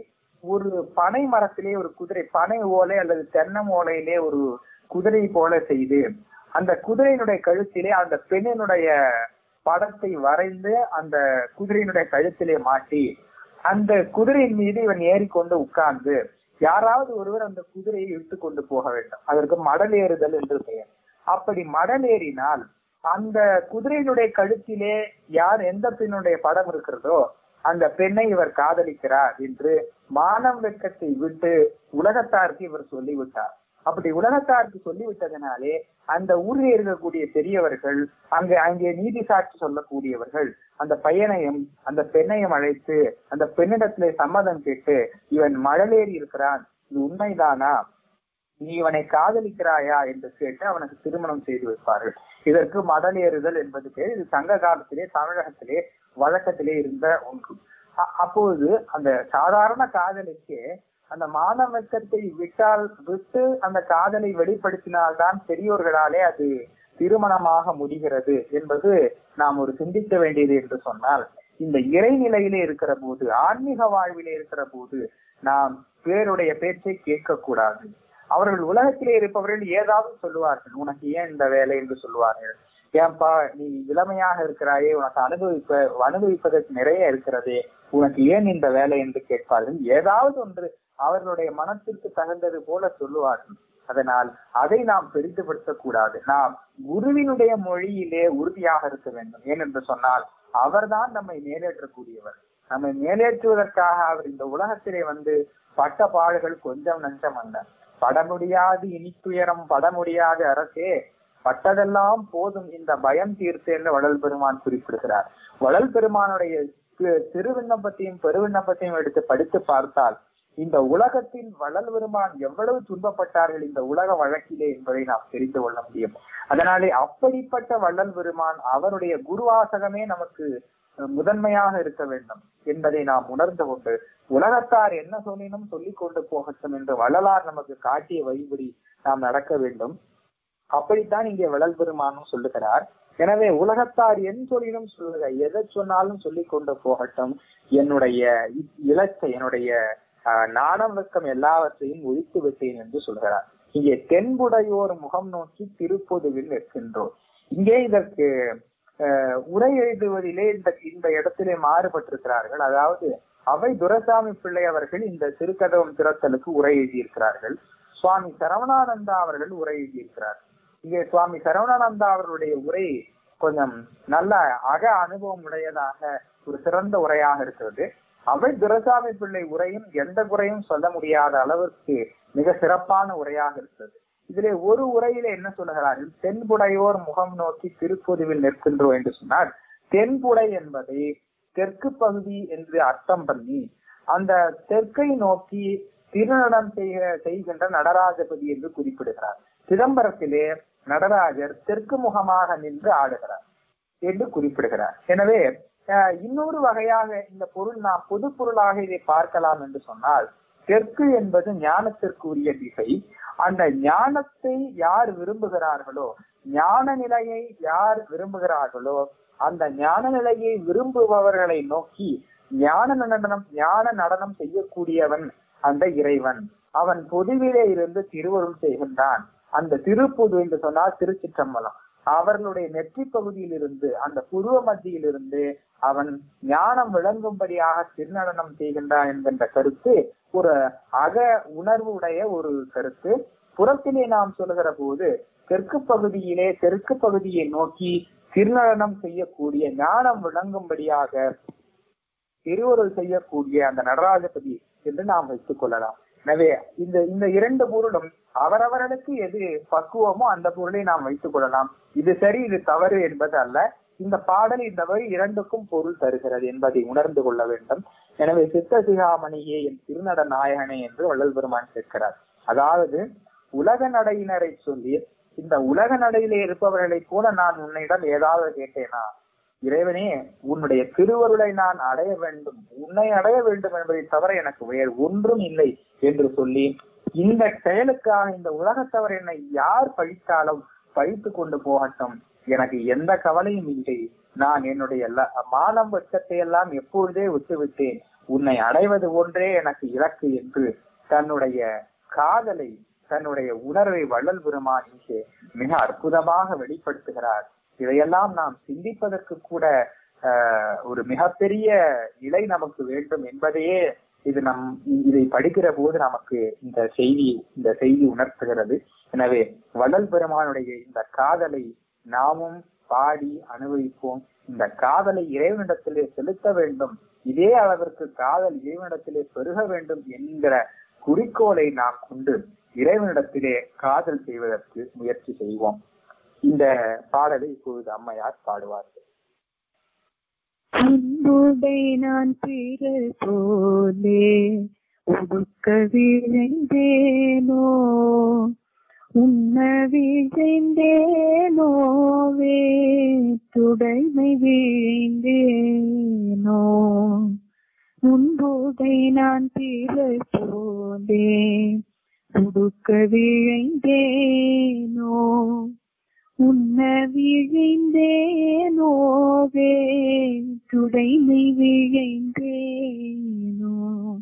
ஒரு பனை மரத்திலே ஒரு குதிரை பனை ஓலை அல்லது தென்னம் ஓலையிலே ஒரு குதிரை போல செய்து அந்த குதிரையினுடைய கழுத்திலே அந்த பெண்ணினுடைய படத்தை வரைந்து அந்த குதிரையினுடைய கழுத்திலே மாட்டி அந்த குதிரையின் மீது இவன் ஏறிக்கொண்டு உட்கார்ந்து யாராவது ஒருவர் அந்த குதிரையை இழுத்து கொண்டு போக வேண்டும் அதற்கு மடல் ஏறுதல் என்று பெயர் அப்படி மடல் ஏறினால் அந்த குதிரையினுடைய கழுத்திலே யார் எந்த பெண்ணுடைய படம் இருக்கிறதோ அந்த பெண்ணை இவர் காதலிக்கிறார் என்று மானம் வெட்கத்தை விட்டு உலகத்தாருக்கு இவர் சொல்லிவிட்டார் அப்படி உலகத்தாருக்கு சொல்லிவிட்டதனாலே அந்த ஊரில் இருக்கக்கூடிய பெரியவர்கள் அங்கே அங்கே நீதி சாட்சி சொல்லக்கூடியவர்கள் அந்த பையனையும் அந்த பெண்ணையும் அழைத்து அந்த பெண்ணிடத்திலே சம்மதம் கேட்டு இவன் மழலேறி இருக்கிறான் இது உண்மைதானா நீ இவனை காதலிக்கிறாயா என்று கேட்டு அவனுக்கு திருமணம் செய்து வைப்பார்கள் இதற்கு மடல் ஏறுதல் என்பது பேர் இது சங்க காலத்திலே தமிழகத்திலே வழக்கத்திலே இருந்த ஒன்று அ- அப்போது அந்த சாதாரண காதலுக்கு அந்த மானவக்கத்தை விட்டால் விட்டு அந்த காதலை வெளிப்படுத்தினால்தான் பெரியோர்களாலே அது திருமணமாக முடிகிறது என்பது நாம் ஒரு சிந்திக்க வேண்டியது என்று சொன்னால் இந்த இறைநிலையிலே இருக்கிற போது ஆன்மீக வாழ்விலே இருக்கிற போது நாம் பேருடைய பேச்சை கேட்கக்கூடாது அவர்கள் உலகத்திலே இருப்பவர்கள் ஏதாவது சொல்லுவார்கள் உனக்கு ஏன் இந்த வேலை என்று சொல்லுவார்கள் ஏன்பா நீ இளமையாக இருக்கிறாயே உனக்கு அனுபவிப்ப அனுபவிப்பதற்கு நிறைய இருக்கிறதே உனக்கு ஏன் இந்த வேலை என்று கேட்பார்கள் ஏதாவது ஒன்று அவர்களுடைய மனத்திற்கு தகுந்தது போல சொல்லுவார்கள் அதனால் அதை நாம் பெரிதுபடுத்தக் கூடாது நாம் குருவினுடைய மொழியிலே உறுதியாக இருக்க வேண்டும் ஏனென்று சொன்னால் அவர்தான் நம்மை மேலேற்றக்கூடியவர் நம்மை மேலேற்றுவதற்காக அவர் இந்த உலகத்திலே வந்து பட்ட பாடுகள் கொஞ்சம் நஞ்சம் அல்ல பட முடியாது இனித்துயரம் பட முடியாது அரசே பட்டதெல்லாம் போதும் இந்த பயம் தீர்த்து என்று வள்ளல் பெருமான் குறிப்பிடுகிறார் வள்ளல் பெருமானுடைய தி- திருவிண்ணப்பத்தையும் பெருவிண்ணப்பத்தையும் எடுத்து படித்து பார்த்தால் இந்த உலகத்தில் வள்ளல் பெருமான் எவ்வளவு துன்பப்பட்டார்கள் இந்த உலக வழக்கிலே என்பதை நாம் தெரிந்து கொள்ள முடியும் அதனாலே அப்படிப்பட்ட வள்ளல் பெருமான் அவருடைய குருவாசகமே நமக்கு அஹ், முதன்மையாக இருக்க வேண்டும் என்பதை நாம் உணர்ந்து கொண்டு உலகத்தார் என்ன சொல்லினும் சொல்லிக் கொண்டு போகட்டும் என்று வள்ளலார் நமக்கு காட்டிய வழிபடி நாம் நடக்க வேண்டும் அப்படித்தான் இங்கே வள்ளல் பெருமானும் சொல்லுகிறார் எனவே உலகத்தார் என் சொல்லினும் சொல்லுக எதை சொன்னாலும் சொல்லிக் கொண்டு போகட்டும் என்னுடைய இ- இலக்கை என்னுடைய ஆஹ், நாணம் வெக்கம் எல்லாவற்றையும் ஒழித்து விட்டேன் என்று சொல்கிறார் இங்கே தென்புடையோர் முகம் நோக்கி திருப்பொதுவில் நிற்கின்றோம் இங்கே இதற்கு ஆஹ், உரை எழுதுவதிலே இந்த இந்த இடத்திலே மாறுபட்டிருக்கிறார்கள் அதாவது அவை துரசாமி பிள்ளை அவர்கள் இந்த திருக்கதவம் திறத்தலுக்கு உரை எழுதியிருக்கிறார்கள் சுவாமி சரவணானந்தா அவர்கள் உரை எழுதியிருக்கிறார் இங்கே சுவாமி சரவணானந்தா அவர்களுடைய உரை கொஞ்சம் நல்ல அக அனுபவம் உடையதாக ஒரு சிறந்த உரையாக இருக்கிறது அவை துரசாமி பிள்ளை உரையும் எந்த குறையும் சொல்ல முடியாத அளவிற்கு மிக சிறப்பான உரையாக இருக்கிறது இதிலே ஒரு உரையில என்ன சொல்லுகிறார்கள் தென்புடையோர் முகம் நோக்கி திருப்பொதுவில் நிற்கின்றோம் என்று சொன்னார் தென்புடை என்பதை தெற்கு பகுதி என்று அர்த்தம் பண்ணி அந்த தெற்கை நோக்கி திருநடம் செய்க செய்கின்ற நடராஜபதி என்று குறிப்பிடுகிறார் சிதம்பரத்திலே நடராஜர் தெற்கு முகமாக நின்று ஆடுகிறார் என்று குறிப்பிடுகிறார் எனவே அஹ், இன்னொரு வகையாக இந்த பொருள் நாம் பொது பொருளாக இதை பார்க்கலாம் என்று சொன்னால் தெற்கு என்பது ஞானத்திற்கு உரிய திசை அந்த ஞானத்தை யார் விரும்புகிறார்களோ ஞான நிலையை யார் விரும்புகிறார்களோ அந்த ஞான நிலையை விரும்புபவர்களை நோக்கி ஞான நடனம் ஞான நடனம் செய்யக்கூடியவன் அந்த இறைவன் அவன் பொதுவிலே இருந்து திருவருள் செய்கின்றான் அந்த திருப்புது என்று சொன்னால் திருச்சிற்றம்பலம் அவர்களுடைய நெற்றி பகுதியில் இருந்து அந்த புருவ மத்தியில் இருந்து அவன் ஞானம் விளங்கும்படியாக திருநடனம் செய்கின்றான் என்கின்ற கருத்து ஒரு அக உணர்வு உடைய ஒரு கருத்து புறத்திலே நாம் சொல்லுகிற போது தெற்கு பகுதியிலே தெற்கு பகுதியை நோக்கி திருநடனம் செய்யக்கூடிய ஞானம் விளங்கும்படியாக திருவருள் செய்யக்கூடிய அந்த நடராஜபதி என்று நாம் வைத்துக் கொள்ளலாம் எனவே இந்த இந்த இரண்டு பொருளும் அவரவர்களுக்கு எது பக்குவமோ அந்த பொருளை நாம் வைத்துக் கொள்ளலாம் இது சரி இது தவறு என்பது அல்ல இந்த பாடல் இந்த வழி இரண்டுக்கும் பொருள் தருகிறது என்பதை உணர்ந்து கொள்ள வேண்டும் எனவே சித்த சிகாமணியே என் திருநட நாயகனே என்று வள்ளல் பெருமான் கேட்கிறார் அதாவது உலக நடையினரை சொல்லி இந்த உலக நடையிலே இருப்பவர்களை போல நான் உன்னிடம் ஏதாவது கேட்டேனா இறைவனே உன்னுடைய திருவருளை நான் அடைய வேண்டும் உன்னை அடைய வேண்டும் என்பதை தவிர எனக்கு வேறு ஒன்றும் இல்லை என்று சொல்லி இந்த செயலுக்காக இந்த உலகத்தவர் என்னை யார் பழித்தாலும் பழித்து கொண்டு போகட்டும் எனக்கு எந்த கவலையும் இல்லை நான் என்னுடைய ல- மானம் வெட்கத்தை எல்லாம் எப்பொழுதே விட்டு விட்டேன் உன்னை அடைவது ஒன்றே எனக்கு இலக்கு என்று தன்னுடைய காதலை தன்னுடைய உணர்வை வள்ளல் பெருமான் இங்கே மிக அற்புதமாக வெளிப்படுத்துகிறார் இதையெல்லாம் நாம் சிந்திப்பதற்கு கூட ஆஹ், ஒரு மிகப்பெரிய நிலை நமக்கு வேண்டும் என்பதையே இது நம் இதை படிக்கிற போது நமக்கு இந்த செய்தி இந்த செய்தி உணர்த்துகிறது எனவே வள்ளல் பெருமானுடைய இந்த காதலை நாமும் பாடி அனுபவிப்போம் இந்த காதலை இறைவனிடத்திலே செலுத்த வேண்டும் இதே அளவிற்கு காதல் இறைவனிடத்திலே பெருக வேண்டும் என்கிற குறிக்கோளை நாம் கொண்டு இறைவனிடத்திலே காதல் செய்வதற்கு முயற்சி செய்வோம் இந்த பாடலை இப்பொழுது அம்மையார் பாடுவார்கள் அன்புடை நான் பிறர் போலே ஒடுக்க விழைந்தேனோ உண்ண விழைந்தேனோவே துடைமை விழைந்தேனோ முன்புடை நான் பிறர் போலே ஒடுக்க விழைந்தேனோ உன்ன விழைந்தேனோவே துடைமை விழைந்தேனோ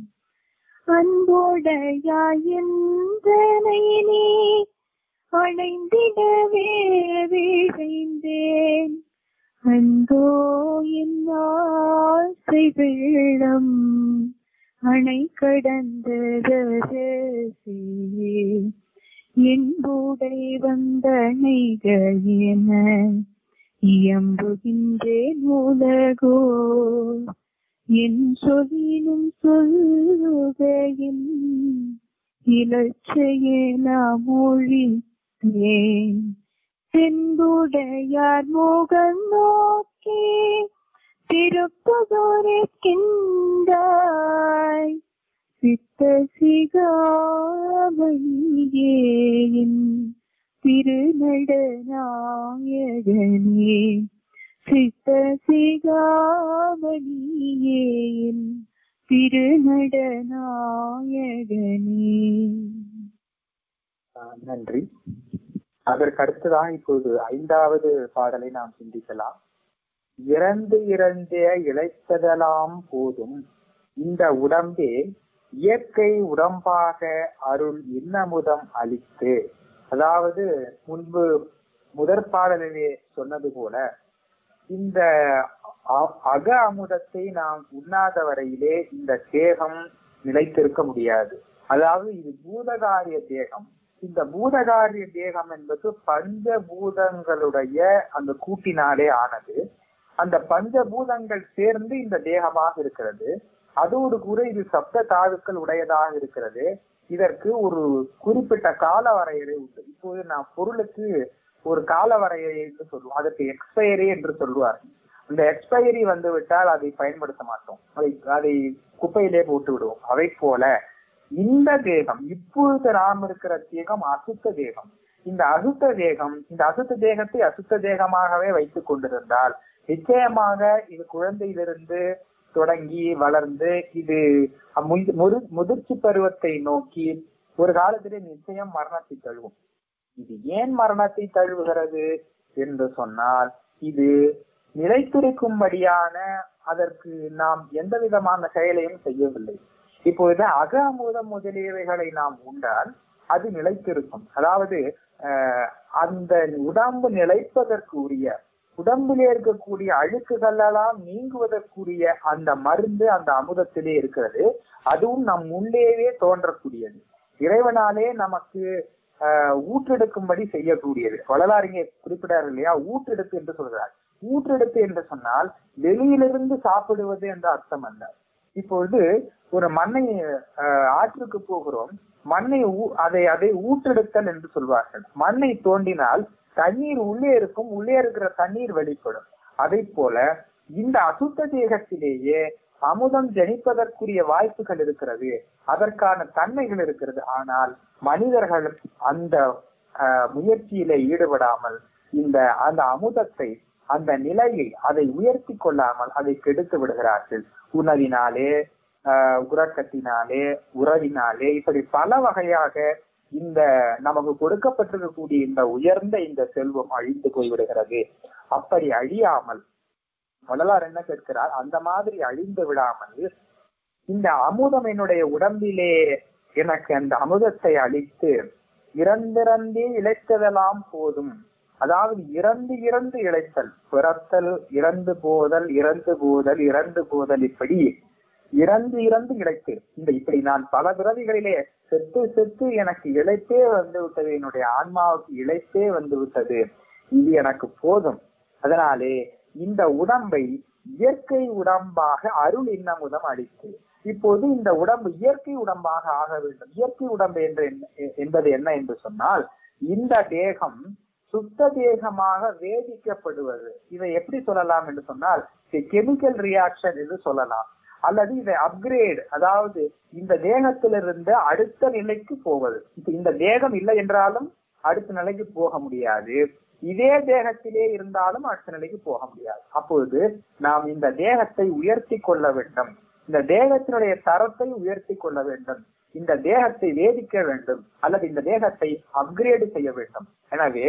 அன்போடையாயந்தனை நீ அணைந்திடவே விழைந்தேன் அந்தோ என் ஆசை வெள்ளம் அணை கடந்த ரசியே என்புடை வந்தணைகளென இயம்புகின்றேன் உலகோ என் சொல்லினும் சொல்லுகையின் இலச்சையெல்லாம் மொழித்தேன் சென்புடையார் முகம் நோக்கி திருப்புதோரைக்கின்றாய் சித்த சிகாமணியேயின் திருநடநாயகனே சித்த சிகாமணியேயின் திருநடநாயகனே ஆஹ் நன்றி அதற்கு அடுத்ததாக இப்போது ஐந்தாவது பாடலை நாம் சிந்திக்கலாம் இறந்து இறந்தே இழைத்ததெல்லாம் போதும் இந்த உடம்பே இயற்கை உடம்பாக அருள் இன்னமுதம் அளித்து அதாவது முன்பு முதற் பாடலிலே சொன்னது போல இந்த அ- அக அமுதத்தை நாம் உண்ணாத வரையிலே இந்த தேகம் நிலைத்திருக்க முடியாது அதாவது இது பூதகாரிய தேகம் இந்த பூதகாரிய தேகம் என்பது பஞ்சபூதங்களுடைய அந்த கூட்டினாலே ஆனது அந்த பஞ்சபூதங்கள் சேர்ந்து இந்த தேகமாக இருக்கிறது அதோடு கூட இது சப்த தாதுக்கள் உடையதாக இருக்கிறது இதற்கு ஒரு குறிப்பிட்ட கால வரையறை உண்டு இப்போது நாம் பொருளுக்கு ஒரு கால வரையறை என்று சொல்லுவோம் அதற்கு எக்ஸ்பயரி என்று சொல்லுவார் அந்த எக்ஸ்பயரி வந்து விட்டால் அதை பயன்படுத்த மாட்டோம் அதை அதை குப்பையிலே போட்டு விடுவோம் அதை போல இந்த தேகம் இப்பொழுது நாம் இருக்கிற தேகம் அசுத்த தேகம் இந்த அசுத்த தேகம் இந்த அசுத்த தேகத்தை அசுத்த தேகமாகவே வைத்துக் கொண்டிருந்தால் நிச்சயமாக இது குழந்தையிலிருந்து தொடங்கி வளர்ந்து இது முதி- முரு- முதிர்ச்சி பருவத்தை நோக்கி ஒரு காலத்திலே நிச்சயம் மரணத்தை தழுவும் இது ஏன் மரணத்தை தழுவுகிறது என்று சொன்னால் இது நிலைத்திருக்கும்படியான அதற்கு நாம் எந்த விதமான செயலையும் செய்யவில்லை இப்பொழுது அக அமுதம் முதலியவைகளை நாம் உண்டால் அது நிலைத்திருக்கும் அதாவது அஹ், அந்த உடம்பு நிலைப்பதற்கு உரிய உடம்பிலே இருக்கக்கூடிய அழுக்குகள் எல்லாம் நீங்குவதற்குரிய அந்த மருந்து அந்த அமுதத்திலே இருக்கிறது அதுவும் நம் உள்ளேயே தோன்றக்கூடியது இறைவனாலே நமக்கு ஆஹ், ஊற்றெடுக்கும்படி செய்யக்கூடியது வள்ளலார் இங்கே குறிப்பிடார் இல்லையா ஊற்றெடுப்பு என்று சொல்கிறார் ஊற்றெடுப்பு என்று சொன்னால் வெளியிலிருந்து சாப்பிடுவது என்ற அர்த்தம் அல்ல இப்பொழுது ஒரு மண்ணை ஆஹ், ஆற்றுக்கு போகிறோம் மண்ணை ஊ- அதை அதை ஊற்றெடுத்தல் என்று சொல்வார்கள் மண்ணை தோண்டினால் தண்ணீர் உள்ளே இருக்கும் உள்ளே இருக்கிற தண்ணீர் வெளிப்படும் அதை போல இந்த அசுத்த தேகத்திலேயே அமுதம் ஜனிப்பதற்குரிய வாய்ப்புகள் இருக்கிறது அதற்கான தன்மைகள் இருக்கிறது ஆனால் மனிதர்கள் அந்த ஆஹ், முயற்சியிலே ஈடுபடாமல் இந்த அந்த அமுதத்தை அந்த நிலையை அதை உயர்த்தி கொள்ளாமல் அதை கெடுத்து விடுகிறார்கள் உணவினாலே ஆஹ், உறக்கத்தினாலே உறவினாலே இப்படி பல வகையாக இந்த நமக்கு கொடுக்கப்பட்டிருக்கக்கூடிய இந்த உயர்ந்த இந்த செல்வம் அழிந்து போய்விடுகிறது அப்படி அழியாமல் வள்ளலார் என்ன கேட்கிறார் அந்த மாதிரி அழிந்து விடாமல் இந்த அமுதம் என்னுடைய உடம்பிலே எனக்கு அந்த அமுதத்தை அளித்து இறந்திறந்தே இழைத்ததெல்லாம் போதும் அதாவது இறந்து இறந்து இழைத்தல் பிறத்தல் இறந்து போதல் இறந்து போதல் இறந்து போதல் இப்படி இறந்து இறந்து இழைத்து இந்த இப்படி நான் பல பிறவிகளிலே செத்து செத்து எனக்கு இழைத்தே வந்து விட்டது என்னுடைய ஆன்மாவுக்கு இழைத்தே வந்து விட்டது இது எனக்கு போதும் அதனாலே இந்த உடம்பை இயற்கை உடம்பாக அருள் இன்னமுதம் அளித்து இப்போது இந்த உடம்பு இயற்கை உடம்பாக ஆக வேண்டும் இயற்கை உடம்பு என்று என்ன- என்பது என்ன என்று சொன்னால் இந்த தேகம் சுத்த தேகமாக வேதிக்கப்படுவது இதை எப்படி சொல்லலாம் என்று சொன்னால் கெமிக்கல் ரியாக்ஷன் என்று சொல்லலாம் அல்லது இதை அப்கிரேட் அதாவது இந்த தேகத்திலிருந்து அடுத்த நிலைக்கு போவது இப்ப இந்த தேகம் இல்லை என்றாலும் அடுத்த நிலைக்கு போக முடியாது இதே தேகத்திலே இருந்தாலும் அடுத்த நிலைக்கு போக முடியாது அப்பொழுது நாம் இந்த தேகத்தை உயர்த்தி கொள்ள வேண்டும் இந்த தேகத்தினுடைய தரத்தை உயர்த்தி கொள்ள வேண்டும் இந்த தேகத்தை வேதிக்க வேண்டும் அல்லது இந்த தேகத்தை அப்கிரேடு செய்ய வேண்டும் எனவே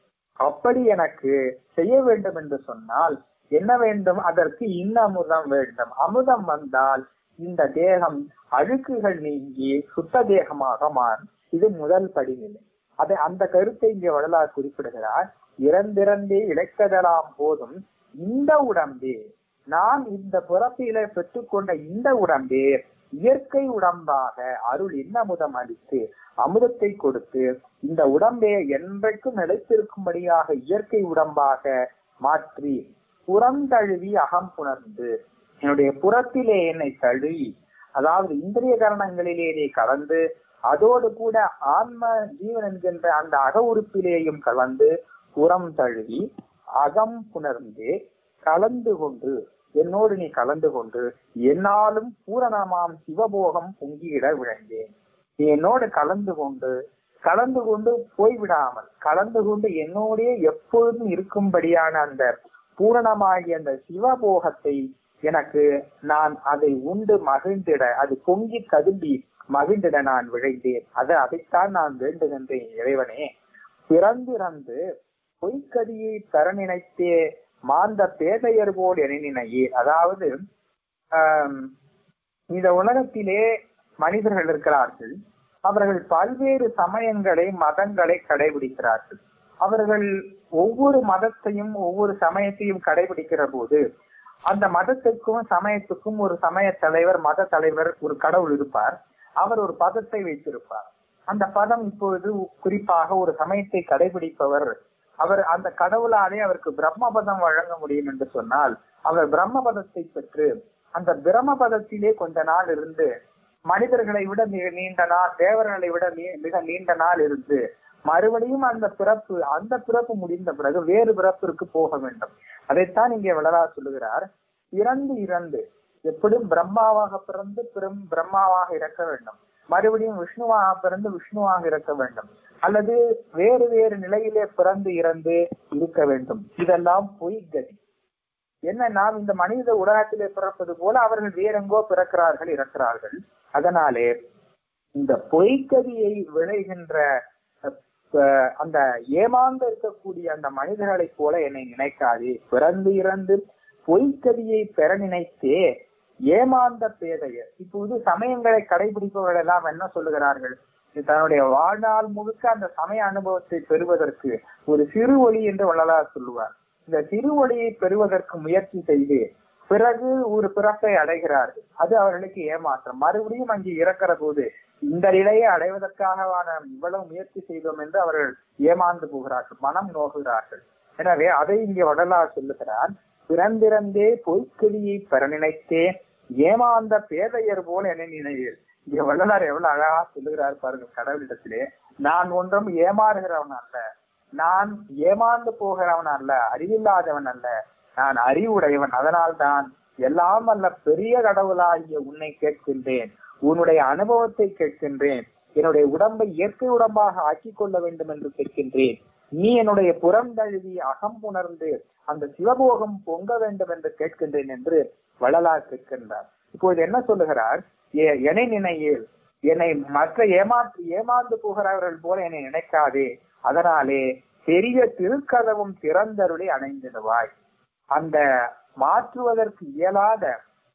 அப்படி எனக்கு செய்ய வேண்டும் என்று சொன்னால் என்ன வேண்டும் அதற்கு இன்ன அமுதம் வேண்டும் அமுதம் வந்தால் இந்த தேகம் அழுக்குகள் நீங்கி சுத்த தேகமாக மாறும் இது முதல் படிநிலை அதை அந்த கருத்தை இங்கே வள்ளலார் குறிப்பிடுகிறார் இறந்திறந்தே இழைக்கதெல்லாம் போதும் இந்த உடம்பே நான் இந்த பிறப்பிலே பெற்றுக்கொண்ட இந்த உடம்பே இயற்கை உடம்பாக அருள் இன்னமுதம் அளித்து அமுதத்தை கொடுத்து இந்த உடம்பே என்றைக்கும் நிலைத்திருக்கும்படியாக இயற்கை உடம்பாக மாற்றி புறம் தழுவி அகம் புணர்ந்து என்னுடைய புறத்திலே என்னை தழுவி அதாவது இந்திரிய கரணங்களிலே நீ கலந்து அதோடு கூட ஆன்ம ஜீவன் என்கின்ற அந்த அக உறுப்பிலேயும் கலந்து புறம் தழுவி அகம் புணர்ந்து கலந்து கொண்டு என்னோடு நீ கலந்து கொண்டு என்னாலும் பூரணமாம் சிவபோகம் பொங்கியிட விழைந்தேன் நீ என்னோடு கலந்து கொண்டு கலந்து கொண்டு போய்விடாமல் கலந்து கொண்டு என்னோடே எப்பொழுதும் இருக்கும்படியான அந்த பூரணமாகிய அந்த சிவபோகத்தை எனக்கு நான் அதை உண்டு மகிழ்ந்திட அது பொங்கி கதும்பி மகிழ்ந்திட நான் விழைந்தேன் அது அதைத்தான் நான் வேண்டுகின்றேன் இறைவனே பிறந்திறந்து பொய்க்கதியை பெற நினைத்தே மாந்த பேதையர் போல் என நினையே அதாவது ஆம், இந்த உலகத்திலே மனிதர்கள் இருக்கிறார்கள் அவர்கள் பல்வேறு சமயங்களை மதங்களை கடைபிடிக்கிறார்கள் அவர்கள் ஒவ்வொரு மதத்தையும் ஒவ்வொரு சமயத்தையும் கடைபிடிக்கிற போது அந்த மதத்துக்கும் சமயத்துக்கும் ஒரு சமய தலைவர் மத தலைவர் ஒரு கடவுள் இருப்பார் அவர் ஒரு பதத்தை வைத்திருப்பார் அந்த பதம் இப்பொழுது குறிப்பாக ஒரு சமயத்தை கடைபிடிப்பவர் அவர் அந்த கடவுளாலே அவருக்கு பிரம்மபதம் வழங்க முடியும் என்று சொன்னால் அவர் பிரம்மபதத்தை பெற்று அந்த பிரம்மபதத்திலே கொஞ்ச நாள் இருந்து மனிதர்களை விட மிக நீண்ட நாள் தேவர்களை விட நீ- மிக நீண்ட நாள் இருந்து மறுபடியும் அந்த பிறப்பு அந்த பிறப்பு முடிந்த பிறகு வேறு பிறப்பிற்கு போக வேண்டும் அதைத்தான் இங்கே வளரா சொல்லுகிறார் இறந்து இறந்து எப்படியும் பிரம்மாவாக பிறந்து பிறம் பிரம்மாவாக இறக்க வேண்டும் மறுபடியும் விஷ்ணுவாக பிறந்து விஷ்ணுவாக இருக்க வேண்டும் அல்லது வேறு வேறு நிலையிலே பிறந்து இறந்து இருக்க வேண்டும் இதெல்லாம் பொய் கதி என்ன நாம் இந்த மனித உலகத்திலே பிறப்பது போல அவர்கள் வேறெங்கோ பிறக்கிறார்கள் இறக்கிறார்கள் அதனாலே இந்த பொய்க்கதியை விளைகின்ற அஹ், அந்த ஏமாந்து இருக்கக்கூடிய அந்த மனிதர்களைப் போல என்னை நினைக்காதே பிறந்து இறந்து பொய்க்கதியை பெற நினைத்தே ஏமாந்த பேதையர் இப்போது சமயங்களை கடைபிடிப்பவர்கள் எல்லாம் என்ன சொல்லுகிறார்கள் தன்னுடைய வாழ்நாள் முழுக்க அந்த சமய அனுபவத்தை பெறுவதற்கு ஒரு சிறு ஒளி என்று வள்ளலார் சொல்லுவார் இந்த சிறு ஒளியை பெறுவதற்கு முயற்சி செய்து பிறகு ஒரு பிறப்பை அடைகிறார்கள் அது அவர்களுக்கு ஏமாற்றம் மறுபடியும் அங்கே இறக்கிற போது இந்த நிலையை அடைவதற்காக நாம் இவ்வளவு முயற்சி செய்தோம் என்று அவர்கள் ஏமாந்து போகிறார்கள் மனம் நோகுகிறார்கள் எனவே அதை இங்கே வடலார் சொல்லுகிறார் பிறந்திறந்தே பொய்க்கெளியை பெற நினைத்தேன் ஏமாந்த பேதையர் போல் என நினைவில் இங்க வள்ளலார் எவ்வளவு அழகா சொல்லுகிறார் பாருங்க கடவுளிடத்திலே நான் ஒன்றும் ஏமாறுகிறவன் அல்ல நான் ஏமாந்து போகிறவன் அல்ல அறிவில்லாதவன் அல்ல நான் அறிவுடையவன் அதனால்தான் எல்லாம் அல்ல பெரிய கடவுளாகிய உன்னை கேட்கின்றேன் உன்னுடைய அனுபவத்தை கேட்கின்றேன் என்னுடைய உடம்பை இயற்கை உடம்பாக ஆக்கிக் கொள்ள வேண்டும் என்று கேட்கின்றேன் நீ என்னுடைய புறம் தழுவி அகம் உணர்ந்து அந்த சிவபோகம் பொங்க வேண்டும் என்று கேட்கின்றேன் என்று வள்ளலார் கேட்கின்றார் இப்போது என்ன சொல்லுகிறார் "எ- என்னை நினையில் என்னை மற்ற ஏமாற்று ஏமாந்து போகிறவர்கள் போல என்னை நினைக்காதே அதனாலே பெரிய திருக்கதவும் திறந்தருளை அணைந்திடுவாய் அந்த மாற்றுவதற்கு இயலாத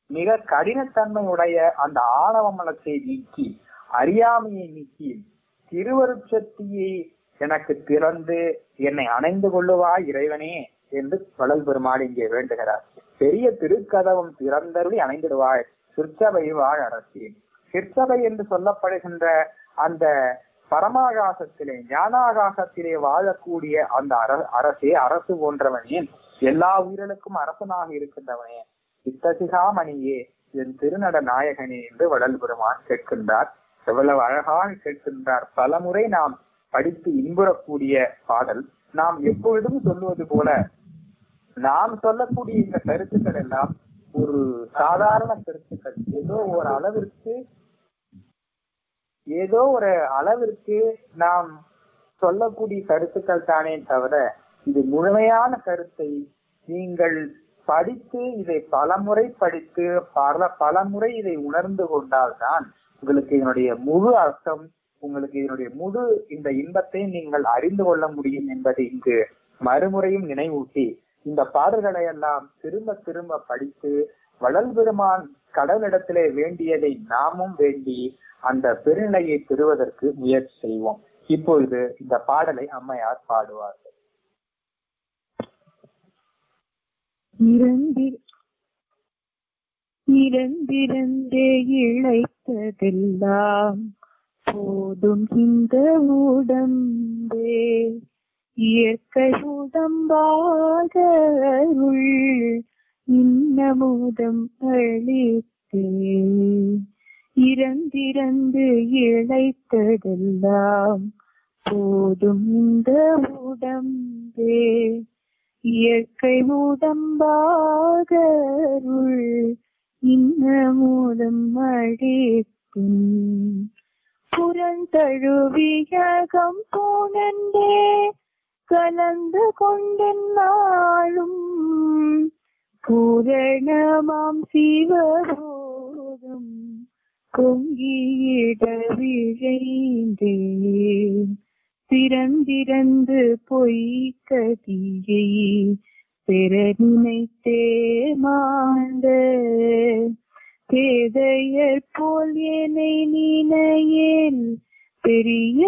மிக கடினத்தன்மையுடைய அந்த ஆணவ மலத்தை நீக்கி அறியாமையை நீக்கி திருவருட்சக்தியை எனக்கு திறந்து என்னை அணைந்து கொள்ளுவாய் இறைவனே என்று வள்ளல் பெருமாள் இங்கே வேண்டுகிறார் பெரிய திருக்கதவம் திறந்தருளி அணைந்திடுவாய் சிற்சபை வாழ் அரசே சிற்சபை என்று சொல்லப்படுகின்ற அந்த பரமாகாசத்திலே ஞானாகாசத்திலே வாழக்கூடிய அந்த அர அரசே அரசு போன்றவனே எல்லா உயிர்களுக்கும் அரசனாக இருக்கின்றவனே சித்தசிகாமணியே என் திருநட நாயகனே என்று வள்ளல் பெருமான் கேட்கின்றார் எவ்வளவு அழகாக கேட்கின்றார் பலமுறை நாம் படித்து இன்புறக்கூடிய பாடல் நாம் எப்பொழுதும் சொல்லுவது போல நாம் சொல்லக்கூடிய இந்த கருத்துக்கள் எல்லாம் ஒரு சாதாரண கருத்துக்கள் ஏதோ ஒரு அளவிற்கு ஏதோ ஒரு அளவிற்கு நாம் சொல்லக்கூடிய கருத்துக்கள் தானே தவிர இது முழுமையான கருத்தை நீங்கள் படித்து இதை பலமுறை படித்து பல பலமுறை இதை உணர்ந்து கொண்டால்தான் உங்களுக்கு இதனுடைய முழு அர்த்தம் உங்களுக்கு இதனுடைய முழு இந்த இன்பத்தை நீங்கள் அறிந்து கொள்ள முடியும் என்பதை இங்கு மறுமுறையும் நினைவூட்டி இந்த பாடல்களை எல்லாம் திரும்ப திரும்ப படித்து வளல் பெருமான் கடவுளிடத்திலே வேண்டியதை நாமும் வேண்டி அந்த பெருநிலையை பெறுவதற்கு முயற்சி செய்வோம் இப்பொழுது இந்த பாடலை அம்மையார் பாடுவார்கள் இறந்தி இறந்திறந்தே இழைத்ததெல்லாம் போதும் இந்த உடம்பே இயற்கை உடம்பாக அருள் இன்னமுதம் அளித்தே இறந்திறந்து இழைத்ததெல்லாம் போதும் இந்த உடம்பே இயற்கை உடம்பாக அருள் இன்னமுதம் அளித்தின் புறந்தழுவியகம் போனந்தே கலந்து கொண்டென்னாளும் பூரணமாம் சிவபோதம் கொங்கியிட விழைந்தே பிறந்திறந்து பொய்கதியை பெற நினைத்தே மாண்ட பேதையர் போல் என்னை நினையேன் பெரிய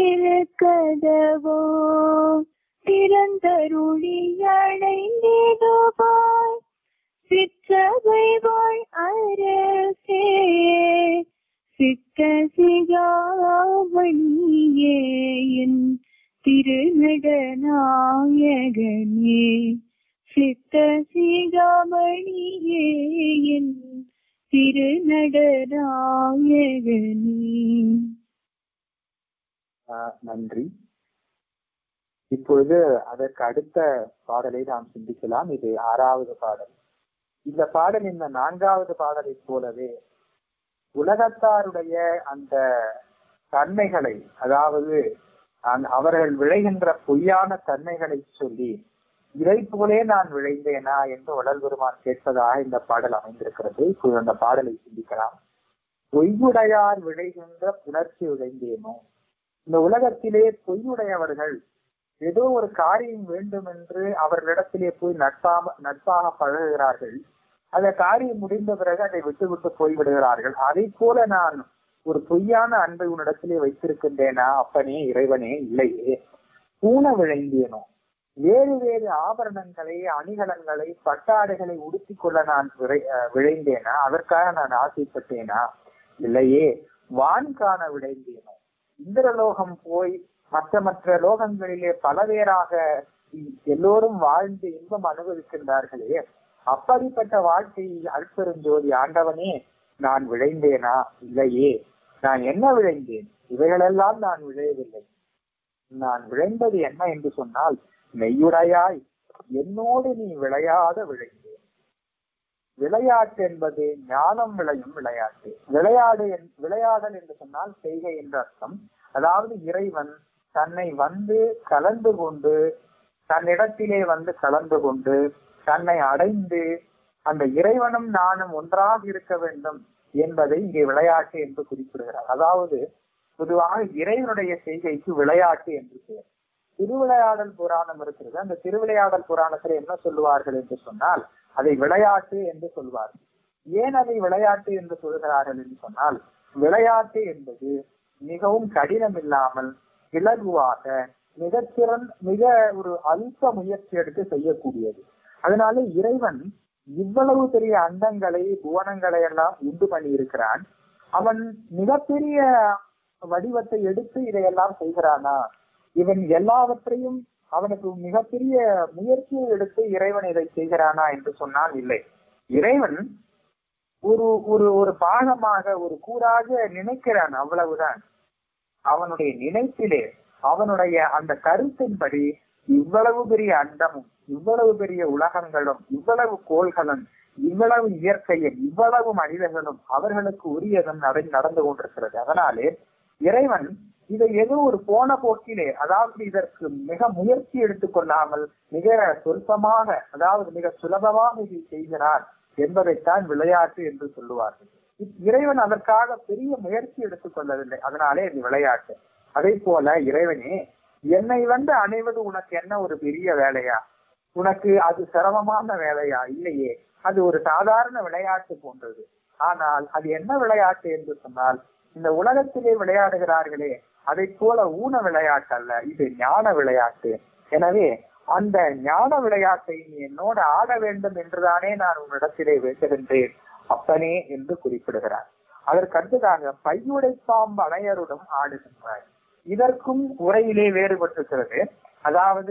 கதவோ திறந்தருளி அடைந்திடுவாய் சிற்றவை வாழ் அரசே சித்த சிகாவணியே என் திருநடநாயகனே சித்த சிகாமணியே என் திருநடநாயகனே ஆஹ் நன்றி இப்பொழுது அதற்கு அடுத்த பாடலை நாம் சிந்திக்கலாம் இது ஆறாவது பாடல் இந்த பாடல் இந்த நான்காவது பாடலை போலவே உலகத்தாருடைய அந்த தன்மைகளை அதாவது அந்த- அவர்கள் விளைகின்ற பொய்யான தன்மைகளை சொல்லி இதை போலே நான் விளைந்தேனா என்று உடல் பெருமான் கேட்பதாக இந்த பாடல் அமைந்திருக்கிறது இப்போது அந்த பாடலை சிந்திக்கலாம் பொய்யுடையார் விளைகின்ற புணர்ச்சி விளைந்தேனோ இந்த உலகத்திலே பொய்யுடையவர்கள் ஏதோ ஒரு காரியம் வேண்டும் என்று அவர்களிடத்திலே போய் நட்பாக நட்பாக பழகுகிறார்கள் அந்த காரியம் முடிந்த பிறகு அதை விட்டு விட்டு போய்விடுகிறார்கள் அதை போல நான் ஒரு பொய்யான அன்பை உன்னிடத்திலே வைத்திருக்கின்றேனா அப்பனே இறைவனே இல்லையே பூன விளைந்தேனோ வேறு வேறு ஆபரணங்களை அணிகலன்களை பட்டாடைகளை உடுத்திக் கொள்ள நான் விரை- அஹ் விழைந்தேனா அதற்காக நான் ஆசைப்பட்டேனா இல்லையே வான் காண விளைந்தேனோ இந்திரலோகம் போய் மற்ற மற்ற லோகங்களிலே பல பேராக எல்லோரும் வாழ்ந்து இன்பம் அனுபவிக்கின்றார்களே அப்படிப்பட்ட வாழ்க்கையில் அல்பெருஞ்சோதி ஆண்டவனே நான் விளைந்தேனா இல்லையே நான் என்ன விளைந்தேன் இவைகளெல்லாம் நான் விளையவில்லை நான் விளைந்தது என்ன என்று சொன்னால் மெய்யுடையாய் என்னோடு நீ விளையாட விளைந்தேன் விளையாட்டு என்பது ஞானம் விளையும் விளையாட்டு விளையாடு என்- விளையாடல் என்று சொன்னால் செய்கை என்ற அர்த்தம் அதாவது இறைவன் தன்னை வந்து கலந்து கொண்டு தன்னிடத்திலே வந்து கலந்து கொண்டு தன்னை அடைந்து அந்த இறைவனும் நானும் ஒன்றாக இருக்க வேண்டும் என்பதை இங்கே விளையாட்டு என்று குறிப்பிடுகிறார் அதாவது பொதுவாக இறைவனுடைய செய்கைக்கு விளையாட்டு என்று பெயர் திருவிளையாடல் புராணம் இருக்கிறது அந்த திருவிளையாடல் புராணத்துல என்ன சொல்லுவார்கள் என்று சொன்னால் அதை விளையாட்டு என்று சொல்வார்கள் ஏன் அதை விளையாட்டு என்று சொல்கிறார்கள் என்று சொன்னால் விளையாட்டு என்பது மிகவும் கடினம் இல்லாமல் இலகுவாக மிகச்சிறன் மிக ஒரு அல்ப முயற்சி எடுத்து செய்யக்கூடியது அதனால இறைவன் இவ்வளவு பெரிய அண்டங்களை புவனங்களை எல்லாம் உண்டு பண்ணி இருக்கிறான் அவன் மிகப்பெரிய வடிவத்தை எடுத்து இதையெல்லாம் செய்கிறானா இவன் எல்லாவற்றையும் அவனுக்கு மிகப்பெரிய முயற்சியை எடுத்து இறைவன் இதை செய்கிறானா என்று சொன்னால் இல்லை இறைவன் ஒரு ஒரு ஒரு பாகமாக ஒரு கூறாக நினைக்கிறான் அவ்வளவுதான் அவனுடைய நினைப்பிலே அவனுடைய அந்த கருத்தின்படி இவ்வளவு பெரிய அண்டமும் இவ்வளவு பெரிய உலகங்களும் இவ்வளவு கோள்களும் இவ்வளவு இயற்கையும் இவ்வளவு மனிதர்களும் அவர்களுக்கு உரியதும் நட- நடந்து கொண்டிருக்கிறது அதனாலே இறைவன் இதை ஏதோ ஒரு போன போக்கிலே அதாவது இதற்கு மிக முயற்சி எடுத்துக்கொள்ளாமல் மிக சொற்பமாக அதாவது மிக சுலபமாக இதை செய்கிறார் என்பதைத்தான் விளையாட்டு என்று சொல்லுவார்கள் இ- இறைவன் அதற்காக பெரிய முயற்சி எடுத்துக்கொள்ளவில்லை அதனாலே இது விளையாட்டு அதே போல இறைவனே என்னை வந்து அணைவது உனக்கு என்ன ஒரு பெரிய வேலையா உனக்கு அது சிரமமான வேலையா இல்லையே அது ஒரு சாதாரண விளையாட்டு போன்றது ஆனால் அது என்ன விளையாட்டு என்று சொன்னால் இந்த உலகத்திலே விளையாடுகிறார்களே அதை போல ஊன விளையாட்டு அல்ல இது ஞான விளையாட்டு எனவே அந்த ஞான விளையாட்டை நீ என்னோடு ஆட வேண்டும் என்றுதானே நான் உன்னிடத்திலே வேண்டுகின்றேன் அப்பனே என்று குறிப்பிடுகிறார் அதற்கடுத்ததாக பையுடை பாம்பு அணையருடன் ஆடுகின்றாய் இதற்கும் உரையிலே வேறுபட்டிருக்கிறது அதாவது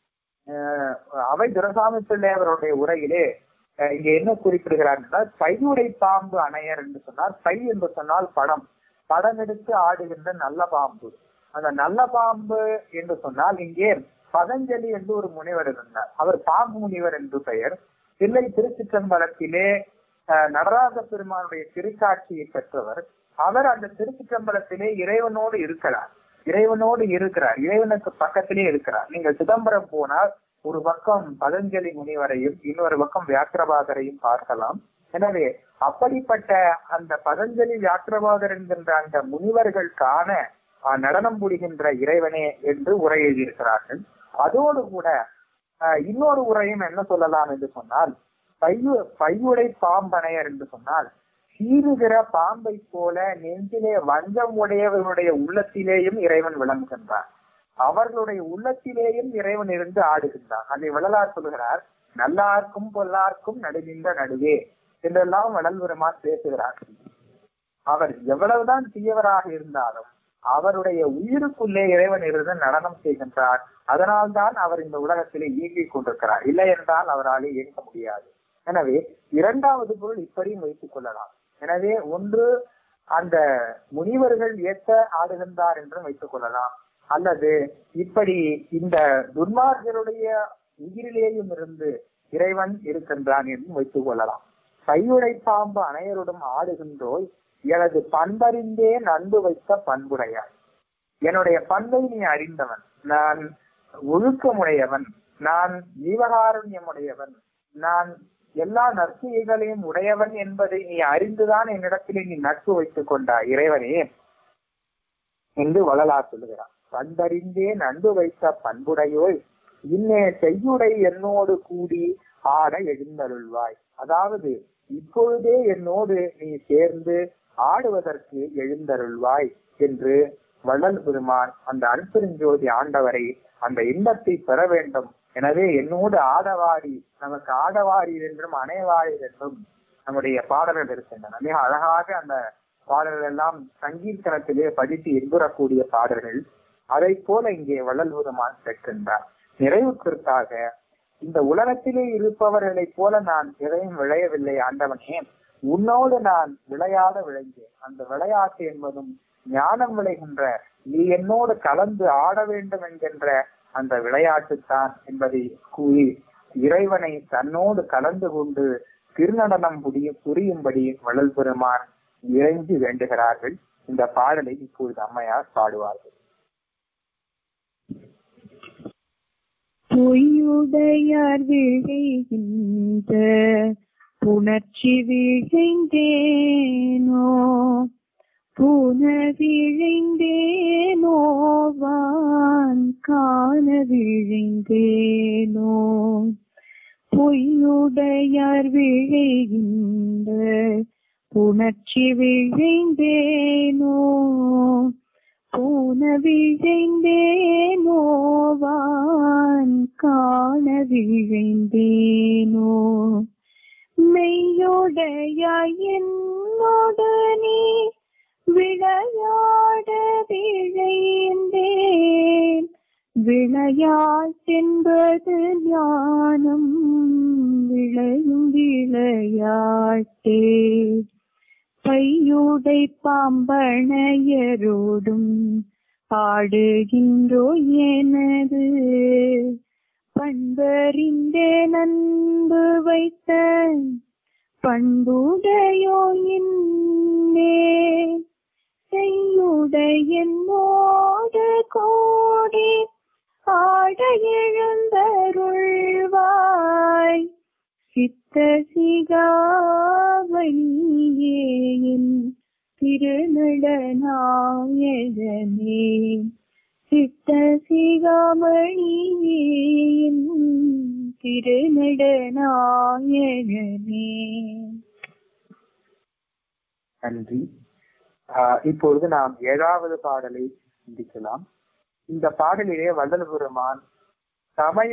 அஹ், அவை துரசாமி பிள்ளை அவருடைய உரையிலே அஹ், இங்க என்ன குறிப்பிடுகிறார் என்றால் பையுடை பாம்பு அணையர் என்று சொன்னார் பை என்று சொன்னால் படம் படம் எடுத்து ஆடுகின்ற நல்ல பாம்பு அந்த நல்ல பாம்பு என்று சொன்னால் இங்கே பதஞ்சலி என்று ஒரு முனிவர் இருந்தார் அவர் பாம்பு முனிவர் என்று பெயர் தில்லை திருச்சிற்றம்பலத்திலே அஹ், நடராஜ பெருமானுடைய திருக்காட்சியை பெற்றவர் அவர் அந்த திருச்சிற்றம்பலத்திலே இறைவனோடு இருக்கிறார் இறைவனோடு இருக்கிறார் இறைவனுக்கு பக்கத்திலே இருக்கிறார் நீங்கள் சிதம்பரம் போனால் ஒரு பக்கம் பதஞ்சலி முனிவரையும் இன்னொரு பக்கம் வியாக்கிரபாதரையும் பார்க்கலாம் எனவே அப்படிப்பட்ட அந்த பதஞ்சலி வியாக்கிரபாதர் என்கின்ற அந்த முனிவர்கள் காண அஹ், நடனம் புரிகின்ற இறைவனே என்று உரை எழுதியிருக்கிறார்கள் அதோடு கூட அஹ், இன்னொரு உரையும் என்ன சொல்லலாம் என்று சொன்னால் பையு பையுடை பாம்பனையர் என்று சொன்னால் சீருகிற பாம்பை போல நெஞ்சிலே வஞ்சம் உடையவர்களுடைய உள்ளத்திலேயும் இறைவன் விளங்குகின்றான் அவர்களுடைய உள்ளத்திலேயும் இறைவன் இருந்து ஆடுகின்றான் அதை வள்ளலார் சொல்கிறார் நல்லார்க்கும் பொல்லார்க்கும் நடுகின்ற நடுவே என்றெல்லாம் வள்ளல் பெருமான் பேசுகிறார் அவர் எவ்வளவுதான் தீயவராக இருந்தாலும் அவருடைய உயிருக்குள்ளே இறைவன் இருந்து நடனம் செய்கின்றார் அதனால்தான் அவர் இந்த உலகத்திலே இயங்கிக் கொண்டிருக்கிறார் இல்லை என்றால் அவராலே இயங்க முடியாது எனவே இரண்டாவது பொருள் இப்படியும் வைத்துக் கொள்ளலாம் எனவே ஒன்று அந்த முனிவர்கள் ஏற்ற ஆடுகின்றார் என்றும் வைத்துக் கொள்ளலாம் அல்லது இப்படி இந்த துன்மார்களுடைய உயிரிலேயும் இருந்து இறைவன் இருக்கின்றான் என்றும் வைத்துக் கொள்ளலாம் கையுடை பாம்பு அனைவருடன் ஆடுகின்றோய் எனது பண்பறிந்தே நன்கு வைத்த பண்புடையாய் என்னுடைய பண்பை நீ அறிந்தவன் நான் ஒழுக்கமுடையவன் நான் ஜீவகாருண்யமுடையவன் நான் எல்லா நற்செய்களையும் உடையவன் என்பதை நீ அறிந்துதான் என்னிடத்திலே நீ நட்பு வைத்துக் கொண்டாய் இறைவனே என்று வள்ளலார் சொல்லுகிறார் பண்பறிந்தே நன்கு வைத்த பண்புடையோய் இன்னே செய்யுடை என்னோடு கூடி ஆட எழுந்தருள்வாய் அதாவது இப்பொழுதே என்னோடு நீ சேர்ந்து ஆடுவதற்கு எழுந்தருள்வாய் என்று வள்ளல் பெருமான் அந்த அன்பெருஞ்சோதி ஆண்டவரை அந்த இன்பத்தை பெற வேண்டும் எனவே என்னோடு ஆடவாரி நமக்கு ஆடவாரி என்றும் அணைவாரி என்றும் நம்முடைய பாடல்கள் இருக்கின்றன மிக அழகாக அந்த பாடல்கள் எல்லாம் சங்கீர்த்தனத்திலே படித்து எண்புறக்கூடிய பாடல்கள் அதை போல இங்கே வள்ளல் பெருமான் பெற்றிருந்தார் நிறைவு கருத்தாக இந்த உலகத்திலே இருப்பவர்களைப் போல நான் எதையும் விளையவில்லை ஆண்டவனே உன்னோடு நான் விளையாட விளைந்தேன் அந்த விளையாட்டு என்பதும் ஞானம் விளைகின்ற நீ என்னோடு கலந்து ஆட வேண்டும் என்கின்ற அந்த விளையாட்டுத்தான் என்பதை கூறி இறைவனை தன்னோடு கலந்து கொண்டு திருநடனம் புரிய புரியும்படி வள்ளல் பெருமான் இறைஞ்சி வேண்டுகிறார்கள் இந்த பாடலை இப்பொழுது அம்மையார் பாடுவார்கள் பொய்யுடையார் விழைகின்ற புணர்ச்சி விழைந்தேனோ புனவிழைந்தேனோ வான் காண விழைந்தேனோ பொய்யுடையார் விழைகின்ற புணர்ச்சி விழைந்தேனோ போன விழைந்தேனோவான் காண விழைந்தேனோ மெய்யுடையாய் என்னுடனே விளையாட விழைந்தேன் விளையாட்டென்பது ஞானம் விளையும் விளையாட்டே பையுடை பாம்பனையரோடும் ஆடுகின்றோ எனது பண்பறிந்தே நன்பு வைத்த பண்புடையோ இன்னே செய்யுடையனோடு கோடி ஆட எழுந்தருள்வாய் சித்த சிகாவணியே என் திருநடனாயகனே சித்த சிகாமணியே என் திருநடனாயகனே நன்றி ஆஹ் இப்பொழுது நாம் ஏழாவது பாடலை சிந்திக்கலாம் இந்த பாடலிலே வள்ளல் பெருமான் சமய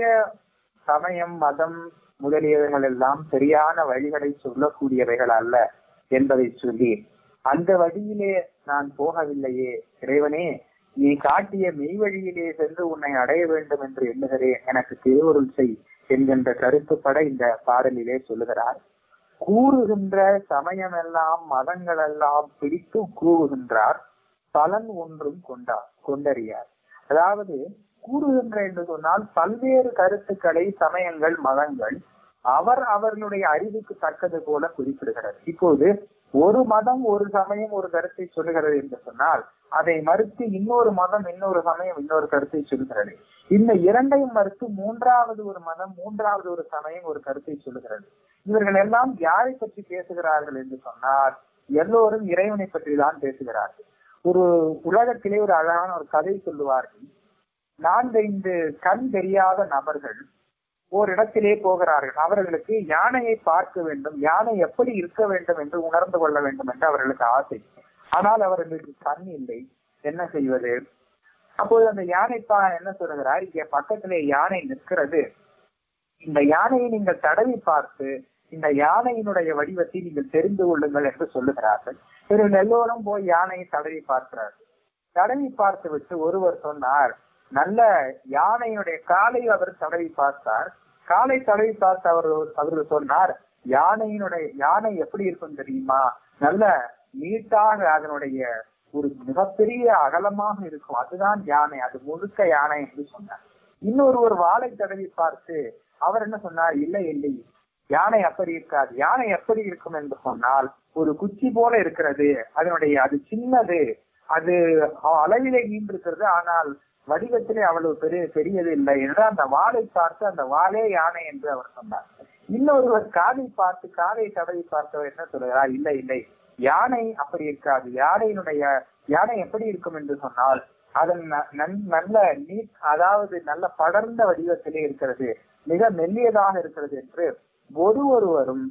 சமயம் மதம் முதலியவைகள் எல்லாம் சரியான வழிகளை சொல்லக்கூடியவைகள் அல்ல என்பதை சொல்லி அந்த வழியிலே நான் போகவில்லையே இறைவனே நீ காட்டிய மெய் வழியிலே சென்று உன்னை அடைய வேண்டும் என்று எண்ணுகிறேன் எனக்கு திருவருள் செய் என்கின்ற கருத்துப்பட இந்த பாடலிலே சொல்லுகிறார் கூறுகின்ற சமயமெல்லாம் மதங்களெல்லாம் பிடித்து கூறுகின்றார் பலன் ஒன்றும் கொண்டார் கொண்டறியார் அதாவது கூறுகின்ற என்று சொன்னால் பல்வேறு கருத்துக்களை சமயங்கள் மதங்கள் அவர் அவர்களுடைய அறிவுக்கு தக்கது போல குறிப்பிடுகிறது இப்போது ஒரு மதம் ஒரு சமயம் ஒரு கருத்தை சொல்லுகிறது என்று சொன்னால் அதை மறுத்து இன்னொரு மதம் இன்னொரு சமயம் இன்னொரு கருத்தை சொல்லுகிறது இந்த இரண்டையும் மறுத்து மூன்றாவது ஒரு மதம் மூன்றாவது ஒரு சமயம் ஒரு கருத்தை சொல்லுகிறது இவர்கள் எல்லாம் யாரை பற்றி பேசுகிறார்கள் என்று சொன்னால் எல்லோரும் இறைவனை பற்றி தான் பேசுகிறார்கள் ஒரு உலகத்திலே ஒரு அழகான ஒரு கதை சொல்லுவார்கள் நான்கைந்து கண் தெரியாத நபர்கள் ஓர் இடத்திலே போகிறார்கள் அவர்களுக்கு யானையை பார்க்க வேண்டும் யானை எப்படி இருக்க வேண்டும் என்று உணர்ந்து கொள்ள வேண்டும் என்று அவர்களுக்கு ஆசை ஆனால் அவர்களுக்கு கண் இல்லை என்ன செய்வது அப்போது அந்த யானைப்பா என்ன சொல்லுகிறார் இங்க பக்கத்திலே யானை நிற்கிறது இந்த யானையை நீங்கள் தடவி பார்த்து இந்த யானையினுடைய வடிவத்தை நீங்கள் தெரிந்து கொள்ளுங்கள் என்று சொல்லுகிறார்கள் இவர்கள் எல்லோரும் போய் யானையை தடவி பார்க்கிறார்கள் தடவி பார்த்து விட்டு ஒருவர் சொன்னார் நல்ல யானையுடைய காலை அவர் தடவி பார்த்தார் காலை தடவி பார்த்து அவர் அவர்கள் சொன்னார் யானையினுடைய யானை எப்படி இருக்கும் தெரியுமா நல்ல நீட்டாக அதனுடைய ஒரு மிகப்பெரிய அகலமாக இருக்கும் அதுதான் யானை அது முழுக்க யானை என்று சொன்னார் இன்னொரு ஒரு வாளை தடவி பார்த்து அவர் என்ன சொன்னார் இல்லை இல்லை யானை அப்படி இருக்காது யானை எப்படி இருக்கும் என்று சொன்னால் ஒரு குச்சி போல இருக்கிறது அதனுடைய அது சின்னது அது அளவிலே நீண்டிருக்கிறது ஆனால் வடிவத்திலே அவ்வளவு பெரிய பெரியது இல்லை என்று அந்த வாளை பார்த்து அந்த வாளே யானை என்று அவர் சொன்னார் இன்னொருவர் காதை பார்த்து காதை தடவி பார்த்தவர் என்ன சொல்கிறார் இல்லை இல்லை யானை அப்படி இருக்காது யானையினுடைய யானை எப்படி இருக்கும் என்று சொன்னால் அதன் நல்ல நீட் அதாவது நல்ல படர்ந்த வடிவத்திலே இருக்கிறது மிக மெல்லியதாக இருக்கிறது என்று ஒரு ஒருவரும்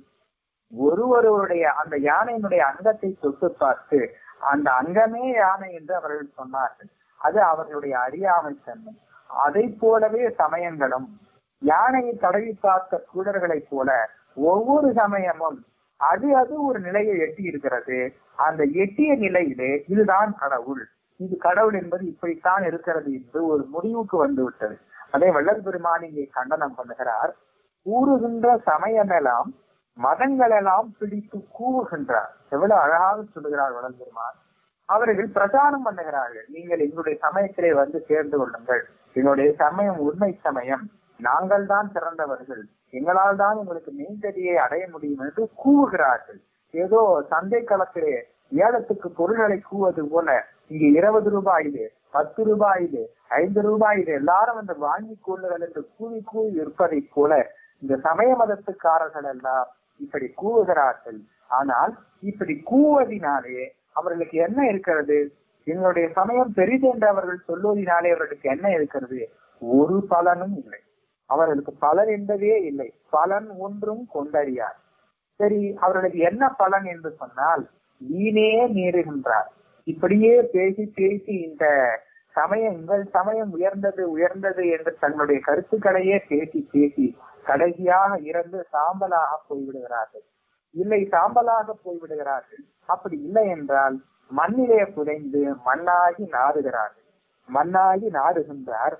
ஒருவருடைய அந்த யானையினுடைய அங்கத்தை தொட்டு பார்த்து அந்த அங்கமே யானை என்று அவர்கள் சொன்னார்கள் அது அவர்களுடைய அறியாமை தன்மை அதை போலவே சமயங்களும் யானையை தடவி பார்த்த சூழர்களைப் போல ஒவ்வொரு சமயமும் அது அது ஒரு நிலையை எட்டி இருக்கிறது அந்த எட்டிய நிலையிலே இதுதான் கடவுள் இது கடவுள் என்பது இப்படித்தான் இருக்கிறது என்று ஒரு முடிவுக்கு வந்து விட்டது அதே வள்ளல் பெருமான் இங்கே கண்டனம் பண்ணுகிறார் கூறுகின்ற சமயமெல்லாம் மதங்களெல்லாம் பிடித்து கூவுகின்றார் எவ்வளவு அழகாக சொல்லுகிறார் வள்ளல் பெருமான் அவர்கள் பிரச்சாரம் பண்ணுகிறார்கள் நீங்கள் எங்களுடைய சமயத்திலே வந்து சேர்ந்து கொள்ளுங்கள் எங்களுடைய சமயம் உண்மை சமயம் நாங்கள் தான் சிறந்தவர்கள் எங்களால் தான் உங்களுக்கு மெய்கதியை அடைய முடியும் என்று கூவுகிறார்கள் ஏதோ சந்தை களத்திலே ஏலத்துக்கு பொருள்களை கூவது போல இங்க இருபது ரூபாயிலே பத்து ரூபாயிலே ஐந்து ரூபாயிலே எல்லாரும் வந்து வாங்கி கொள்ளுங்கள் என்று கூவி கூவி இருப்பதை போல இந்த சமய மதத்துக்காரர்கள் எல்லாம் இப்படி கூவுகிறார்கள் ஆனால் இப்படி கூவதினாலே அவர்களுக்கு என்ன இருக்கிறது எங்களுடைய சமயம் பெரிது என்று அவர்கள் சொல்வதினாலே அவர்களுக்கு என்ன இருக்கிறது ஒரு பலனும் இல்லை அவர்களுக்கு பலன் என்பதே இல்லை பலன் ஒன்றும் கொண்டறியார் சரி அவர்களுக்கு என்ன பலன் என்று சொன்னால் வீணே நேருகின்றார் இப்படியே பேசி பேசி இந்த சமயம் உங்கள் சமயம் உயர்ந்தது உயர்ந்தது என்று தங்களுடைய கருத்துக்களையே பேசி பேசி கடைசியாக இறந்து சாம்பலாக போய்விடுகிறார்கள் இல்லை சாம்பலாக போய்விடுகிறார்கள் அப்படி இல்லை என்றால் மண்ணிலே புதைந்து மண்ணாகி நாடுகிறார்கள் மண்ணாகி நாடுகின்றார்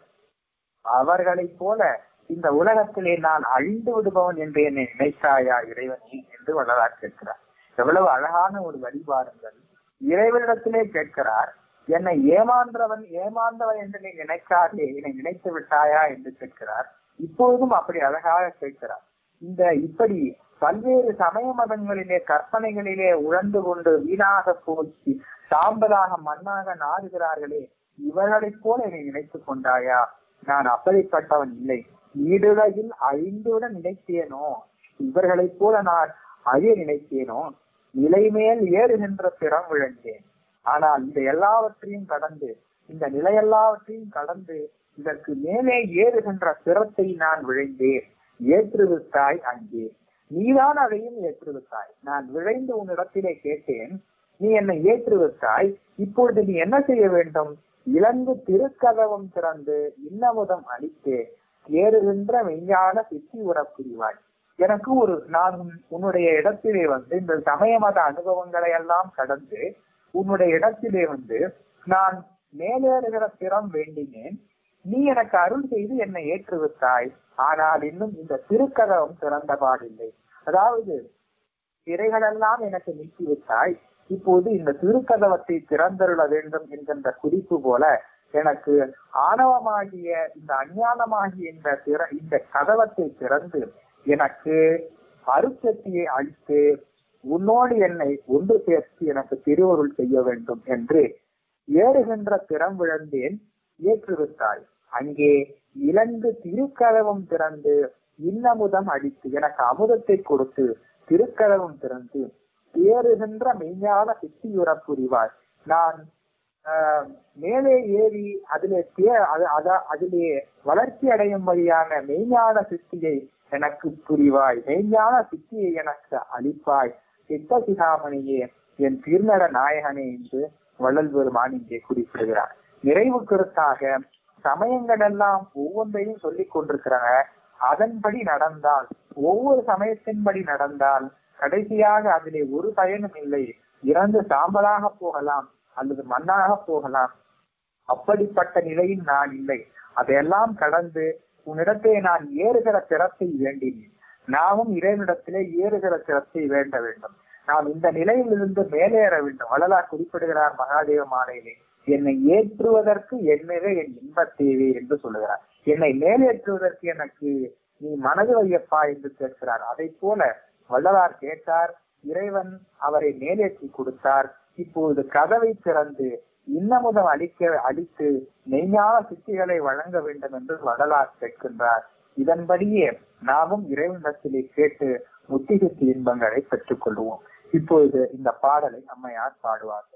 அவர்களைப் போல இந்த உலகத்திலே நான் அழிந்து விடுபவன் என்று என்னை நினைத்தாயா இறைவனே என்று வள்ளலார் கேட்கிறார் எவ்வளவு அழகான ஒரு வழிபாடுங்கள் இறைவனிடத்திலே கேட்கிறார் என்னை ஏமாந்தவன் ஏமாந்தவன் என்று நீ நினைக்காதே என்னை நினைத்து விட்டாயா என்று கேட்கிறார் இப்பொழுதும் அப்படி அழகாக கேட்கிறார் இந்த இப்படி பல்வேறு சமய மதங்களிலே கற்பனைகளிலே உழந்து கொண்டு வீணாக போச்சு சாம்பலாக மண்ணாக நாடுகிறார்களே இவர்களைப் போல என்னை நினைத்துக் கொண்டாயா நான் அப்படிப்பட்டவன் இல்லை ஈடுலகில் அழிந்துவிட நினைத்தேனோ இவர்களைப் போல நான் அழிய நினைத்தேனோ நிலைமேல் ஏறுகின்ற பிறம் விழுந்தேன் ஆனால் இந்த எல்லாவற்றையும் கடந்து இந்த நிலையெல்லாவற்றையும் கடந்து இதற்கு மேலே ஏறுகின்ற பிறத்தை நான் விழைந்தேன் ஏற்றுவித்தாய் அங்கே நீதான் அதையும் ஏற்றுவித்தாய் நான் விழைந்து உன்னிடத்திலே கேட்டேன் நீ என்னை ஏற்றுவித்தாய் இப்பொழுது நீ என்ன செய்ய வேண்டும் இழந்து திருக்கதவம் திறந்து இன்னமுதம் அளித்து ஏறுகின்ற மெய்ஞான சித்தி உறப் புரிவாய் எனக்கு ஒரு நான் உன்- உன்னுடைய இடத்திலே வந்து இந்த சமய மத அனுபவங்களை எல்லாம் கடந்து உன்னுடைய இடத்திலே வந்து நான் மேலேறுகிற திறம் வேண்டினேன் நீ எனக்கு அருள் செய்து என்னை ஏற்றுவித்தாய் ஆனால் இன்னும் இந்த திருக்கதவம் திறந்த பாடில்லை அதாவது திரைகளெல்லாம் எனக்கு நீக்கி விட்டாய் இப்போது இந்த திருக்கதவத்தை திறந்தருள வேண்டும் என்கின்ற குறிப்பு போல எனக்கு ஆணவமாகிய இந்த அஞ்ஞானமாகிய இந்த திற இந்த கதவத்தை திறந்து எனக்கு அருட்சக்தியை அளித்து உன்னோடு என்னை ஒன்று சேர்த்து எனக்கு திருவருள் செய்ய வேண்டும் என்று ஏறுகின்ற திறம் விழுந்தேன் ஏற்றுவித்தாய் அங்கே இழந்து திருக்கதவம் திறந்து இன்னமுதம் அடித்து எனக்கு அமுதத்தை கொடுத்து திருக்கதவம் திறந்து ஏறுகின்ற மெய்ஞான சித்தியுறப் புரிவார் நான் ஆஹ், மேலே ஏறி அதிலே தே- அது- அத- அதிலே வளர்ச்சி அடையும்படியான மெய்ஞான சித்தியை எனக்கு புரிவாய் மெய்ஞான சித்தியை எனக்கு அளிப்பாய் சித்த சிகாமணியே என் திருநட நாயகனே என்று வள்ளல் பெருமான் இங்கே குறிப்பிடுகிறார் நிறைவு கருத்தாக சமயங்கள் எல்லாம் ஒவ்வொன்றையும் சொல்லிக் கொண்டிருக்கிறன அதன்படி நடந்தால் ஒவ்வொரு சமயத்தின்படி நடந்தால் கடைசியாக அதிலே ஒரு பயனும் இல்லை இறந்து சாம்பலாக போகலாம் அல்லது மண்ணாக போகலாம் அப்படிப்பட்ட நிலையில் நான் இல்லை அதையெல்லாம் கடந்து உன்னிடத்தை நான் ஏறுகிற திறத்தை வேண்டினேன் நாமும் இறைவனிடத்திலே ஏறுகிற திறத்தை வேண்ட வேண்டும் நாம் இந்த நிலையிலிருந்து மேலேற வேண்டும் வள்ளலார் குறிப்பிடுகிறார் மகாதேவ மாலையிலே என்னை ஏற்றுவதற்கு என்னவே என் இன்பத் தேவை என்று சொல்லுகிறார் என்னை மேலேற்றுவதற்கு எனக்கு நீ மனது வையப்பா என்று கேட்கிறார் அதை போல வள்ளலார் கேட்டார் இறைவன் அவரை மேலேற்றி கொடுத்தார் இப்பொழுது கதவை திறந்து இன்னமுதம் அளிக்க அளித்து மெய்ஞான சித்திகளை வழங்க வேண்டும் என்று வள்ளலார் கேட்கின்றார் இதன்படியே நாமும் இறைவனிடத்திலே கேட்டு முத்திகத்தி இன்பங்களை பெற்றுக் கொள்வோம் இப்பொழுது இந்த பாடலை அம்மையார் பாடுவார்கள்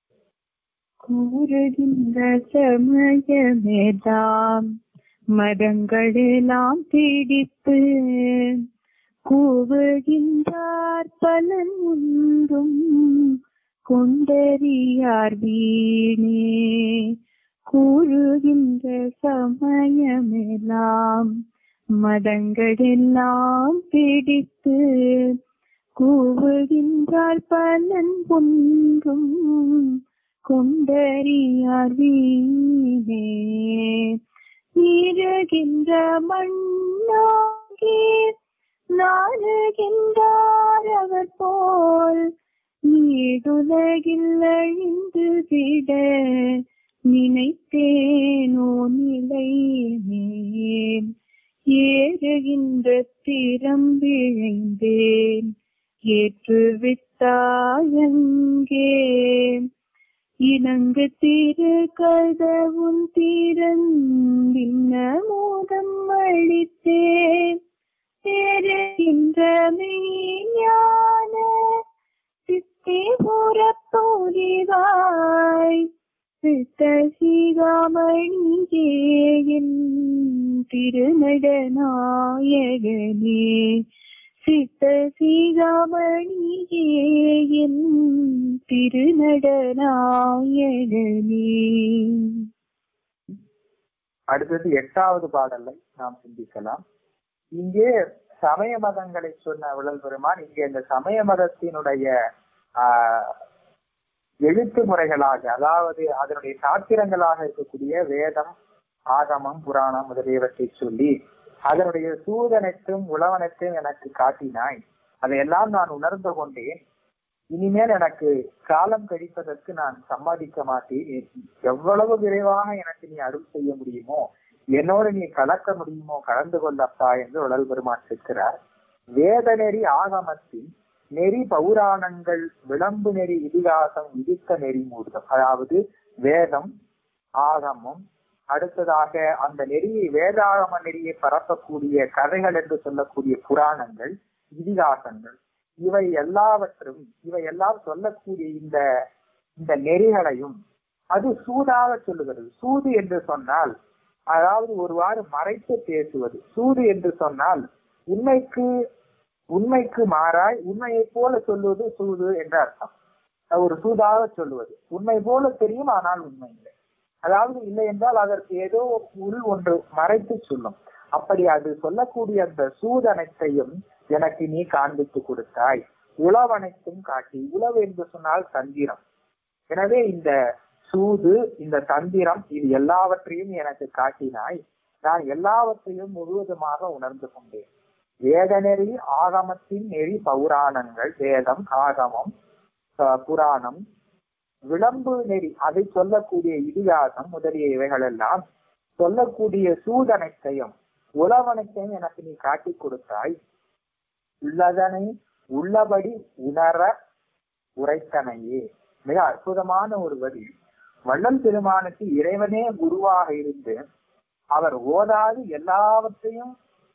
கூறுகின்ற சமயமேதாம் மதங்களெல்லாம் பிடிப்பு கூவுகின்றார் பலன் ஒன்றும் கொண்டறியார் வீணே கூறுகின்ற சமயமெல்லாம் மதங்களெல்லாம் பிடித்து கூவுகின்றார் பலன் ஒன்றும் கொண்டறியார் வீணே நீருகின்ற மண்ணாகி நாடுகின்றார் அவர் போல் நீடுலகில் அழிந்து விட நினைத்தேனோ நிலை மேல் ஏறுகின்ற திறம் விழைந்தேன் ஏற்றுவித்தாயங்கே இணங்கு திரு கதவுன் திறந்தின்ன மோதம் அளித்தேன் தெரிகின்ற மெய்ஞான சித்தி புறப்போதிவாய் சித்த சிகாமணியே என் திருநடநாயகனே சித்த சீகாமணியே என் திருநடநாயகனே அடுத்தது எட்டாவது பாடலை நாம் சிந்திக்கலாம் இங்கே சமய மதங்களை சொன்ன விழல் பெருமான் இங்கே இந்த சமய மதத்தினுடைய ஆஹ், எழுத்து முறைகளாக அதாவது அதனுடைய சாத்திரங்களாக இருக்கக்கூடிய வேதம் ஆகமம் புராணம் முதலியவற்றை சொல்லி அதனுடைய சூதனத்தையும் உழவனத்தையும் எனக்கு காட்டினாய் அதையெல்லாம் நான் உணர்ந்து கொண்டேன் இனிமேல் எனக்கு காலம் கழிப்பதற்கு நான் சம்மதிக்க மாட்டேன் எவ்வளவு விரைவாக எனக்கு நீ அருள் செய்ய முடியுமோ என்னோடு நீ கலக்க முடியுமோ கலந்து கொள்ளப்பா என்று உடல் பெருமான் கேட்கிறார் வேத நெறி ஆகமத்தின் நெறி பௌராணங்கள் விளம்பு நெறி இதிகாசம் விதித்த நெறி மூர்த்தம் அதாவது வேதம் ஆகமம் அடுத்ததாக அந்த நெறியை வேதாகம நெறியை பரப்பக்கூடிய கதைகள் என்று சொல்லக்கூடிய புராணங்கள் இதிகாசங்கள் இவை எல்லாவற்றும் இவை எல்லாம் சொல்லக்கூடிய இந்த இந்த நெறிகளையும் அது சூதாக சொல்லுகிறது சூது என்று சொன்னால் அதாவது ஒருவாறு மறைத்து பேசுவது சூது என்று சொன்னால் உண்மைக்கு உண்மைக்கு மாறாய் உண்மையை போல சொல்லுவது சூது என்ற அர்த்தம் அது ஒரு சூதாக சொல்லுவது உண்மை போல தெரியும் ஆனால் உண்மை இல்லை அதாவது இல்லை என்றால் அதற்கு ஏதோ உள் ஒன்று மறைத்து சொல்லும் அப்படி அது சொல்லக்கூடிய அந்த சூதனைத்தையும் எனக்கு நீ காண்பித்து கொடுத்தாய் உளவனைத்தும் காட்டி உளவு என்று சொன்னால் தந்திரம் எனவே இந்த சூது இந்த தந்திரம் இது எல்லாவற்றையும் எனக்கு காட்டினாய் நான் எல்லாவற்றையும் முழுவதுமாக உணர்ந்து கொண்டேன் வேத நெறி ஆகமத்தின் நெறி பௌராணங்கள் வேதம் ஆகமம் அஹ், புராணம் விளம்பு நெறி அதை சொல்லக்கூடிய இதிகாசம் முதலிய இவைகள் எல்லாம் சொல்லக்கூடிய சூதனைத்தையும் உளவனைத்தையும் எனக்கு நீ காட்டி கொடுத்தாய் உள்ளதனை உள்ளபடி உணர உரைத்தனையே மிக அற்புதமான ஒரு வரி வள்ளல் பெருமானுக்கு இறைவனே குருவாக இருந்து அவர் ஓதாது எல்லாவற்றையும்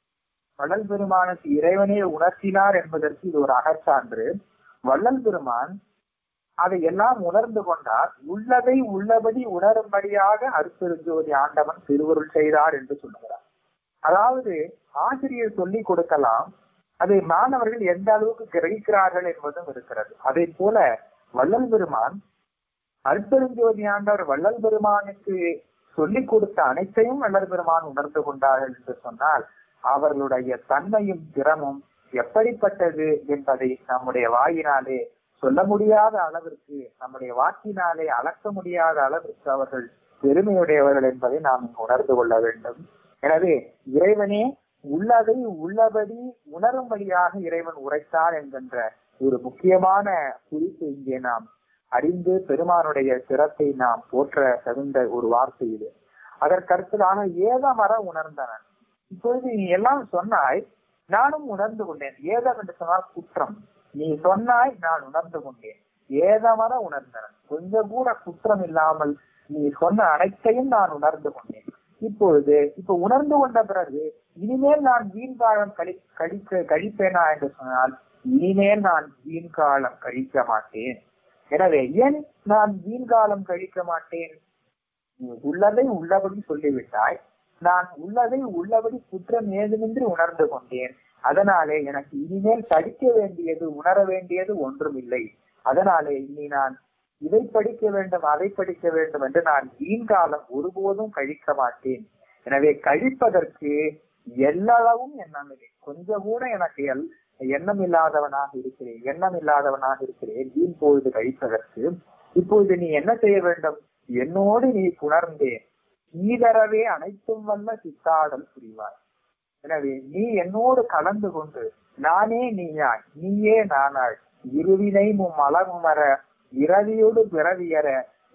வள்ளல் பெருமானுக்கு இறைவனே உணர்த்தினார் என்பதற்கு இது ஒரு அகச்சான்று வள்ளல் பெருமான் அதை எல்லாம் உணர்ந்து கொண்டார் உள்ளதை உள்ளபடி உணரும்படியாக அருப்பெருஞ்சோதி ஆண்டவன் திருவருள் செய்தார் என்று சொல்லுகிறார் அதாவது ஆசிரியர் சொல்லிக் கொடுக்கலாம் அதை மாணவர்கள் எந்த அளவுக்கு கிரகிக்கிறார்கள் என்பதும் இருக்கிறது அதே போல வள்ளல் பெருமான் அருட்பெருஞ்சோதி ஆண்டவர் வள்ளல் பெருமானுக்கு சொல்லிக் கொடுத்த அனைத்தையும் வள்ளல் பெருமான் உணர்ந்து கொண்டார்கள் என்று சொன்னால் அவர்களுடைய தன்மையும் திறமும் எப்படிப்பட்டது என்பதை நம்முடைய வாயினாலே சொல்ல முடியாத அளவிற்கு நம்முடைய வாக்கினாலே அளக்க முடியாத அளவிற்கு அவர்கள் பெருமையுடையவர்கள் என்பதை நாம் இங்கு உணர்ந்து கொள்ள வேண்டும் எனவே இறைவனே உள்ளதை உள்ளபடி உணரும்படியாக இறைவன் உரைத்தார் என்கின்ற ஒரு முக்கியமான குறிப்பு இங்கே நாம் அறிந்து பெருமானுடைய சிறப்பை நாம் போற்ற தகுந்த ஒரு வார்த்தை இது அதற்கடுத்ததாக ஏதமர உணர்ந்தனன் இப்பொழுது நீ எல்லாம் சொன்னாய் நானும் உணர்ந்து கொண்டேன் ஏதம் என்று சொன்னால் குற்றம் நீ சொன்னாய் நான் உணர்ந்து கொண்டேன் ஏதமர உணர்ந்தனன் கொஞ்சம் கூட குற்றம் இல்லாமல் நீ சொன்ன அனைத்தையும் நான் உணர்ந்து கொண்டேன் இப்பொழுது இப்ப உணர்ந்து கொண்ட பிறகு இனிமேல் நான் வீண் காலம் கழி கழிக்க கழிப்பேனா என்று சொன்னால் இனிமேல் நான் வீண் காலம் கழிக்க மாட்டேன் எனவே ஏன் நான் வீண் காலம் கழிக்க மாட்டேன் நீ உள்ளதை உள்ளபடி சொல்லிவிட்டாய் நான் உள்ளதை உள்ளபடி குற்றம் ஏதுமின்றி உணர்ந்து கொண்டேன் அதனாலே எனக்கு இனிமேல் படிக்க வேண்டியது உணர வேண்டியது ஒன்றும் இல்லை அதனாலே இனி நான் இதை படிக்க வேண்டும் அதை படிக்க வேண்டும் என்று நான் வீண்காலம் ஒருபோதும் கழிக்க மாட்டேன் எனவே கழிப்பதற்கு எல்லளவும் எண்ணம் இல்லை கொஞ்சம் கூட எனக்கு எல் எண்ணம் இல்லாதவனாக இருக்கிறேன் எண்ணம் இல்லாதவனாக இருக்கிறேன் வீண் பொழுது கழிப்பதற்கு இப்பொழுது நீ என்ன செய்ய வேண்டும் என்னோடு நீ புணர்ந்தே ஈதரவே அனைத்தும் வல்ல சித்தாடல் புரிவாய் எனவே நீ என்னோடு கலந்து கொண்டு நானே நீயாய் நீயே நானாய் இருவினை மும் அலகுமர இரவியோடு பிறவியற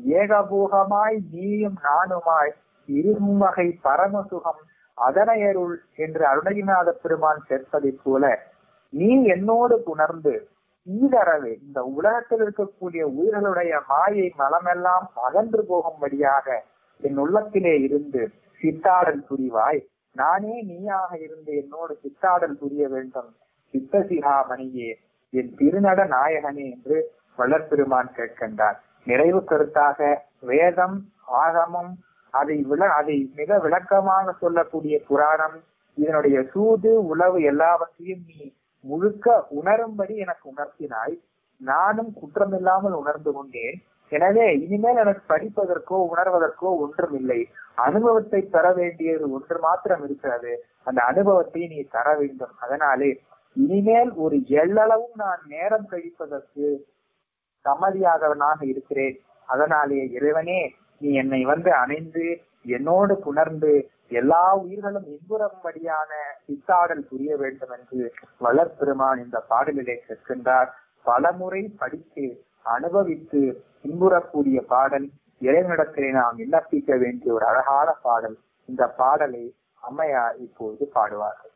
ஏகபோகமாய் நீயும் நானுமாய் இருகும் வகை பரமசுகம் அதனையருள் என்று அருணகிரிநாத பெருமான் சேர்ப்பதைப் போல நீ என்னோடு புணர்ந்து ஈதரவே இந்த உலகத்தில் இருக்கக்கூடிய உயிர்களுடைய மாயை மலமெல்லாம் அகன்று போகும்படியாக என் உள்ளத்திலே இருந்து சித்தாடல் புரிவாய் நானே நீயாக இருந்து என்னோடு சித்தாடல் புரிய வேண்டும் சித்தசிகாமணியே என் திருநட நாயகனே என்று வளர்பெருமான் கேட்கின்றார் நிறைவு கருத்தாக வேதம் ஆகமம் அதை விள அதை மிக விளக்கமாக சொல்லக்கூடிய புராணம் இதனுடைய சூது உளவு எல்லாவற்றையும் நீ முழுக்க உணரும்படி எனக்கு உணர்த்தினாய் நானும் குற்றமில்லாமல் உணர்ந்து கொண்டேன் எனவே இனிமேல் எனக்கு படிப்பதற்கோ உணர்வதற்கோ ஒன்றும் இல்லை அனுபவத்தை பெற வேண்டியது ஒன்று மாத்திரம் இருக்கிறது அந்த அனுபவத்தை நீ தர வேண்டும் அதனாலே இனிமேல் ஒரு எள்ளளவும் நான் நேரம் கழிப்பதற்கு சம்மதியாதவனாக இருக்கிறேன் அதனாலே இறைவனே நீ என்னை வந்து அணைந்து என்னோடு புணர்ந்து எல்லா உயிர்களும் இன்புறும்படியான சித்தாடல் புரிய வேண்டும் என்று வளர்பெருமான் இந்த பாடலிலே கேட்கின்றார் பலமுறை படித்து அனுபவித்து இன்புறக்கூடிய பாடல் இறைவனிடத்திலே நாம் விண்ணப்பிக்க வேண்டிய ஒரு அழகான பாடல் இந்த பாடலை அம்மையார் இப்பொழுது பாடுவார்கள்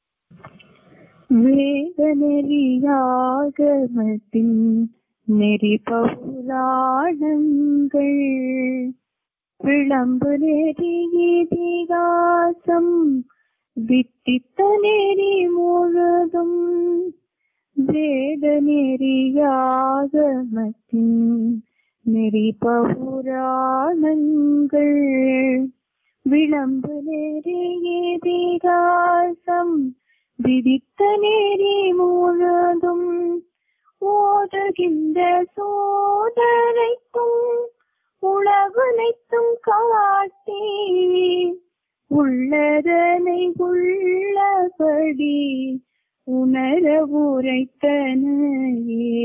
வேதநெறியாகமத்தின் நெறி பௌராணங்கள் விளம்பு நெறி இதிகாசம் வித்தித்த நெறி முழுதும் வேத நெறியாகமத்தின் நெறி பௌராணங்கள் விளம்பு நெறி இதிகாசம் விதித்த நெறி முழுதும் ஓதுகின்ற சோதனைக்கும் உலகனைத்தும் காட்டி உள்ளதனை உள்ளபடி உணர உரைத்தனையே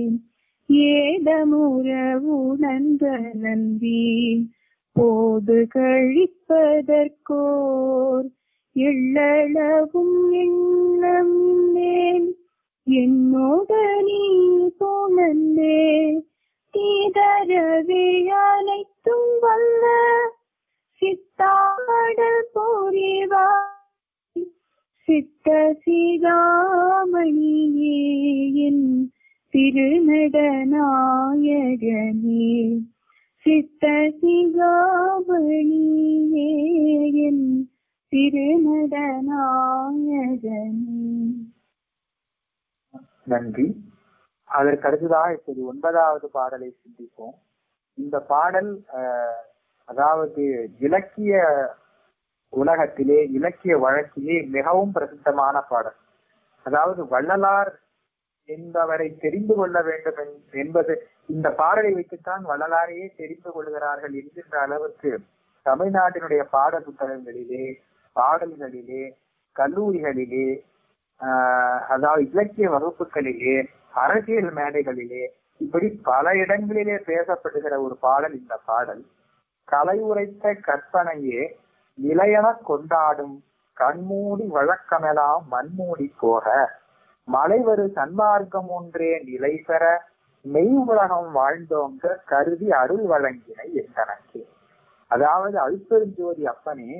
ஏதமுற உணர்ந்த நம்பி போது கழிப்பதற்கோர் எள்ளளவும் எண்ணம் என்னோட நீ போனந்தே தீதரவே அனைத்தும் வல்ல சித்தாடல் போரிவா சித்த சீதாமணியே என் திருநடநாயகனே சித்த சிகாமணியே என் திருநடநாயகனே நன்றி அதற்கு அடுத்ததாக இப்போது ஒன்பதாவது பாடலை சிந்திப்போம் இந்த பாடல் அஹ், அதாவது இலக்கிய உலகத்திலே இலக்கிய வழக்கிலே மிகவும் பிரசித்தமான பாடல் அதாவது வள்ளலார் என்பவரை தெரிந்து கொள்ள வேண்டும் என்- என்பது இந்த பாடலை வைத்துத்தான் வள்ளலாரையே தெரிந்து கொள்கிறார்கள் என்கின்ற அளவுக்கு தமிழ்நாட்டினுடைய பாட புத்தகங்களிலே பாடல்களிலே கல்லூரிகளிலே ஆஹ் அதாவது இலக்கிய வகுப்புகளிலே அரசியல் மேடைகளிலே இப்படி பல இடங்களிலே பேசப்படுகிற ஒரு பாடல் இந்த பாடல் கலை உரைத்த கற்பனையே நிலையென கொண்டாடும் கண்மூடி வழக்கமெல்லாம் மண்மூடி போக மலைவரு சன்மார்க்கம் ஒன்றே நிலை பெற மெய் உலகம் வாழ்ந்தோங்க கருதி அருள் வழங்கினை என்றனக்கு அதாவது அழுப்பெருஞ்சோதி அப்பனே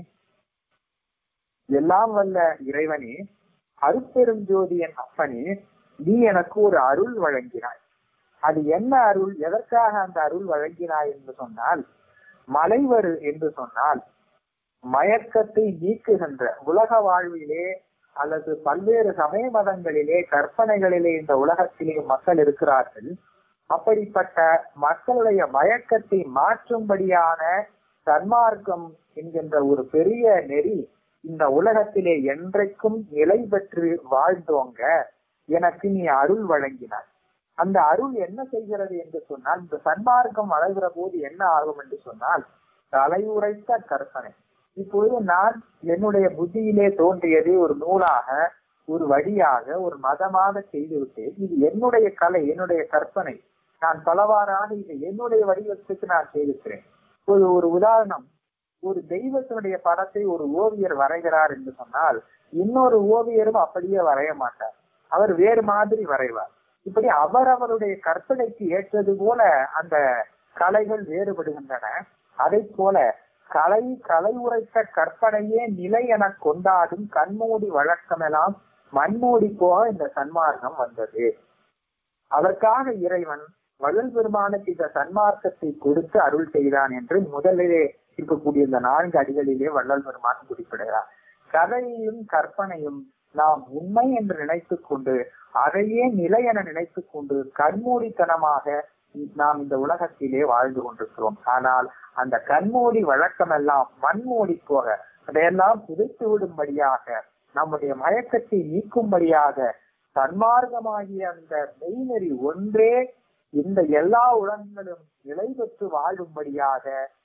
எல்லாம் வல்ல இறைவனே அருட்பெருஞ்சோதியன் அப்பனே நீ எனக்கு ஒரு அருள் வழங்கினாய் அது என்ன அருள் எதற்காக அந்த அருள் வழங்கினாய் என்று சொன்னால் மலைவரு என்று சொன்னால் மயக்கத்தை நீக்குகின்ற உலக வாழ்விலே அல்லது பல்வேறு சமய மதங்களிலே கற்பனைகளிலே இந்த உலகத்திலே மக்கள் இருக்கிறார்கள் அப்படிப்பட்ட மக்களுடைய மயக்கத்தை மாற்றும்படியான சன்மார்க்கம் என்கின்ற ஒரு பெரிய நெறி இந்த உலகத்திலே என்றைக்கும் நிலை பெற்று வாழ்ந்தோங்க எனக்கு நீ அருள் வழங்கினாய் அந்த அருள் என்ன செய்கிறது என்று சொன்னால் இந்த சன்மார்க்கம் வளர்கிற போது என்ன ஆகும் என்று சொன்னால் தலையுரைத்த கற்பனை இப்பொழுது நான் என்னுடைய புத்தியிலே தோன்றியதை ஒரு நூலாக ஒரு வழியாக ஒரு மதமாக செய்துவிட்டேன் இது என்னுடைய கலை என்னுடைய கற்பனை நான் பலவாறாக இதை என்னுடைய வடிவத்துக்கு நான் செய்திருக்கிறேன் ஒரு ஒரு உதாரணம் ஒரு தெய்வத்தினுடைய படத்தை ஒரு ஓவியர் வரைகிறார் என்று சொன்னால் இன்னொரு ஓவியரும் அப்படியே வரைய மாட்டார் அவர் வேறு மாதிரி வரைவார் இப்படி அவரவருடைய கற்பனைக்கு ஏற்றது போல அந்த கலைகள் வேறுபடுகின்றன அதை போல கலை கலை உரைத்த கற்பனையே நிலை என கொண்டாடும் கண்மூடி வழக்கமெல்லாம் மண்மூடி போக இந்த சன்மார்க்கம் வந்தது அதற்காக இறைவன் வள்ளல் பெருமானுக்கு இந்த சன்மார்க்கத்தை கொடுத்து அருள் செய்தான் என்று முதலிலே இருக்கக்கூடிய இந்த நான்கு அடிகளிலே வள்ளல் பெருமான் குறிப்பிடுகிறார் கதையும் கற்பனையும் நாம் உண்மை என்று நினைத்துக் கொண்டு அதையே நிலை என நினைத்துக் கொண்டு கண்மூடித்தனமாக நாம் இந்த உலகத்திலே வாழ்ந்து கொண்டிருக்கிறோம் ஆனால் அந்த கண்மூடி வழக்கம் எல்லாம் மண்மூடி போக அதையெல்லாம் புதைத்து விடும்படியாக நம்முடைய மயக்கத்தை நீக்கும்படியாக சன்மார்க்கமாகிய அந்த மெய்நெறி ஒன்றே இந்த எல்லா உலகங்களும் நிலை பெற்று வாழும்படியாக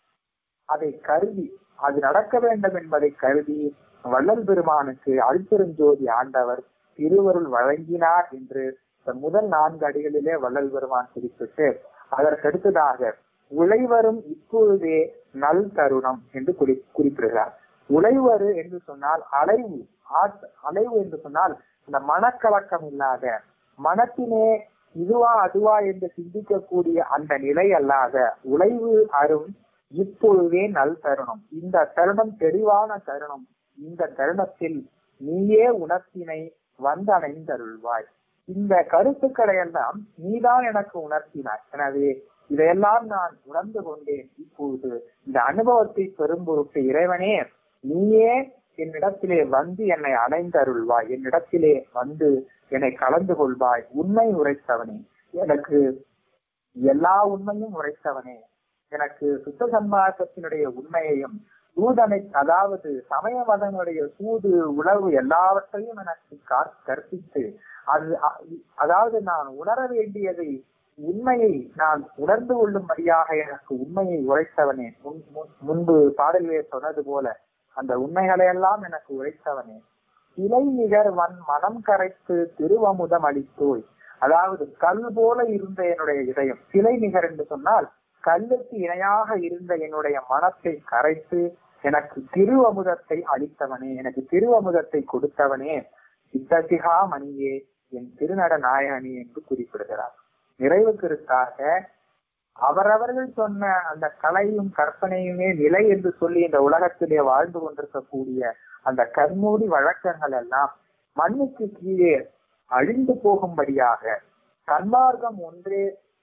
அதை கருதி அது நடக்க வேண்டும் என்பதை கருதி வள்ளல் பெருமானுக்கு அழுப்பெருஞ்சோதி ஆண்டவர் திருவருள் வழங்கினார் என்று இந்த முதல் நான்கு அடிகளிலே வள்ளல் பெருமான் குறிப்பிட்டு அதற்கடுத்ததாக உழைவரும் இப்பொழுதே நல் தருணம் என்று குறி குறிப்பிடுகிறார் உழைவரு என்று சொன்னால் அலைவு ஆட்- அலைவு என்று சொன்னால் இந்த மனக்கலக்கம் இல்லாத மனத்தினே இதுவா அதுவா என்று சிந்திக்கக்கூடிய அந்த நிலை அல்லாத உழைவு அரும் இப்பொழுதே நல் தருணம் இந்த தருணம் தெளிவான தருணம் இந்த தருணத்தில் நீயே உணர்த்தினை வந்தடைந்தருள்வாய் இந்த கருத்துக்களை எல்லாம் நீதான் எனக்கு உணர்த்தினாய் எனவே இதையெல்லாம் நான் உணர்ந்து கொண்டேன் இப்பொழுது இந்த அனுபவத்தை பெரும் பொருட்டு இறைவனே நீயே என்னிடத்திலே வந்து என்னை அடைந்தருள்வாய் என்னிடத்திலே வந்து என்னை கலந்து கொள்வாய் உண்மை உரைத்தவனே எனக்கு எல்லா உண்மையும் உரைத்தவனே எனக்கு சுத்த சன்மார்க்கத்தினுடைய உண்மையையும் சூதனை அதாவது சமய மதங்களுடைய சூது உணவு எல்லாவற்றையும் எனக்கு கா- கற்பித்து அது அ- அதாவது நான் உணர வேண்டியதை உண்மையை நான் உணர்ந்து கொள்ளும்படியாக எனக்கு உண்மையை உரைத்தவனே முன்- முன்- முன்பு பாடலிலே சொன்னது போல அந்த உண்மைகளை எல்லாம் எனக்கு உரைத்தவனே சிலை நிகர் வன் மனம் கரைத்து திருவமுதம் அளித்தோய் அதாவது கல் போல இருந்த என்னுடைய இதயம் சிலை நிகர் என்று சொன்னால் கல்லுக்கு இணையாக இருந்த என்னுடைய மனத்தை கரைத்து எனக்கு திருவமுதத்தை அளித்தவனே எனக்கு திருவமுதத்தை கொடுத்தவனே சித்தசிகா மணியே என் திருநட நாயகனே என்று குறிப்பிடுகிறார் நிறைவு கருத்தாக அவரவர்கள் சொன்ன அந்த கலையும் கற்பனையுமே நிலை என்று சொல்லி இந்த உலகத்திலே வாழ்ந்து கொண்டிருக்கக்கூடிய அந்த கண்மூடி வழக்கங்கள் எல்லாம் மண்ணுக்கு கீழே அழிந்து போகும்படியாக சன்மார்க்கம் ஒன்றே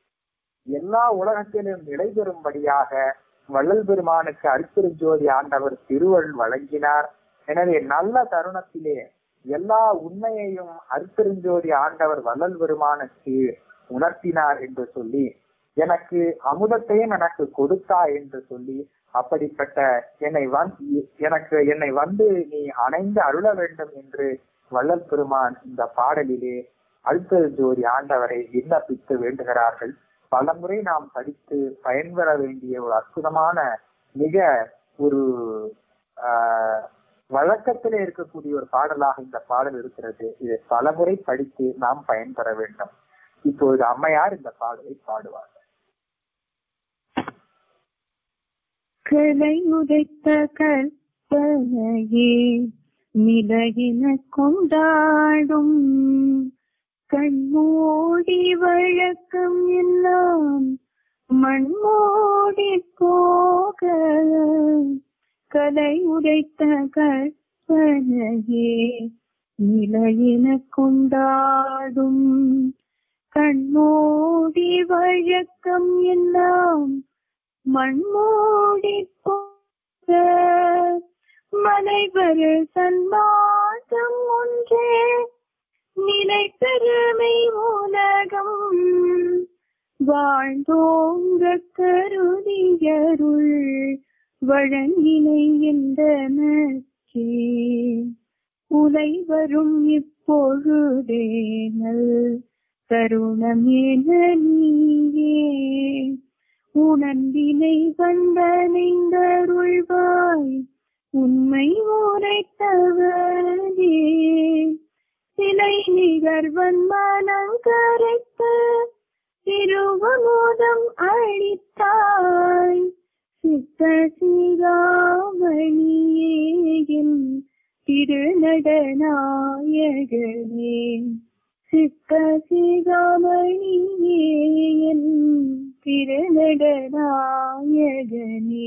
எல்லா உலகத்திலும் நிலை பெறும்படியாக வள்ளல் பெருமானுக்கு அருட்பெருஞ்சோதி ஆண்டவர் திருவருள் வழங்கினார் எனவே நல்ல தருணத்திலே எல்லா உண்மையையும் அருட்பெருஞ்சோதி ஆண்டவர் வள்ளல் பெருமானுக்கு உணர்த்தினார் என்று சொல்லி எனக்கு அமுதத்தையும் எனக்கு கொடுத்தா என்று சொல்லி அப்படிப்பட்ட என்னை வந்து எனக்கு என்னை வந்து நீ அணைந்து அருள வேண்டும் என்று வள்ளல் பெருமான் இந்த பாடலிலே அழுத்தஜோதி ஆண்டவரை விண்ணப்பித்து வேண்டுகிறார்கள் பலமுறை நாம் படித்து பயன்பெற வேண்டிய ஒரு அற்புதமான மிக ஒரு ஆஹ், வழக்கத்திலே இருக்கக்கூடிய ஒரு பாடலாக இந்த பாடல் இருக்கிறது இதை பலமுறை படித்து நாம் பயன்பெற வேண்டும் இப்பொழுது அம்மையார் இந்த பாடலை பாடுவார் கலை உதைத்த கற்பனையே நிலையின கொண்டாடும் கண்மூடி வழக்கம் எல்லாம் மண்மூடி போக கலை உடைத்த கற்பனையே நிலையின கொண்டாடும் கண்மூடி வழக்கம் எல்லாம் மண்மூடி போக மலைவரு சன்மார்க்கம் ஒன்றே நிலை பெருமை உலகம் வாழ்ந்தோங்க கருதியருள் வழங்கினை எந்தனக்கே உலை வரும் இப்பொழுதேனல் தருணமேன நீயே உணர்ந்தினை வந்தனைந்தருள்வாய் உண்மை உரைத்தவனே சிலை நிகர்வன் மனங்கரைத்து திருவமோதம் அளித்தாய் சித்த சிகாமணியே என் திருநடநாயகனே சித்த சிகாமணியே என் திருநடநாயகனே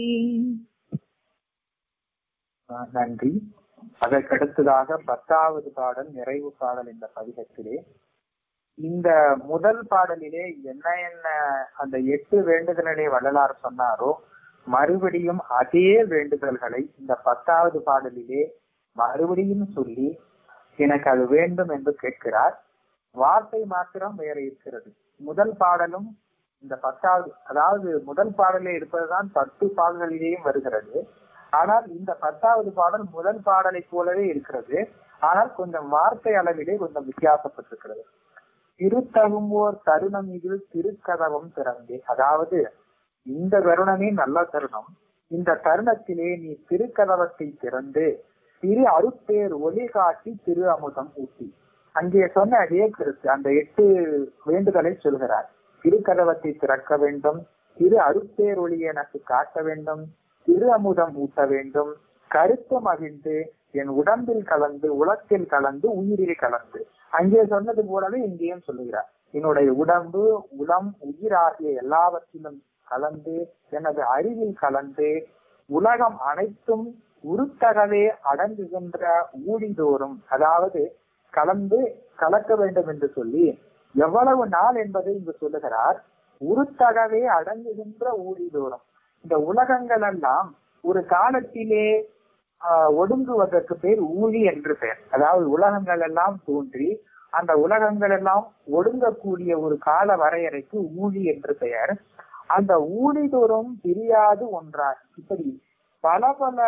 ஆஹ் நன்றி அதற்கடுத்ததாக பத்தாவது பாடல் நிறைவு பாடல் இந்த பதிகத்திலே இந்த முதல் பாடலிலே என்ன என்ன அந்த எட்டு வேண்டுதல்களை வள்ளலார் சொன்னாரோ மறுபடியும் அதே வேண்டுதல்களை இந்த பத்தாவது பாடலிலே மறுபடியும் சொல்லி எனக்கு அது வேண்டும் என்று கேட்கிறார் வார்த்தை மாத்திரம் வேற இருக்கிறது முதல் பாடலும் இந்த பத்தாவது அதாவது முதல் பாடலே இருப்பதுதான் பத்து பாடல்களிலேயும் வருகிறது ஆனால் இந்த பத்தாவது பாடல் முதல் பாடலை போலவே இருக்கிறது ஆனால் கொஞ்சம் வார்த்தை அளவிலே கொஞ்சம் வித்தியாசப்பட்டிருக்கிறது திருத்தகும்போர் தருணம் இதில் திருக்கதவம் திறந்தே அதாவது இந்த தருணமே நல்ல தருணம் இந்த தருணத்திலே நீ திருக்கதவத்தை திறந்து திரு அருட்பேர் ஒளி காட்டி திரு அமுதம் ஊட்டி அங்கே சொன்ன அதே கருத்து அந்த எட்டு வேண்டுதலை சொல்கிறார் திருக்கதவத்தை திறக்க வேண்டும் திரு அருட்பேர் ஒளி எனக்கு காட்ட வேண்டும் திரு அமுதம் ஊட்ட வேண்டும் கருத்து மகிழ்ந்து என் உடம்பில் கலந்து உலத்தில் கலந்து உயிரில் கலந்து அங்கே சொன்னது போலவே இங்கேயும் சொல்லுகிறார் என்னுடைய உடம்பு உளம் உயிர் ஆகிய எல்லாவற்றிலும் கலந்து எனது அறிவில் கலந்து உலகம் அனைத்தும் உருத்தகவே அடங்குகின்ற ஊழிதோறும் அதாவது கலந்து கலக்க வேண்டும் என்று சொல்லி எவ்வளவு நாள் என்பதை இங்கு சொல்லுகிறார் உருத்தகவே அடங்குகின்ற ஊழிதோறும் இந்த உலகங்கள் எல்லாம் ஒரு காலத்திலே ஆஹ், ஒடுங்குவதற்கு பேர் ஊழி என்று பெயர் அதாவது உலகங்கள் எல்லாம் தோன்றி அந்த உலகங்கள் எல்லாம் ஒடுங்கக்கூடிய ஒரு கால வரையறைக்கு ஊழி என்று பெயர் அந்த ஊழிதோறும் பிரியாது ஒன்றாய் இப்படி பல பல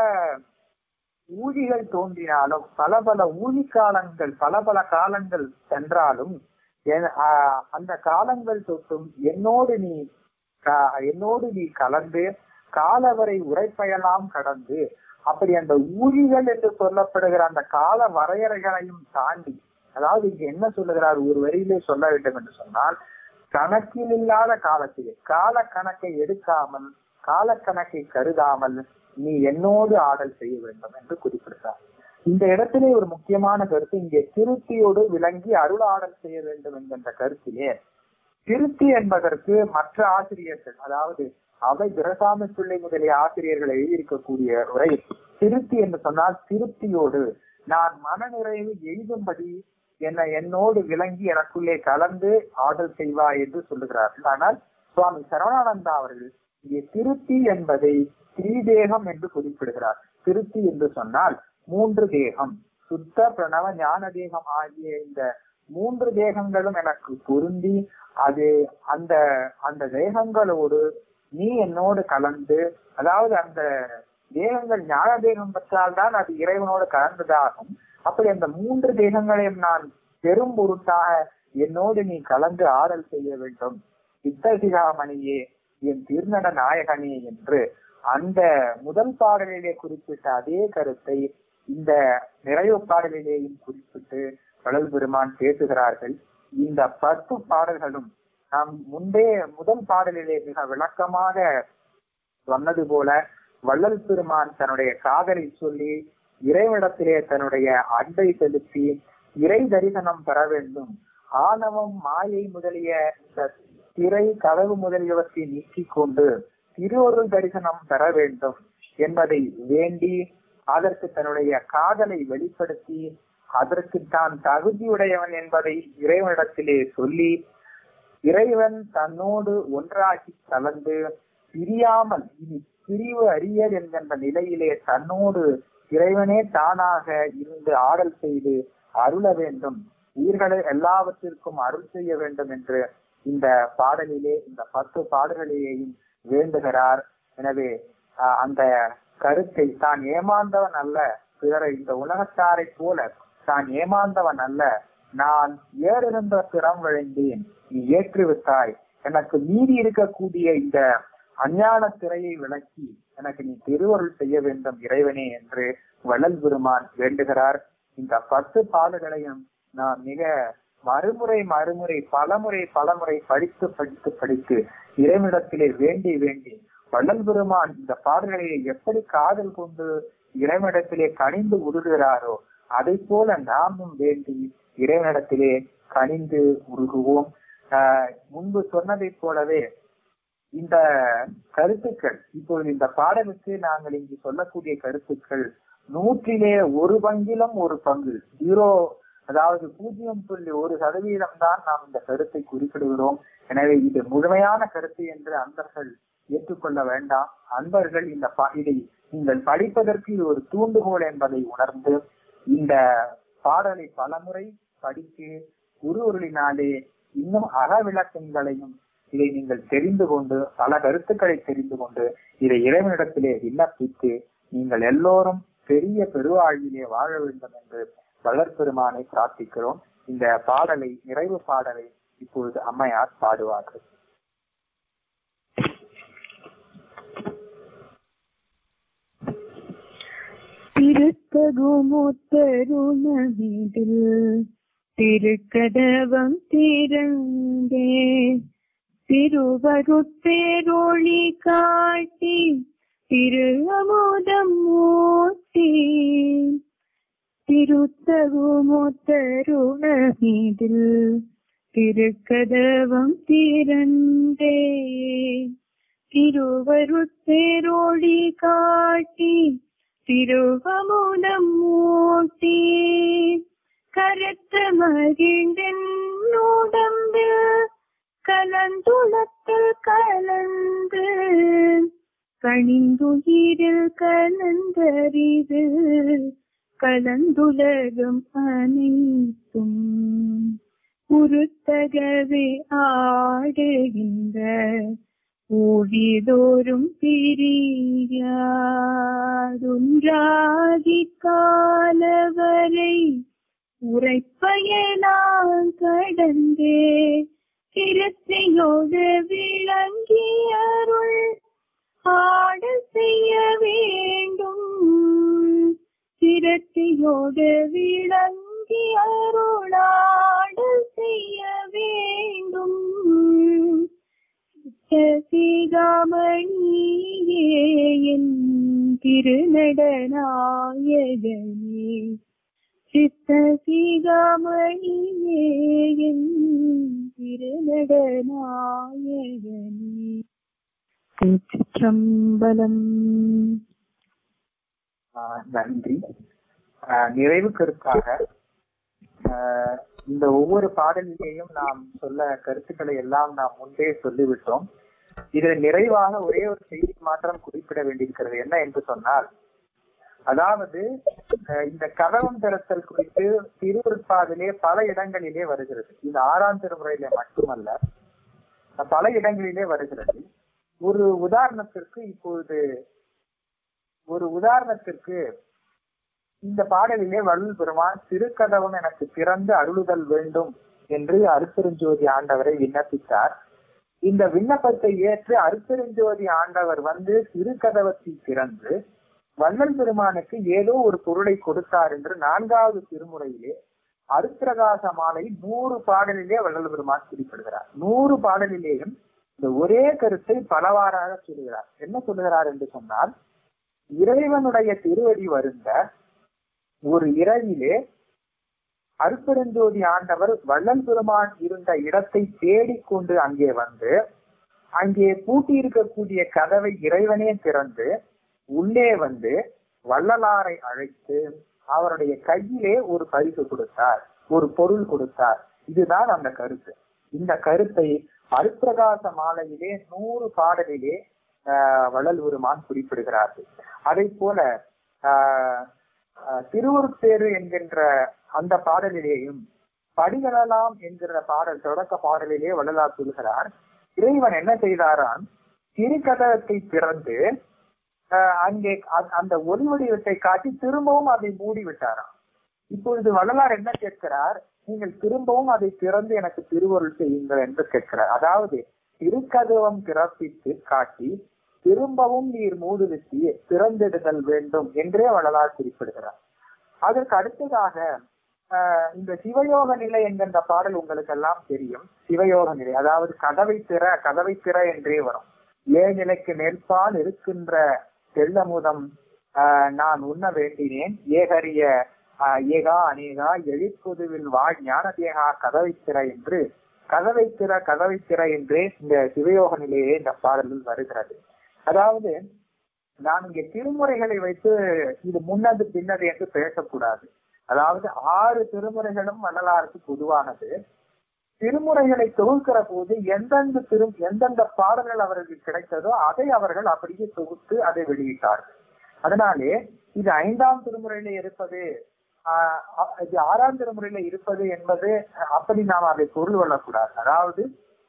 ஊழிகள் தோன்றினாலும் பல பல ஊழி காலங்கள் பல பல காலங்கள் சென்றாலும் என்- ஆஹ் அந்த காலங்கள் தொட்டும் என்னோடு நீ கா- என்னோடு நீ கலந்து காலவரை உரைப்பயலாம் கடந்து அப்படி அந்த ஊழிகள் என்று சொல்லப்படுகிற அந்த கால வரையறைகளையும் தாண்டி அதாவது இங்க என்ன சொல்லுகிறார் ஒரு வரியிலே சொல்ல வேண்டும் என்று சொன்னால் கணக்கில் இல்லாத காலத்திலே கால கணக்கை எடுக்காமல் கால கணக்கை கருதாமல் நீ என்னோடு ஆடல் செய்ய வேண்டும் என்று குறிப்பிடுகிறார் இந்த இடத்திலே ஒரு முக்கியமான கருத்து இங்கே திருப்தியோடு விளங்கி அருள் ஆடல் செய்ய வேண்டும் என்கின்ற கருத்திலே திருப்தி என்பதற்கு மற்ற ஆசிரியர்கள் அதாவது அவை துரசாமி பிள்ளை முதலிய ஆசிரியர்கள் எழுதியிருக்கக்கூடிய உரை திருப்தி என்று சொன்னால் திருப்தியோடு நான் மனநிறைவு எழுதும்படி என்னை என்னோடு விளங்கி எனக்குள்ளே கலந்து ஆடல் செய்வாய் என்று சொல்லுகிறார்கள் ஆனால் சுவாமி சரவணானந்தா அவர்கள் இங்கே திருப்தி என்பதை திரிதேகம் என்று குறிப்பிடுகிறார் திருப்தி என்று சொன்னால் மூன்று தேகம் சுத்த பிரணவ ஞான தேகம் ஆகிய இந்த மூன்று தேகங்களும் எனக்கு பொருந்தி அது அந்த அந்த தேகங்களோடு நீ என்னோடு கலந்து அதாவது அந்த தேகங்கள் ஞான தேகம் பெற்றால் தான் அது இறைவனோடு கலந்ததாகும் அப்படி அந்த மூன்று தேகங்களையும் நான் பெரும் பொருட்டாக என்னோடு நீ கலந்து ஆடல் செய்ய வேண்டும் சித்தசிகாமணியே என் திருநட நாயகனே என்று அந்த முதல் பாடலிலே குறிப்பிட்ட அதே கருத்தை இந்த நிறைவு பாடலிலேயும் குறிப்பிட்டு கடல் பெருமான் பேசுகிறார்கள் இந்த பத்து பாடல்களும் நாம் முன்பே முதல் பாடலிலே மிக விளக்கமாக சொன்னது போல வள்ளல் பெருமான் தன்னுடைய காதலை சொல்லி இறைவனிடத்திலே தன்னுடைய அன்பை செலுத்தி இறை தரிசனம் பெற வேண்டும் ஆணவம் மாயை முதலிய இந்த திரை கதவு முதலியவற்றை நீக்கிக் கொண்டு திருவருள் தரிசனம் பெற வேண்டும் என்பதை வேண்டி அதற்கு தன்னுடைய காதலை வெளிப்படுத்தி அதற்கு தான் தகுதியுடையவன் என்பதை இறைவனிடத்திலே சொல்லி இறைவன் தன்னோடு ஒன்றாகி கலந்து பிரியாமல் இனி பிரிவு அறியல் என்கின்ற நிலையிலே தன்னோடு இறைவனே தானாக இருந்து ஆடல் செய்து அருள வேண்டும் உயிர்களை எல்லாவற்றிற்கும் அருள் செய்ய வேண்டும் என்று இந்த பாடலிலே இந்த பத்து பாடல்களிலேயும் வேண்டுகிறார் எனவே ஆஹ், அந்த கருத்தை தான் ஏமாந்தவன் அல்ல பிறரை இந்த உலகத்தாரை போல தான் ஏமாந்தவன் அல்ல நான் ஏறுகின்ற திறம் விழைந்தேன் நீ ஏற்றுவிட்டாய் எனக்கு மீறி இருக்கக்கூடிய இந்த அஞ்ஞான திரையை விளக்கி எனக்கு நீ திருவருள் செய்ய வேண்டும் இறைவனே என்று வள்ளல் பெருமான் வேண்டுகிறார் இந்த பத்து பாடல்களையும் நான் மிக மறுமுறை மறுமுறை பலமுறை பலமுறை படித்து படித்து படித்து இறைவனிடத்திலே வேண்டி வேண்டி வள்ளல் பெருமான் இந்த பாடல்களை எப்படி காதல் கொண்டு இறைவனிடத்திலே கனிந்து உருகிறாரோ அதை போல நாமும் வேண்டி இறைவனிடத்திலே கனிந்து உருகுவோம் ஆஹ் முன்பு சொன்னதைப் போலவே இந்த கருத்துக்கள் இப்பொழுது இந்த பாடலுக்கு நாங்கள் இங்கு சொல்லக்கூடிய கருத்துக்கள் நூற்றிலே ஒரு பங்கிலும் ஒரு பங்கு ஜீரோ அதாவது பூஜ்ஜியம் புள்ளி ஒரு சதவீதம் தான் நாம் இந்த கருத்தை குறிப்பிடுகிறோம் எனவே இது முழுமையான கருத்து என்று அன்பர்கள் ஏற்றுக்கொள்ள வேண்டாம் அன்பர்கள் இந்த பா- இதை நீங்கள் படிப்பதற்கு இது ஒரு தூண்டுகோல் என்பதை உணர்ந்து இந்த பாடலை பலமுறை படித்து குரு அருளினாலே இன்னும் அக விளக்கங்களையும் இதை நீங்கள் தெரிந்து கொண்டு பல கருத்துக்களை தெரிந்து கொண்டு இதை இறைவனிடத்திலே விண்ணப்பித்து நீங்கள் எல்லோரும் பெரிய பெருவாழ்விலே வாழ வேண்டும் என்று வளர்பெருமானை பிரார்த்திக்கிறோம் இந்த பாடலை நிறைவு பாடலை இப்பொழுது அம்மையார் பாடுவார்கள் திருத்தகுமுத்தருணவிதில் திருக்கதவம் திறந்தே திருவருட்பேரொளி காட்டி திரு அமுதம் மூர்த்தி திருத்தகுமுத்தருணவிதில் திருக்கதவம் திறந்தே திருவருட்பேரொளி காட்டி திருவமுதம் மூட்டி கருத்த மகிழ்ந்தன் உடம்பில் கலந்துளத்தில் கலந்து கணிந்துயிரில் கலந்தறிவு கலந்துலகம் அனைத்தும் உருத்தகவே ஆடுகின்ற ஊழிதோறும் பிரியாதுன்றாகி காலவரை உரைப்பயனாம் கடந்தே திருத்தையோடு விளங்கியருள் ஆட செய்ய வேண்டும் திரட்டியோடு விளங்கி அருளாட செய்ய வேண்டும் சிகாமணியே என் திருநடனாயகனே சித்த சிகாமணியே என் திருநடனாயகனே திருச்சிற்றம்பலம் ஆஹ் நன்றி ஆஹ் நிறைவு கருத்தாக ஆஹ் இந்த ஒவ்வொரு பாடலிலேயும் நாம் சொல்ல கருத்துக்களை எல்லாம் நாம் முன்பே சொல்லிவிட்டோம் இதில் நிறைவாக ஒரே ஒரு செய்தி மாத்திரம் குறிப்பிட வேண்டியிருக்கிறது என்ன என்று சொன்னால் அதாவது அஹ் இந்த கதவம் திறத்தல் குறித்து திருவருட்பாவிலே பல இடங்களிலே வருகிறது இந்த ஆறாம் திருமுறையிலே மட்டுமல்ல பல இடங்களிலே வருகிறது ஒரு உதாரணத்திற்கு இப்பொழுது ஒரு உதாரணத்திற்கு இந்த பாடலிலே வள்ளல் பெருமான் திருக்கதவம் எனக்கு திறந்து அருளுதல் வேண்டும் என்று அருப்பெருஞ்சோதி ஆண்டவரை விண்ணப்பித்தார் இந்த விண்ணப்பத்தை ஏற்று அருப்பெருஞ்சோதி ஆண்டவர் வந்து திருக்கதவத்தை திறந்து வள்ளல் பெருமானுக்கு ஏதோ ஒரு பொருளை கொடுத்தார் என்று நான்காவது திருமுறையிலே அருப்பிரகாச மாலை நூறு பாடலிலே வள்ளல் பெருமான் குறிப்பிடுகிறார் நூறு பாடலிலேயும் இந்த ஒரே கருத்தை பலவாறாக சொல்லுகிறார் என்ன சொல்லுகிறார் என்று சொன்னால் இறைவனுடைய திருவடி வருந்த ஒரு இரவிலே அருப்பெருஞ்சோதி ஆண்டவர் வள்ளல் பெருமான் இருந்த இடத்தை தேடிக்கொண்டு அங்கே வந்து அங்கே பூட்டி இருக்கக்கூடிய கதவை இறைவனே திறந்து உள்ளே வந்து வள்ளலாரை அழைத்து அவருடைய கையிலே ஒரு பரிசு கொடுத்தார் ஒரு பொருள் கொடுத்தார் இதுதான் அந்த கருத்து இந்த கருத்தை அருப்பிரகாச மாலையிலே நூறு பாடலிலே ஆஹ் வள்ளல் பெருமான் குறிப்பிடுகிறார்கள் அதை போல ஆஹ் ஆஹ் திருவருட்பேறு என்கின்ற அந்த பாடலிலேயும் படிகளலாம் என்கிற பாடல் தொடக்க பாடலிலே வள்ளலார் சொல்கிறார் இறைவன் என்ன செய்தாராம் திருக்கதகத்தை திறந்து ஆஹ் அங்கே அ- அந்த ஒளி வடிவத்தை காட்டி திரும்பவும் அதை மூடி விட்டாராம் இப்பொழுது வள்ளலார் என்ன கேட்கிறார் நீங்கள் திரும்பவும் அதை திறந்து எனக்கு திருவருள் செய்யுங்கள் என்று கேட்கிறார் அதாவது திருக்கதவம் திறப்பித்து காட்டி திரும்பவும் நீர் மூடுவித்து திறந்திடுதல் வேண்டும் என்றே வள்ளலார் குறிப்பிடுகிறார் அதற்கு அடுத்ததாக ஆஹ் இந்த சிவயோக நிலை என்கின்ற பாடல் உங்களுக்கு எல்லாம் தெரியும் சிவயோக நிலை அதாவது கதவை திற கதவை திற என்றே வரும் ஏநிலைக்கு மேற்பால் இருக்கின்ற தெள்ளமுதம் ஆஹ் நான் உண்ண வேண்டினேன் ஏகரிய ஆஹ் ஏகா அநேகா எழிற்பொதுவில் வாழ் ஞான தேகா கதவை திற என்று கதவை திற கதவை திற என்றே இந்த சிவயோக நிலையே இந்த பாடலில் வருகிறது அதாவது நான் இங்கே திருமுறைகளை வைத்து இது முன்னது பின்னது என்று பேசக்கூடாது அதாவது ஆறு திருமுறைகளும் வள்ளலாருக்கு பொதுவானது திருமுறைகளை தொகுக்கிற போது எந்தெந்த திரு எந்தெந்த பாடல்கள் அவர்களுக்கு கிடைத்ததோ அதை அவர்கள் அப்படியே தொகுத்து அதை வெளியிட்டார்கள் அதனாலே இது ஐந்தாம் திருமுறையில இருப்பது ஆஹ் அ- இது ஆறாம் திருமுறையில இருப்பது என்பது அப்படி நாம் அதை பொருள் கொள்ளக்கூடாது அதாவது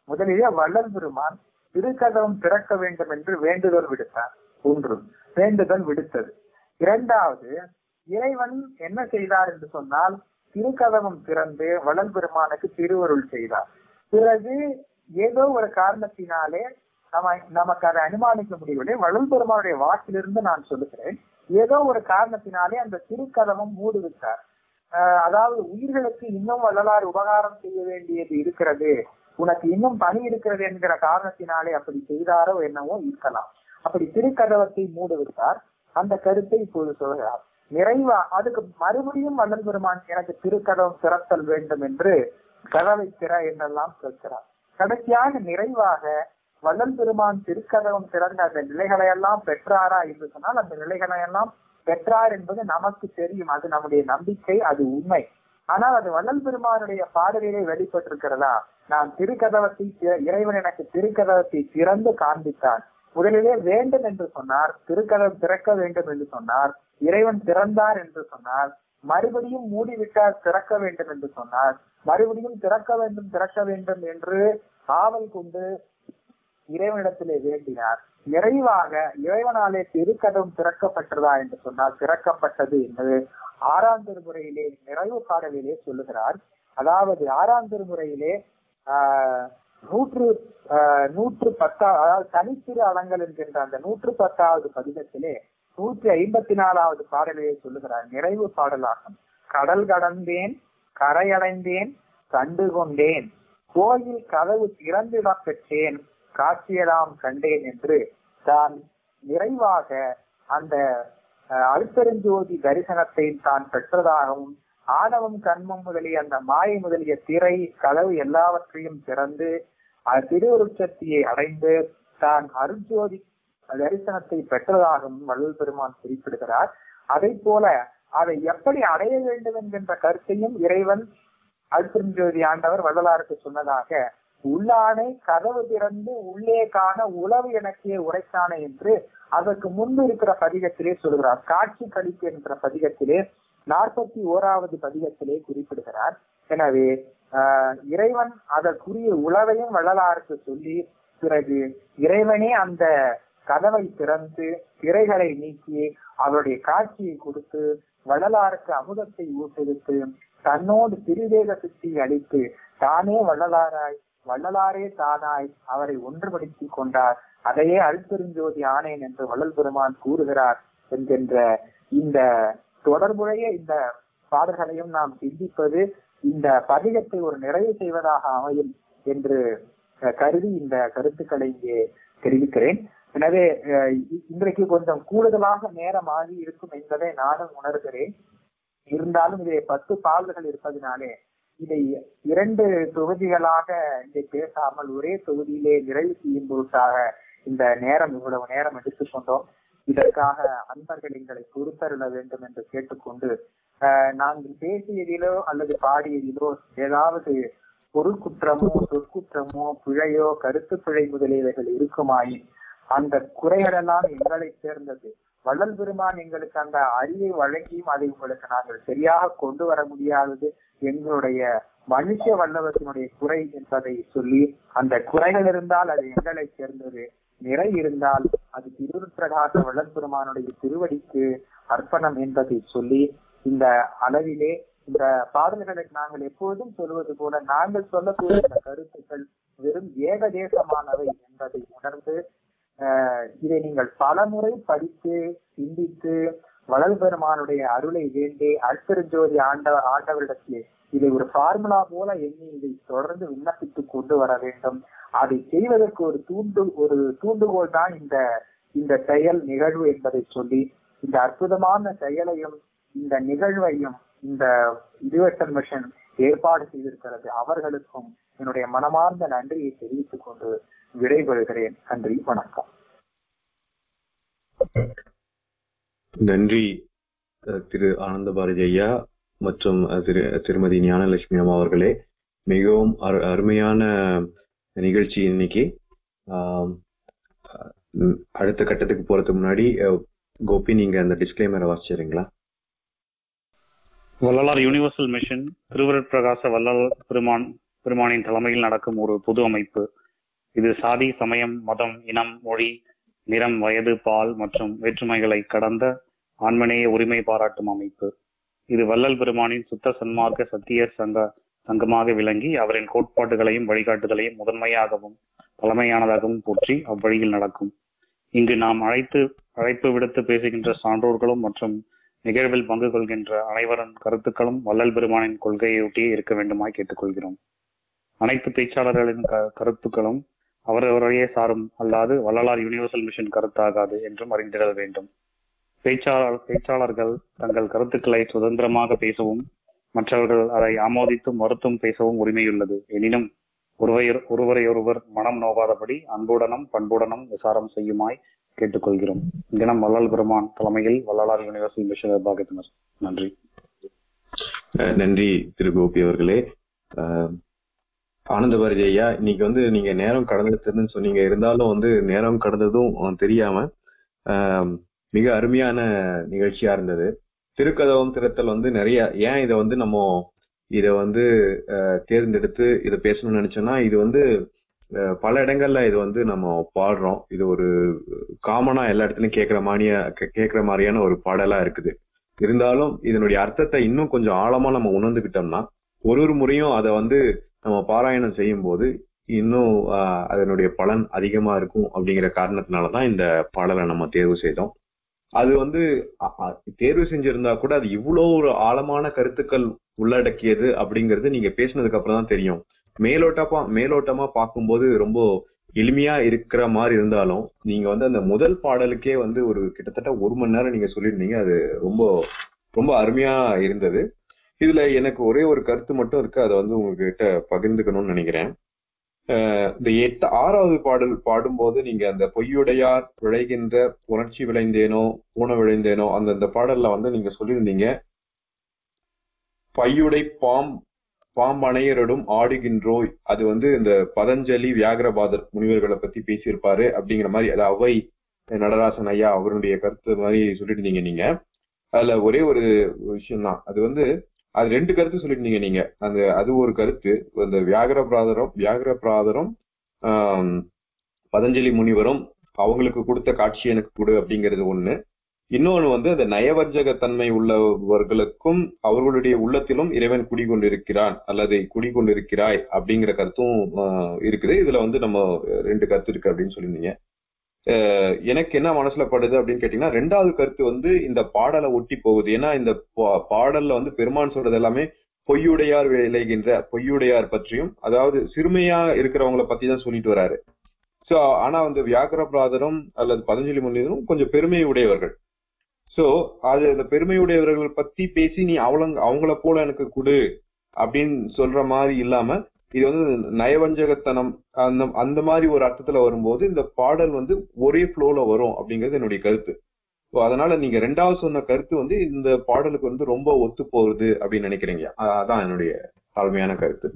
முதலிலே வள்ளல் பெருமான் திருக்கதவம் திறக்க வேண்டும் என்று வேண்டுதல் விடுத்தார் ஒன்று வேண்டுதல் விடுத்தது இரண்டாவது இறைவன் என்ன செய்தார் என்று சொன்னால் திருக்கதவம் திறந்து வள்ளல் பெருமானுக்கு திருவருள் செய்தார் பிறகு ஏதோ ஒரு காரணத்தினாலே நம்ம நமக்கு அதை அனுமானிக்க முடியவில்லை வள்ளல் பெருமானுடைய வாக்கிலிருந்து நான் சொல்லுகிறேன் ஏதோ ஒரு காரணத்தினாலே அந்த திருக்கதவம் மூடுவிட்டார் ஆஹ் அதாவது உயிர்களுக்கு இன்னும் வள்ளலார் உபகாரம் செய்ய வேண்டியது இருக்கிறது உனக்கு இன்னும் பணி இருக்கிறது என்கிற காரணத்தினாலே அப்படி செய்தாரோ என்னவோ இருக்கலாம் அப்படி திருக்கதவத்தை மூடுவிட்டார் அந்த கருத்தை இப்போது சொல்கிறார் நிறைவா அதுக்கு மறுபடியும் வள்ளல் பெருமான் எனக்கு திருக்கதவம் திறத்தல் வேண்டும் என்று கதவை திற என்றெல்லாம் கேட்கிறார் கடைசியாக நிறைவாக வள்ளல் பெருமான் திருக்கதவம் திறந்த அந்த நிலைகளை எல்லாம் பெற்றாரா என்று சொன்னால் அந்த நிலைகளை எல்லாம் பெற்றார் என்பது நமக்கு தெரியும் அது நம்முடைய நம்பிக்கை அது உண்மை ஆனால் அது வள்ளல் பெருமானுடைய பாடலிலே வெளிப்பட்டிருக்கிறதா நான் திருக்கதவத்தை தி- இறைவன் எனக்கு திருக்கதவத்தை திறந்து காண்பித்தார் முதலிலே வேண்டும் என்று சொன்னார் திருக்கதவம் திறக்க வேண்டும் என்று சொன்னார் இறைவன் திறந்தார் என்று சொன்னார் மறுபடியும் மூடிவிட்டார் திறக்க வேண்டும் என்று சொன்னார் மறுபடியும் திறக்க வேண்டும் திறக்க வேண்டும் என்று ஆவல் கொண்டு இறைவனிடத்திலே வேண்டினார் நிறைவாக இறைவனாலே திருக்கதவும் திறக்கப்பட்டதா என்று சொன்னால் திறக்கப்பட்டது என்று ஆறாம் திருமுறையிலே நிறைவு பாடலிலே சொல்லுகிறார் அதாவது ஆறாம் திருமுறையிலே ஆஹ் நூற்று ஆஹ் நூற்று பத்தா அதாவது தனித்திரு அலங்கல் என்கின்ற அந்த நூற்று பத்தாவது பதிகத்திலே நூற்றி ஐம்பத்தி நாலாவது பாடலிலே சொல்லுகிறார் நிறைவு பாடலாகும் கடல் கடந்தேன் கரையடைந்தேன் கண்டு கொண்டேன் கோயில் கதவு திறந்திடப் பெற்றேன் காட்சியெல்லாம் கண்டேன் என்று தான் நிறைவாக அந்த அஹ், அருட்பெருஞ்சோதி தரிசனத்தை தான் பெற்றதாகவும் ஆணவம் கண்மம் முதலிய அந்த மாயை முதலிய திரை கதவு எல்லாவற்றையும் திறந்து அஹ், திருவருட்சக்தியை அடைந்து தான் அருட்ஜோதி தரிசனத்தை பெற்றதாகவும் வள்ளல் பெருமான் குறிப்பிடுகிறார் அதை போல அதை எப்படி அடைய வேண்டும் என்கின்ற கருத்தையும் இறைவன் அருட்பெருஞ்சோதி ஆண்டவர் வள்ளலாருக்கு சொன்னதாக உள்ளானை கதவு திறந்து உள்ளே காண உளவு எனக்கே உரைத்தானே என்று அதற்கு முன்பு இருக்கிற பதிகத்திலே சொல்கிறார் காட்சி கழிப்பு என்கிற பதிகத்திலே நாற்பத்தி ஓராவது பதிகத்திலே குறிப்பிடுகிறார் எனவே ஆஹ், இறைவன் அதற்குரிய உளவையும் வள்ளலாருக்கு சொல்லி பிறகு இறைவனே அந்த கதவை திறந்து திரைகளை நீக்கி அவருடைய காட்சியை கொடுத்து வள்ளலாருக்கு அமுதத்தை ஊட்டுவித்து தன்னோடு திருவேக சித்தி அளித்து தானே வள்ளலாராய் வள்ளலாரே தானாய் அவரை ஒன்றுபடுத்தி கொண்டார் அதையே அழுத்தெருஞ்சோதி ஆனேன் என்று வள்ளல் பெருமான் கூறுகிறார் என்கின்ற இந்த தொடர்புடைய இந்த பாடல்களையும் நாம் சிந்திப்பது இந்த பதிகத்தை ஒரு நிறைவு செய்வதாக அமையும் என்று அஹ், கருதி இந்த கருத்துக்களை இங்கே தெரிவிக்கிறேன் எனவே அஹ், இ- இன்றைக்கு கொஞ்சம் கூடுதலாக நேரம் ஆகி இருக்கும் என்பதை நானும் உணர்கிறேன் இருந்தாலும் இதை பத்து பாடல்கள் இருப்பதினாலே இதை இரண்டு தொகுதிகளாக இதை பேசாமல் ஒரே தொகுதியிலே நிறைவு செய்யும் பொருட்டாக இந்த நேரம் இவ்வளவு நேரம் எடுத்துக்கொண்டோம் இதற்காக அன்பர்கள் எங்களை பொறுத்தருள வேண்டும் என்று கேட்டுக்கொண்டு ஆஹ், நாங்கள் பேசியதிலோ அல்லது பாடியதிலோ ஏதாவது பொருள் குற்றமோ சொற்குற்றமோ பிழையோ கருத்து பிழை முதலியவைகள் இருக்குமாயின் அந்த குறைகளெல்லாம் எங்களை சேர்ந்தது வள்ளல் பெருமான் எங்களுக்கு அந்த அறிவை வழங்கியும் அதை உங்களுக்கு நாங்கள் சரியாக கொண்டு வர முடியாதது எங்களுடைய மனுஷ வல்லவத்தினுடைய குறை என்பதை சொல்லி அந்த குறைகள் இருந்தால் அது எங்களை சேர்ந்தது நிறை இருந்தால் அது திருவிற்பிரகாச வள்ளல் பெருமானுடைய திருவடிக்கு அர்ப்பணம் என்பதை சொல்லி இந்த அளவிலே இந்த பாடல்களை நாங்கள் எப்போதும் சொல்வது போல நாங்கள் சொல்லக்கூடிய இந்த கருத்துக்கள் வெறும் ஏகதேசமானவை என்பதை உணர்ந்து ஆஹ் இதை நீங்கள் பலமுறை படித்து சிந்தித்து வளல் பெருமானுடைய அருளை வேண்டி அற்பெருஞ்சோதி ஆண்ட ஆண்டவரிடத்திலே இதை ஒரு ஃபார்முலா போல எண்ணி இதை தொடர்ந்து விண்ணப்பித்துக் கொண்டு வர வேண்டும் அதை செய்வதற்கு ஒரு தூண்டு ஒரு தூண்டுகோல் தான் இந்த இந்த செயல் நிகழ்வு என்பதை சொல்லி இந்த அற்புதமான செயலையும் இந்த நிகழ்வையும் இந்த யுனிவர்சல் மிஷன் ஏற்பாடு செய்திருக்கிறது அவர்களுக்கும் என்னுடைய மனமார்ந்த நன்றியை தெரிவித்துக் கொண்டு விடைபெறுகிறேன் நன்றி வணக்கம் நன்றி அஹ், திரு ஆனந்த பாரதி ஐயா மற்றும் அஹ், திரு திருமதி ஞானலட்சுமி அம்மா அவர்களே மிகவும் அரு- அருமையான நிகழ்ச்சி இன்னைக்கு ஆம், அஹ், ம், அடுத்த கட்டத்துக்கு போறதுக்கு முன்னாடி அஹ், கோபி நீங்க அந்த டிஸ்க்ளைமரை வாசிச்சிருங்களா வள்ளலார் யுனிவர்சல் மிஷன் திருவருட்பிரகாச வள்ளல் பெருமான் பெருமானின் தலைமையில் நடக்கும் ஒரு பொது அமைப்பு இது சாதி சமயம் மதம் இனம் மொழி நிறம் வயது பால் மற்றும் வேற்றுமைகளை கடந்த ஆண்மநேய உரிமை பாராட்டும் அமைப்பு இது வள்ளல் பெருமானின் சுத்த சன்மார்க்க சத்திய சங்க சங்கமாக விளங்கி அவரின் கோட்பாடுகளையும் வழிகாட்டுதலையும் முதன்மையாகவும் பழமையானதாகவும் போற்றி அவ்வழியில் நடக்கும் இங்கு நாம் அழைத்து அழைப்பு விடுத்து பேசுகின்ற சான்றோர்களும் மற்றும் நிகழ்வில் பங்கு கொள்கின்ற அனைவரின் கருத்துக்களும் வள்ளல் பெருமானின் கொள்கையொட்டியே இருக்க வேண்டுமாய் கேட்டுக்கொள்கிறோம் அனைத்து பேச்சாளர்களின் க- கருத்துக்களும் அவரவரையே சாரும் அல்லாது வள்ளலார் யுனிவர்சல் மிஷன் கருத்தாகாது என்றும் அறிந்திட வேண்டும் பேச்சாளர் பேச்சாளர்கள் தங்கள் கருத்துக்களை சுதந்திரமாக பேசவும் மற்றவர்கள் அதை ஆமோதித்தும் மறுத்தும் பேசவும் உரிமையுள்ளது எனினும் ஒருவர் ஒருவரையொருவர் மனம் நோகாதபடி அன்புடனும் பண்புடனும் விசாரம் செய்யுமாய் கேட்டுக்கொள்கிறோம் தினம் வள்ளல் பெருமான் தலைமையில் வள்ளலார் யுனிவர்சல் மிஷன் நிர்வாகத்தினர் நன்றி அஹ் நன்றி திரு கோபி அவர்களே அஹ் ஆனந்த பாரதி ஐயா இன்னைக்கு வந்து நீங்க நேரம் கடந்துட்டுன்னு சொன்னீங்க இருந்தாலும் வந்து நேரம் கடந்ததும் அஹ், தெரியாம அஹ், மிக அருமையான நிகழ்ச்சியா இருந்தது திருக்கதவம் திறத்தல் வந்து நிறைய ஏன் இதை வந்து நம்ம இதை வந்து அஹ், தேர்ந்தெடுத்து இதை பேசணும்னு நினைச்சோம்னா இது வந்து அஹ், பல இடங்கள்ல இது வந்து நம்ம பாடுறோம் இது ஒரு காமனா எல்லா இடத்துலயும் கேட்கிற மாதிரியா கே- கேட்கிற மாதிரியான ஒரு பாடலா இருக்குது இருந்தாலும் இதனுடைய அர்த்தத்தை இன்னும் கொஞ்சம் ஆழமா நம்ம உணர்ந்துகிட்டோம்னா ஒரு ஒரு முறையும் அதை வந்து நம்ம பாராயணம் செய்யும் போது இன்னும் ஆஹ், அதனுடைய பலன் அதிகமா இருக்கும் அப்படிங்கிற காரணத்தினாலதான் இந்த பாடலை நம்ம தேர்வு செய்தோம் அது வந்து அ- அ- தேர்வு செஞ்சிருந்தா கூட அது இவ்வளவு ஒரு ஆழமான கருத்துக்கள் உள்ளடக்கியது அப்படிங்கிறது நீங்க பேசினதுக்கு அப்புறம் தான் தெரியும் மேலோட்டமா மேலோட்டமா பார்க்கும்போது ரொம்ப எளிமையா இருக்கிற மாதிரி இருந்தாலும் நீங்க வந்து அந்த முதல் பாடலுக்கே வந்து ஒரு கிட்டத்தட்ட ஒரு மணி நேரம் நீங்க சொல்லியிருந்தீங்க அது ரொம்ப ரொம்ப அருமையா இருந்தது இதுல எனக்கு ஒரே ஒரு கருத்து மட்டும் இருக்கு அதை வந்து உங்ககிட்ட பகிர்ந்துக்கணும்னு நினைக்கிறேன் அஹ் இந்த எட்டு ஆறாவது பாடல் பாடும்போது நீங்க அந்த பொய்யுடையார் விளைகின்ற உணர்ச்சி விளைந்தேனோ பூன விளைந்தேனோ அந்த அந்த பாடல்ல வந்து நீங்க சொல்லியிருந்தீங்க பையுடை பாம் பாம்பனையரிடம் ஆடுகின்றோய் அது வந்து இந்த பதஞ்சலி வியாகரபாதர் முனிவர்களை பத்தி பேசியிருப்பாரு அப்படிங்கிற மாதிரி அது அவை நடராசன் ஐயா அவருடைய கருத்து மாதிரி சொல்லியிருந்தீங்க நீங்க அதுல ஒரே ஒரு விஷயம் தான் அது வந்து அது ரெண்டு கருத்து சொல்லியிருந்தீங்க நீங்க அந்த அது ஒரு கருத்து அந்த வியாகரபிராதரும் வியாகரபிராதரும் ஆம், பதஞ்சலி முனிவரும் அவங்களுக்கு கொடுத்த காட்சி எனக்கு கொடு அப்படிங்கிறது ஒண்ணு இன்னொன்னு வந்து அந்த நயவஞ்சகத்தன்மை உள்ளவர்களுக்கும் அவர்களுடைய உள்ளத்திலும் இறைவன் குடிகொண்டிருக்கிறான் அல்லது குடிகொண்டிருக்கிறாய் அப்படிங்கிற கருத்தும் ஆஹ், இருக்குது இதுல வந்து நம்ம ரெண்டு கருத்து இருக்கு அப்படின்னு சொல்லியிருந்தீங்க அஹ் எனக்கு என்ன மனசுல படுது அப்படின்னு கேட்டீங்கன்னா ரெண்டாவது கருத்து வந்து இந்த பாடலை ஒட்டி போகுது ஏன்னா இந்த பா- பாடல்ல வந்து பெருமான் சொல்றது எல்லாமே பொய்யுடையார் விளைகின்ற பொய்யுடையார் பற்றியும் அதாவது சிறுமையா இருக்கிறவங்கள பத்தி தான் சொல்லிட்டு வராரு சோ ஆனா வந்து வியாகரபிராதரும் அல்லது பதஞ்சலி முனிவரும் கொஞ்சம் பெருமை உடையவர்கள் சோ அது அந்த பெருமை உடையவர்கள் பத்தி பேசி நீ அவளங்க அவங்கள போல எனக்கு கொடு அப்படின்னு சொல்ற மாதிரி இல்லாம இது வந்து நயவஞ்சகத்தனம் அந்த அந்த மாதிரி ஒரு அர்த்தத்துல வரும்போது இந்த பாடல் வந்து ஒரே ஃப்ளோல வரும் அப்படிங்கிறது என்னுடைய கருத்து ஸோ அதனால நீங்க ரெண்டாவது சொன்ன கருத்து வந்து இந்த பாடலுக்கு வந்து ரொம்ப ஒத்து போகுது அப்படின்னு நினைக்கிறீங்க அ- அதான் என்னுடைய தாழ்மையான கருத்து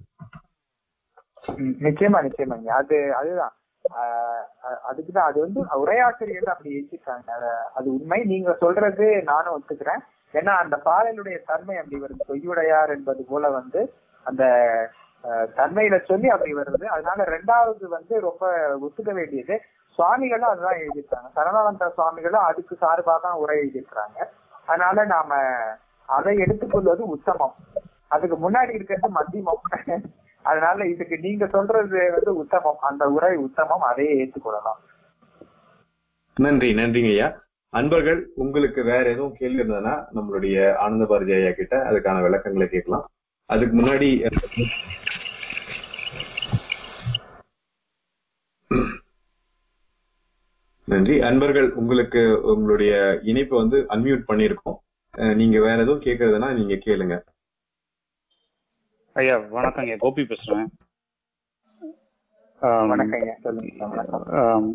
ம், நிச்சயமா நிச்சயமாங்க அது அதுதான் ஆஹ் அ- அதுக்குதான் அது வந்து உரையாசிரியர்கள் அப்படி வச்சிருக்காங்க அத- அது உண்மை நீங்க சொல்றது நானும் ஒத்துக்கிறேன் ஏன்னா அந்த பாடலுடைய தன்மை அப்படி வருது பொய்யுடையார் என்பது போல வந்து அந்த ஆஹ், தன்மையில சொல்லி அப்படி வருது அதனால ரெண்டாவது வந்து ரொம்ப ஒத்துக்க வேண்டியது சுவாமிகளும் அதுதான் எழுதியிருக்காங்க சரணானந்த சுவாமிகளும் அதுக்கு சார்பாக தான் உரை எழுதியிருக்கிறாங்க அதனால நாம அதை எடுத்துக்கொள்வது உத்தமம் அதுக்கு முன்னாடி இருக்கிறது மத்தியமம் அதனால இதுக்கு நீங்க சொல்றது வந்து உத்தமம் அந்த உரை உத்தமம் அதையே ஏற்றுக்கொள்ளலாம் நன்றி நன்றிங்க ஐயா அன்பர்கள் உங்களுக்கு வேற எதுவும் கேள்வி இருந்ததுன்னா நம்மளுடைய ஆனந்த பாரதி ஐயா கிட்ட அதுக்கான விளக்கங்களை கேட்கலாம் அதுக்கு முன்னாடி நன்றி அன்பர்கள் உங்களுக்கு உங்களுடைய இணைப்பு வந்து அன்மியூட் பண்ணியிருக்கோம் அஹ் நீங்க வேற எதுவும் கேட்கறதுன்னா நீங்க கேளுங்க ஐயா வணக்கம் ஐயா கோபி பேசுறேன் ஆம், வணக்கம் ஐயா சொல்லுங்க வணக்கம் ஆம்.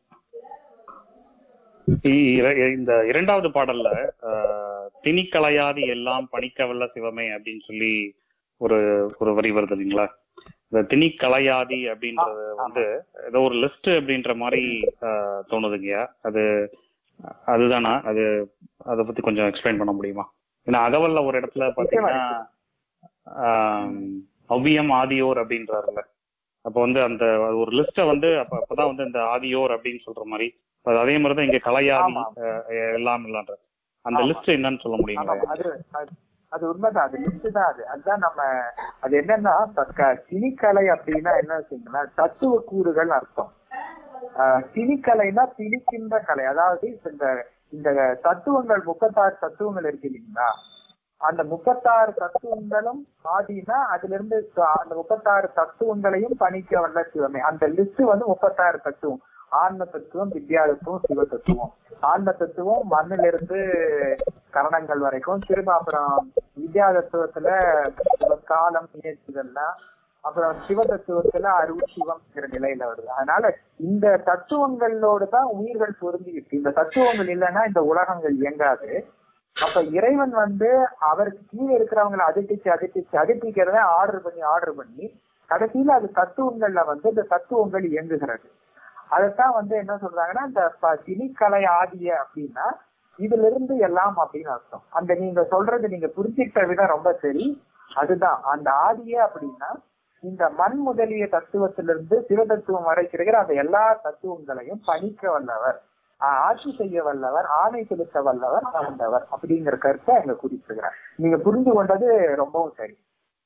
இ- இர- இந்த இரண்டாவது பாடல்ல ஆஹ், திணிக்கலையாதி எல்லாம் பணிக்கவல்ல சிவமே அப்படின்னு சொல்லி ஒரு ஒரு வரி வருது இல்லைங்களா இந்த திணிக்கலையாதி அப்படின்றது வந்து ஏதோ ஒரு லிஸ்ட் அப்படின்ற மாதிரி ஆஹ், தோணுதுங்கய்யா அது அதுதானா அது அதை பத்தி கொஞ்சம் எக்ஸ்பிளைன் பண்ண முடியுமா ஏன்னா அகவல்ல ஒரு இடத்துல பாத்தீங்கன்னா ஆம், அவ்வியம் ஆதியோர் அப்படின்றாருல்ல அப்ப வந்து அந்த ஒரு லிஸ்ட்டை வந்து அப்ப அப்பதான் வந்து இந்த ஆதியோர் அப்படின்னு சொல்ற மாதிரி அது அதே மாதிரி தான் இங்க கலையாதி ஆமா. அஹ், எல்லாம் இல்லான்ற அந்த ஆமா. லிஸ்ட் என்னன்னு சொல்ல முடியுங்களா ஆமா, அது அது- அது உண்மைதான் அது லிஸ்ட் தான் அது அதுதான் நம்ம அது என்னன்னா தக்க திணிக்கலை அப்படின்னா என்ன வச்சுங்கன்னா தத்துவ கூறுகள் அர்த்தம் ஆஹ் திணிக்கலைனா திணிக்கின்ற கலை அதாவது இப்ப இந்த இந்த தத்துவங்கள் முப்பத்தாறு தத்துவங்கள் இருக்கு இல்லைங்களா அந்த முப்பத்தாறு தத்துவங்களும் ஆதினா அதுல இருந்து ச- அந்த முப்பத்தாறு தத்துவங்களையும் பணிக்க வல்ல சிவமே அந்த லிஸ்ட் வந்து முப்பத்தாறு தத்துவம் ஆன்ம தத்துவம் வித்யா தத்துவம் சிவ தத்துவம் ஆன்ம தத்துவம் மண்ணில இருந்து கரணங்கள் வரைக்கும் திரும்ப அப்புறம் வித்யா தத்துவத்துல இப்ப காலம் முயற்சிகள்லாம் அப்புறம் சிவ தத்துவத்துல அருள் சிவம்ங்கிற நிலையில வருது அதனால இந்த தத்துவங்களோடு தான் உயிர்கள் பொருந்திருக்கு இந்த தத்துவங்கள் இல்லைன்னா இந்த உலகங்கள் இயங்காது அப்ப இறைவன் வந்து அவருக்கு கீழே இருக்கிறவங்களை அதிர்ச்சிச்சு அதிர்ச்சிச்சு அதிர்ச்சிக்கிறத ஆர்டர் பண்ணி ஆர்டர் பண்ணி கடைசியில அது தத்துவங்கள்ல வந்து இந்த தத்துவங்கள் இயங்குகிறது அதைத்தான் வந்து என்ன சொல்றாங்கன்னா இந்த ப- திணிக்கலை ஆதிய அப்படின்னா இதுல இருந்து எல்லாம் அப்படின்னு அர்த்தம் அந்த நீங்க சொல்றது நீங்க புரிஞ்சுக்கிட்ட விதம் ரொம்ப சரி அதுதான் அந்த ஆதிய அப்படின்னா இந்த மண் முதலிய தத்துவத்திலிருந்து சிவதத்துவம் வரைக்கும் இருக்கிற அந்த எல்லா தத்துவங்களையும் பணிக்க வல்லவர் ஆஹ் ஆட்சி செய்ய வல்லவர் ஆணை செலுத்த வல்லவர் ஆண்டவர் அப்படிங்கிற கருத்தை அங்க குறிப்பிடுகிறேன் நீங்க புரிந்து கொண்டது ரொம்பவும் சரி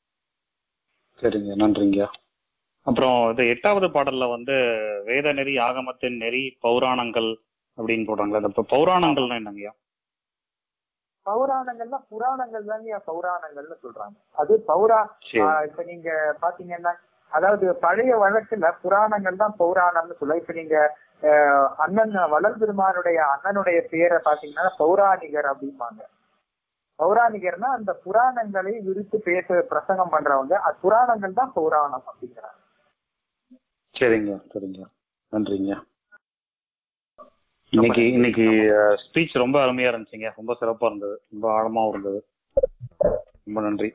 சரிங்க நன்றிங்க அப்புறம் இது எட்டாவது பாடல்ல வந்து வேத நெறி ஆகமத்தின் நெறி பௌராணங்கள் அப்படின்னு போடுறாங்களே இந்த ப- பௌராணங்கள்னா என்னங்கய்யா பௌராணங்கள்னா புராணங்கள் தாங்க பௌராணங்கள்னு சொல்றாங்க அது பௌரா சரி ஆஹ் இப்ப நீங்க பாத்தீங்கன்னா அதாவது பழைய வழக்குல புராணங்கள் தான் பௌராணம்னு சொல்ல இப்ப நீங்க ஆஹ் அண்ணன் வளர் பெருமானுடைய அண்ணனுடைய பேரை பாத்தீங்கன்னா பௌராணிகர் அப்படிம்பாங்க பௌராணிகர்னா அந்த புராணங்களை விரித்து பேச பிரசங்கம் பண்றவங்க அது புராணங்கள் தான் பௌராணம் அப்படிங்கிறாங்க சரிங்க சரிங்க நன்றிங்க இன்னைக்கு இன்னைக்கு ஸ்பீச் ரொம்ப அருமையா இருந்துச்சுங்க ரொம்ப சிறப்பா இருந்தது ரொம்ப ஆழமாவும் இருந்தது ரொம்ப நன்றி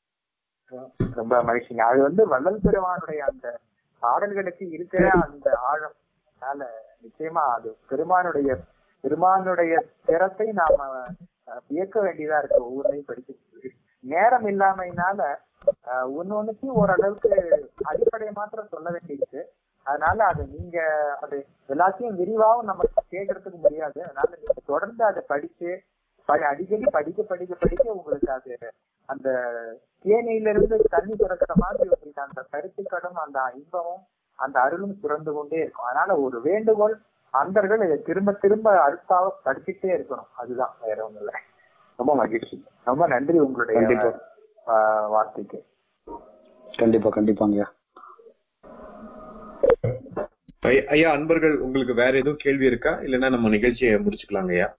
ரொம்ப மகிழ்ச்சிங்க அது வந்து வள்ளல் பெருமானுடைய அந்த பாடல்களுக்கு இருக்கிற அந்த ஆழம் அதனால நிச்சயமா அது பெருமானுடைய பெருமானுடைய திறத்தை நாம அஹ், வியக்க வேண்டியதா இருக்கு ஒவ்வொன்றையும் படிக்க நேரம் இல்லாமையினால அஹ், ஒண்ணு ஒண்ணுத்தையும் ஓரளவுக்கு அடிப்படையை மாத்திரம் சொல்ல வேண்டியிருக்கு அதனால அது நீங்க அது எல்லாத்தையும் விரிவாகவும் நம்ம கேட்கறதுக்கு முடியாது அதனால நீங்க தொடர்ந்து அதை படிச்சு படி- அடிக்கடி படிக்க படிக்க படிக்க உங்களுக்கு அது அந்த தேனியில இருந்து தண்ணி சுரக்கிற மாதிரி உங்களுக்கு அந்த கருத்துக்களும் அந்த இன்பமும் அந்த அருளும் சுரந்து கொண்டே இருக்கும் அதனால ஒரு வேண்டுகோள் அன்பர்கள் இதை திரும்ப திரும்ப அழுத்தாவ படிச்சுட்டே இருக்கணும் அதுதான் வேற ஒண்ணும் இல்லை ரொம்ப மகிழ்ச்சி ரொம்ப நன்றி உங்களுடைய கண்டிப்பா. ஆஹ், வார்த்தைக்கு கண்டிப்பா கண்டிப்பாங்கய்யா ஐ- ஐயா அன்பர்கள் உங்களுக்கு வேற எதுவும் கேள்வி இருக்கா இல்லைன்னா நம்ம நிகழ்ச்சியை முடிச்சுக்கலாங்க ஐயா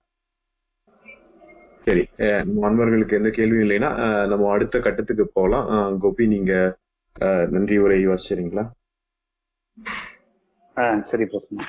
சரி அஹ் நம்ம அன்பர்களுக்கு எந்த கேள்வியும் இல்லைன்னா அஹ் நம்ம அடுத்த கட்டத்துக்கு போகலாம் அஹ் கோபி நீங்க அஹ் நன்றி உரை வச்சுறீங்களா ஆ சரி பிரச்சனை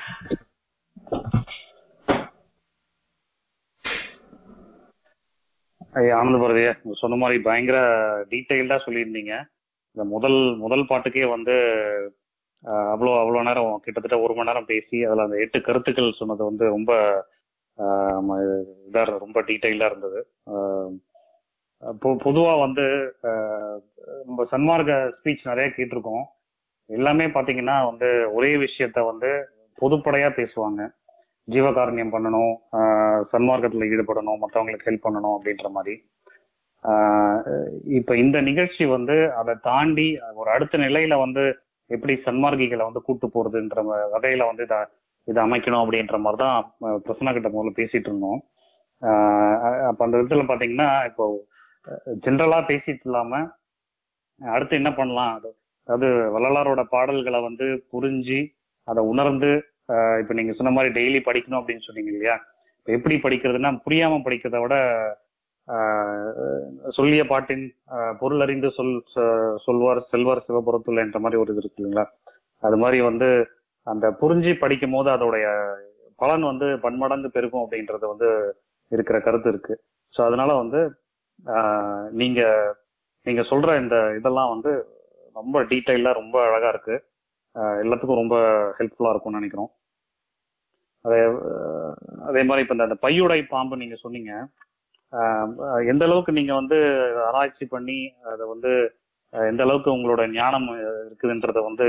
ஐயா ஆனந்த பாரதியா நீங்க சொன்ன மாதிரி பயங்கர டீட்டெயில்டா சொல்லியிருந்தீங்க இந்த முதல் முதல் பாட்டுக்கே வந்து ஆஹ், அவ்வளோ அவ்வளோ நேரம் கிட்டத்தட்ட ஒரு மணி நேரம் பேசி அதில் அந்த எட்டு கருத்துக்கள் சொன்னது வந்து ரொம்ப ஆஹ், ம- இதா இரு- ரொம்ப டீட்டெயிலாக இருந்தது ஆஹ், பொ- பொதுவா வந்து ஆஹ், நம்ம சன்மார்க்க ஸ்பீச் நிறைய கேட்டிருக்கோம் எல்லாமே பாத்தீங்கன்னா வந்து ஒரே விஷயத்த வந்து பொதுப்படையா பேசுவாங்க ஜீவகாருண்யம் பண்ணணும் ஆஹ் சன்மார்க்கத்துல ஈடுபடணும் மற்றவங்களுக்கு ஹெல்ப் பண்ணணும் அப்படின்ற மாதிரி ஆஹ் இப்ப இந்த நிகழ்ச்சி வந்து அதை தாண்டி ஒரு அடுத்த நிலையில வந்து எப்படி சன்மார்க்கிகளை வந்து கூட்டு போறதுன்ற ம- வகையில வந்து இதை இதை அமைக்கணும் அப்படின்ற மாதிரி தான் பிரசன்னா கிட்ட முதல்ல பேசிட்டு இருந்தோம் ஆஹ் அப்ப அந்த விதத்துல பாத்தீங்கன்னா இப்போ ஜென்ரலா பேசிட்டு இல்லாம அடுத்து என்ன பண்ணலாம் அது- அதாவது வள்ளலாரோட பாடல்களை வந்து புரிஞ்சு அதை உணர்ந்து ஆஹ் இப்ப நீங்க சொன்ன மாதிரி டெய்லி படிக்கணும் அப்படின்னு சொன்னீங்க இல்லையா இப்ப எப்படி படிக்கிறதுனா புரியாம படிக்கிறதை விட ஆஹ் சொல்லிய பாட்டின் ஆஹ் பொருள் அறிந்து சொல் சொ- சொல்வார் செல்வார் சிவபுரத்துல என்ற மாதிரி ஒரு இது இருக்கு இல்லைங்களா அது மாதிரி வந்து அந்த புரிஞ்சு படிக்கும் போது அதோடைய பலன் வந்து பன்மடங்கு பெருகும் அப்படின்றது வந்து இருக்கிற கருத்து இருக்கு ஸோ அதனால வந்து ஆஹ் நீங்க நீங்க சொல்ற இந்த இதெல்லாம் வந்து ரொம்ப டீட்டெயிலா ரொம்ப அழகா இருக்கு ஆஹ் எல்லாத்துக்கும் ரொம்ப ஹெல்ப்ஃபுல்லா இருக்கும்னு நினைக்கிறோம் அதே ஆஹ் அதே மாதிரி இப்ப இந்த- இந்த பையுடை பாம்பு நீங்க சொன்னீங்க ஆஹ் எந்த அளவுக்கு நீங்க வந்து ஆராய்ச்சி பண்ணி அதை வந்து ஆஹ் எந்த அளவுக்கு உங்களோட ஞானம் இருக்குதுன்றத வந்து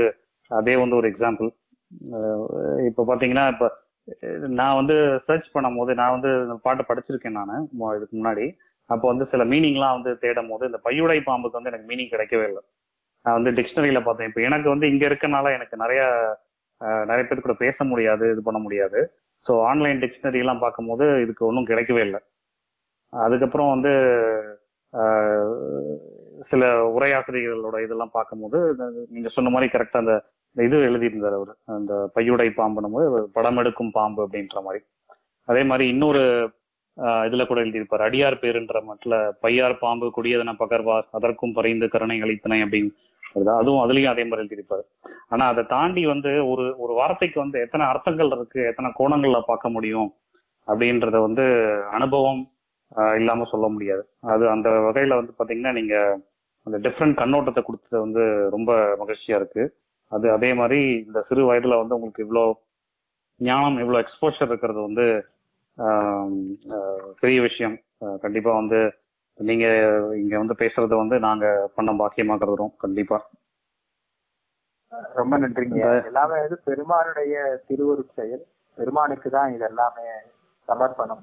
அதே வந்து ஒரு எக்ஸாம்பிள் இப்போ பார்த்தீங்கன்னா இப்போ நான் வந்து சர்ச் பண்ணும்போது நான் வந்து இந்த பாட்டை படிச்சிருக்கேன் நான் இதுக்கு முன்னாடி அப்போ வந்து சில மீனிங்லாம் வந்து தேடும் போது இந்த பையுடை பாம்புக்கு வந்து எனக்கு மீனிங் கிடைக்கவே இல்லை நான் வந்து டிக்ஷனரியில பார்த்தேன் இப்போ எனக்கு வந்து இங்க இருக்கனால எனக்கு நிறைய அஹ், நிறைய பேர் கூட பேச முடியாது இது பண்ண முடியாது ஸோ ஆன்லைன் டிக்ஷனரி எல்லாம் பார்க்கும்போது இதுக்கு ஒன்றும் கிடைக்கவே இல்லை அதுக்கப்புறம் வந்து அஹ், சில உரையாசிரியர்களோட இதெல்லாம் பார்க்கும்போது இந்த- நீங்க சொன்ன மாதிரி கரெக்டா அந்த இந்த இது எழுதியிருந்தார் அவர் அந்த பையுடை பாம்புனும் போது படம் எடுக்கும் பாம்பு அப்படின்ற மாதிரி அதே மாதிரி இன்னொரு ஆஹ் இதுல கூட எழுதியிருப்பார் அடியார் பேருன்ற மட்டில் பையார் பாம்பு கொடியதன பகர்வார் அதற்கும் பறைந்து கருணை அளித்தனை அப்படின்னு வருது. அதுவும் அதுலயும் அதே மாதிரி எழுதியிருப்பாரு ஆனா அதை தாண்டி வந்து ஒரு ஒரு வார்த்தைக்கு வந்து எத்தனை அர்த்தங்கள் இருக்கு எத்தனை கோணங்கள்ல பார்க்க முடியும் அப்படின்றத வந்து அனுபவம் ஆஹ் இல்லாம சொல்ல முடியாது அது அந்த வகையில வந்து பாத்தீங்கன்னா நீங்க அந்த டிஃப்ரெண்ட் கண்ணோட்டத்தை கொடுத்தது வந்து ரொம்ப மகிழ்ச்சியா இருக்கு அது அதே மாதிரி இந்த சிறு வயதுல வந்து உங்களுக்கு இவ்வளோ ஞானம் இவ்வளோ எக்ஸ்போஷர் இருக்கிறது வந்து ஆம், ஆஹ் பெரிய விஷயம் ஆஹ் கண்டிப்பா வந்து நீங்க இங்க வந்து பேசுறத வந்து நாங்க பண்ண பாக்கியமா கருதுறோம் கண்டிப்பா ரொம்ப நன்றிங்க எல்லாமே வந்து பெருமானுடைய திருவருட் செயல் பெருமானுக்கு தான் இது எல்லாமே சமர்ப்பணம்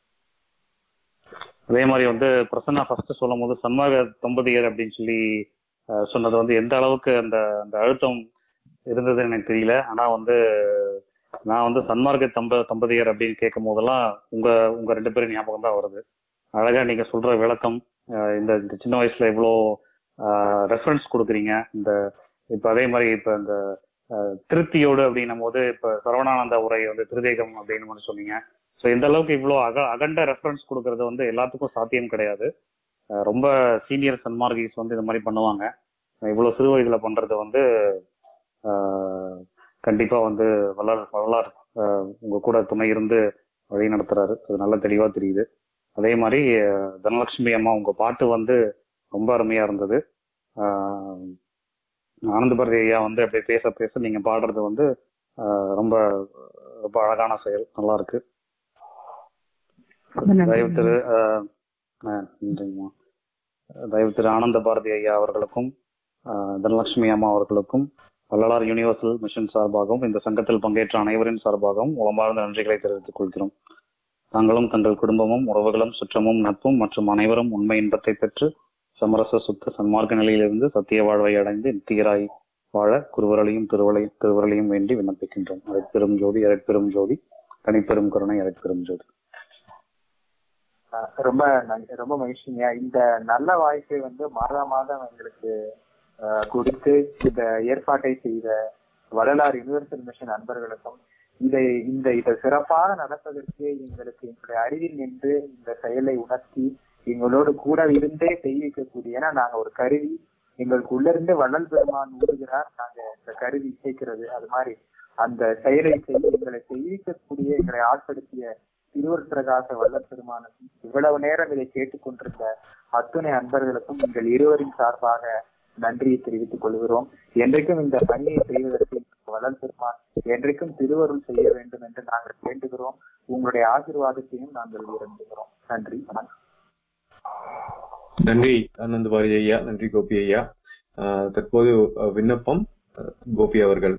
அதே மாதிரி வந்து பிரசன்னா ஃபர்ஸ்ட் சொல்லும் போது சன்மார்க்க தம்பதியர் அப்படின்னு சொல்லி ஆஹ் சொன்னது வந்து எந்த அளவுக்கு அந்த அந்த அழுத்தம் இருந்ததுன்னு எனக்கு தெரியல ஆனா வந்து நான் வந்து சன்மார்க்க தம்ப தம்பதியர் அப்படின்னு கேட்கும் போதெல்லாம் உங்க உங்க ரெண்டு பேரும் ஞாபகம் தான் வருது அழகா நீங்க சொல்ற விளக்கம் ஆஹ் இந்த இந்த சின்ன வயசுல இவ்வளோ ரெஃபரன்ஸ் கொடுக்குறீங்க இந்த இப்ப அதே மாதிரி இப்ப இந்த ஆஹ் திருப்தியோடு அப்படின்னும் போது இப்ப சரவணானந்த உரை வந்து திருதேகம் அப்படின்னு ஒண்ணு சொன்னீங்க ஸோ இந்த அளவுக்கு இவ்வளோ அக அகண்ட ரெஃபரன்ஸ் கொடுக்கறது வந்து எல்லாத்துக்கும் சாத்தியம் கிடையாது ஆஹ் ரொம்ப சீனியர் சன்மார்கிஸ் வந்து இந்த மாதிரி பண்ணுவாங்க இவ்வளோ சிறு வயதுல பண்றது வந்து ஆஹ் கண்டிப்பா வந்து வள்ளல் வள்ளலார் ஆஹ் உங்க கூட துணை இருந்து வழி நடத்துறாரு அது நல்ல தெளிவா தெரியுது அதே மாதிரி ஆஹ் தனலட்சுமி அம்மா உங்க பாட்டு வந்து ரொம்ப அருமையா இருந்தது ஆஹ் ஆனந்த பாரதி ஐயா வந்து அப்படி பேச பேச நீங்க பாடுறது வந்து ஆஹ் ரொம்ப ரொம்ப அழகான செயல் நல்லா இருக்கு தயவு திரு ஆஹ் ஆஹ் நன்றிங்கம்மா தயவு திரு ஆனந்த பாரதி ஐயா அவர்களுக்கும் ஆஹ் தனலட்சுமி அம்மா அவர்களுக்கும் வள்ளலார் யுனிவர்சல் மிஷன் சார்பாகவும் இந்த சங்கத்தில் பங்கேற்ற அனைவரின் சார்பாகவும் உளமார்ந்த நன்றிகளை தெரிவித்துக் கொள்கிறோம் தாங்களும் தங்கள் குடும்பமும் உறவுகளும் சுற்றமும் நட்பும் மற்றும் அனைவரும் உண்மை இன்பத்தை பெற்று சமரச சுத்த சன்மார்க்க நிலையிலிருந்து சத்திய வாழ்வை அடைந்து நித்தியராய் வாழ குருவரலையும் திருவலை திருவரலையும் வேண்டி விண்ணப்பிக்கின்றோம் அரைப்பெரும் ஜோதி அரைப்பெரும் ஜோதி தனிப்பெரும் கருணை அரைப்பெரும் ஜோதி அஹ் ரொம்ப நன்- ரொம்ப மகிழ்ச்சிங்க இந்த நல்ல வாய்ப்பை வந்து மாதா மாதம் எங்களுக்கு அஹ், கொடுத்து இந்த ஏற்பாட்டை செய்த வள்ளலார் யுனிவர்சல் மிஷன் அன்பர்களுக்கும் இதை இந்த இதை சிறப்பாக நடப்பதற்கு எங்களுக்கு எங்களுடைய அருகில் நின்று இந்த செயலை உணர்த்தி எங்களோடு கூட இருந்தே செய்விக்கக்கூடிய ஏன்னா நாங்க ஒரு கருவி எங்களுக்கு உள்ள இருந்து வள்ளல் பெருமான் ஊதுகிறார் நாங்க இந்த கருவி இசைக்கிறது அது மாதிரி அந்த செயலை செய்ய எங்களை செய்விக்கக்கூடிய எங்களை ஆட்படுத்திய திருவர் பிரகாச வல்லல் பெருமானுக்கும் இவ்வளவு நேரம் இதை கேட்டுக்கொண்டிருந்த அத்துணை அன்பர்களுக்கும் எங்கள் இருவரின் சார்பாக நன்றியை தெரிவித்துக் கொள்கிறோம் என்றைக்கும் இந்த பணியை செய்வதற்கு வள்ளல் பெருமான் என்றைக்கும் திருவருள் செய்ய வேண்டும் என்று நாங்கள் வேண்டுகிறோம் உங்களுடைய ஆசீர்வாதத்தையும் நாங்கள் விரும்புகிறோம் நன்றி வணக்கம் நன்றி ஆனந்த பாரதி ஐயா நன்றி கோபி ஐயா ஆஹ் தற்போது அஹ், விண்ணப்பம் அஹ், கோபி அவர்கள்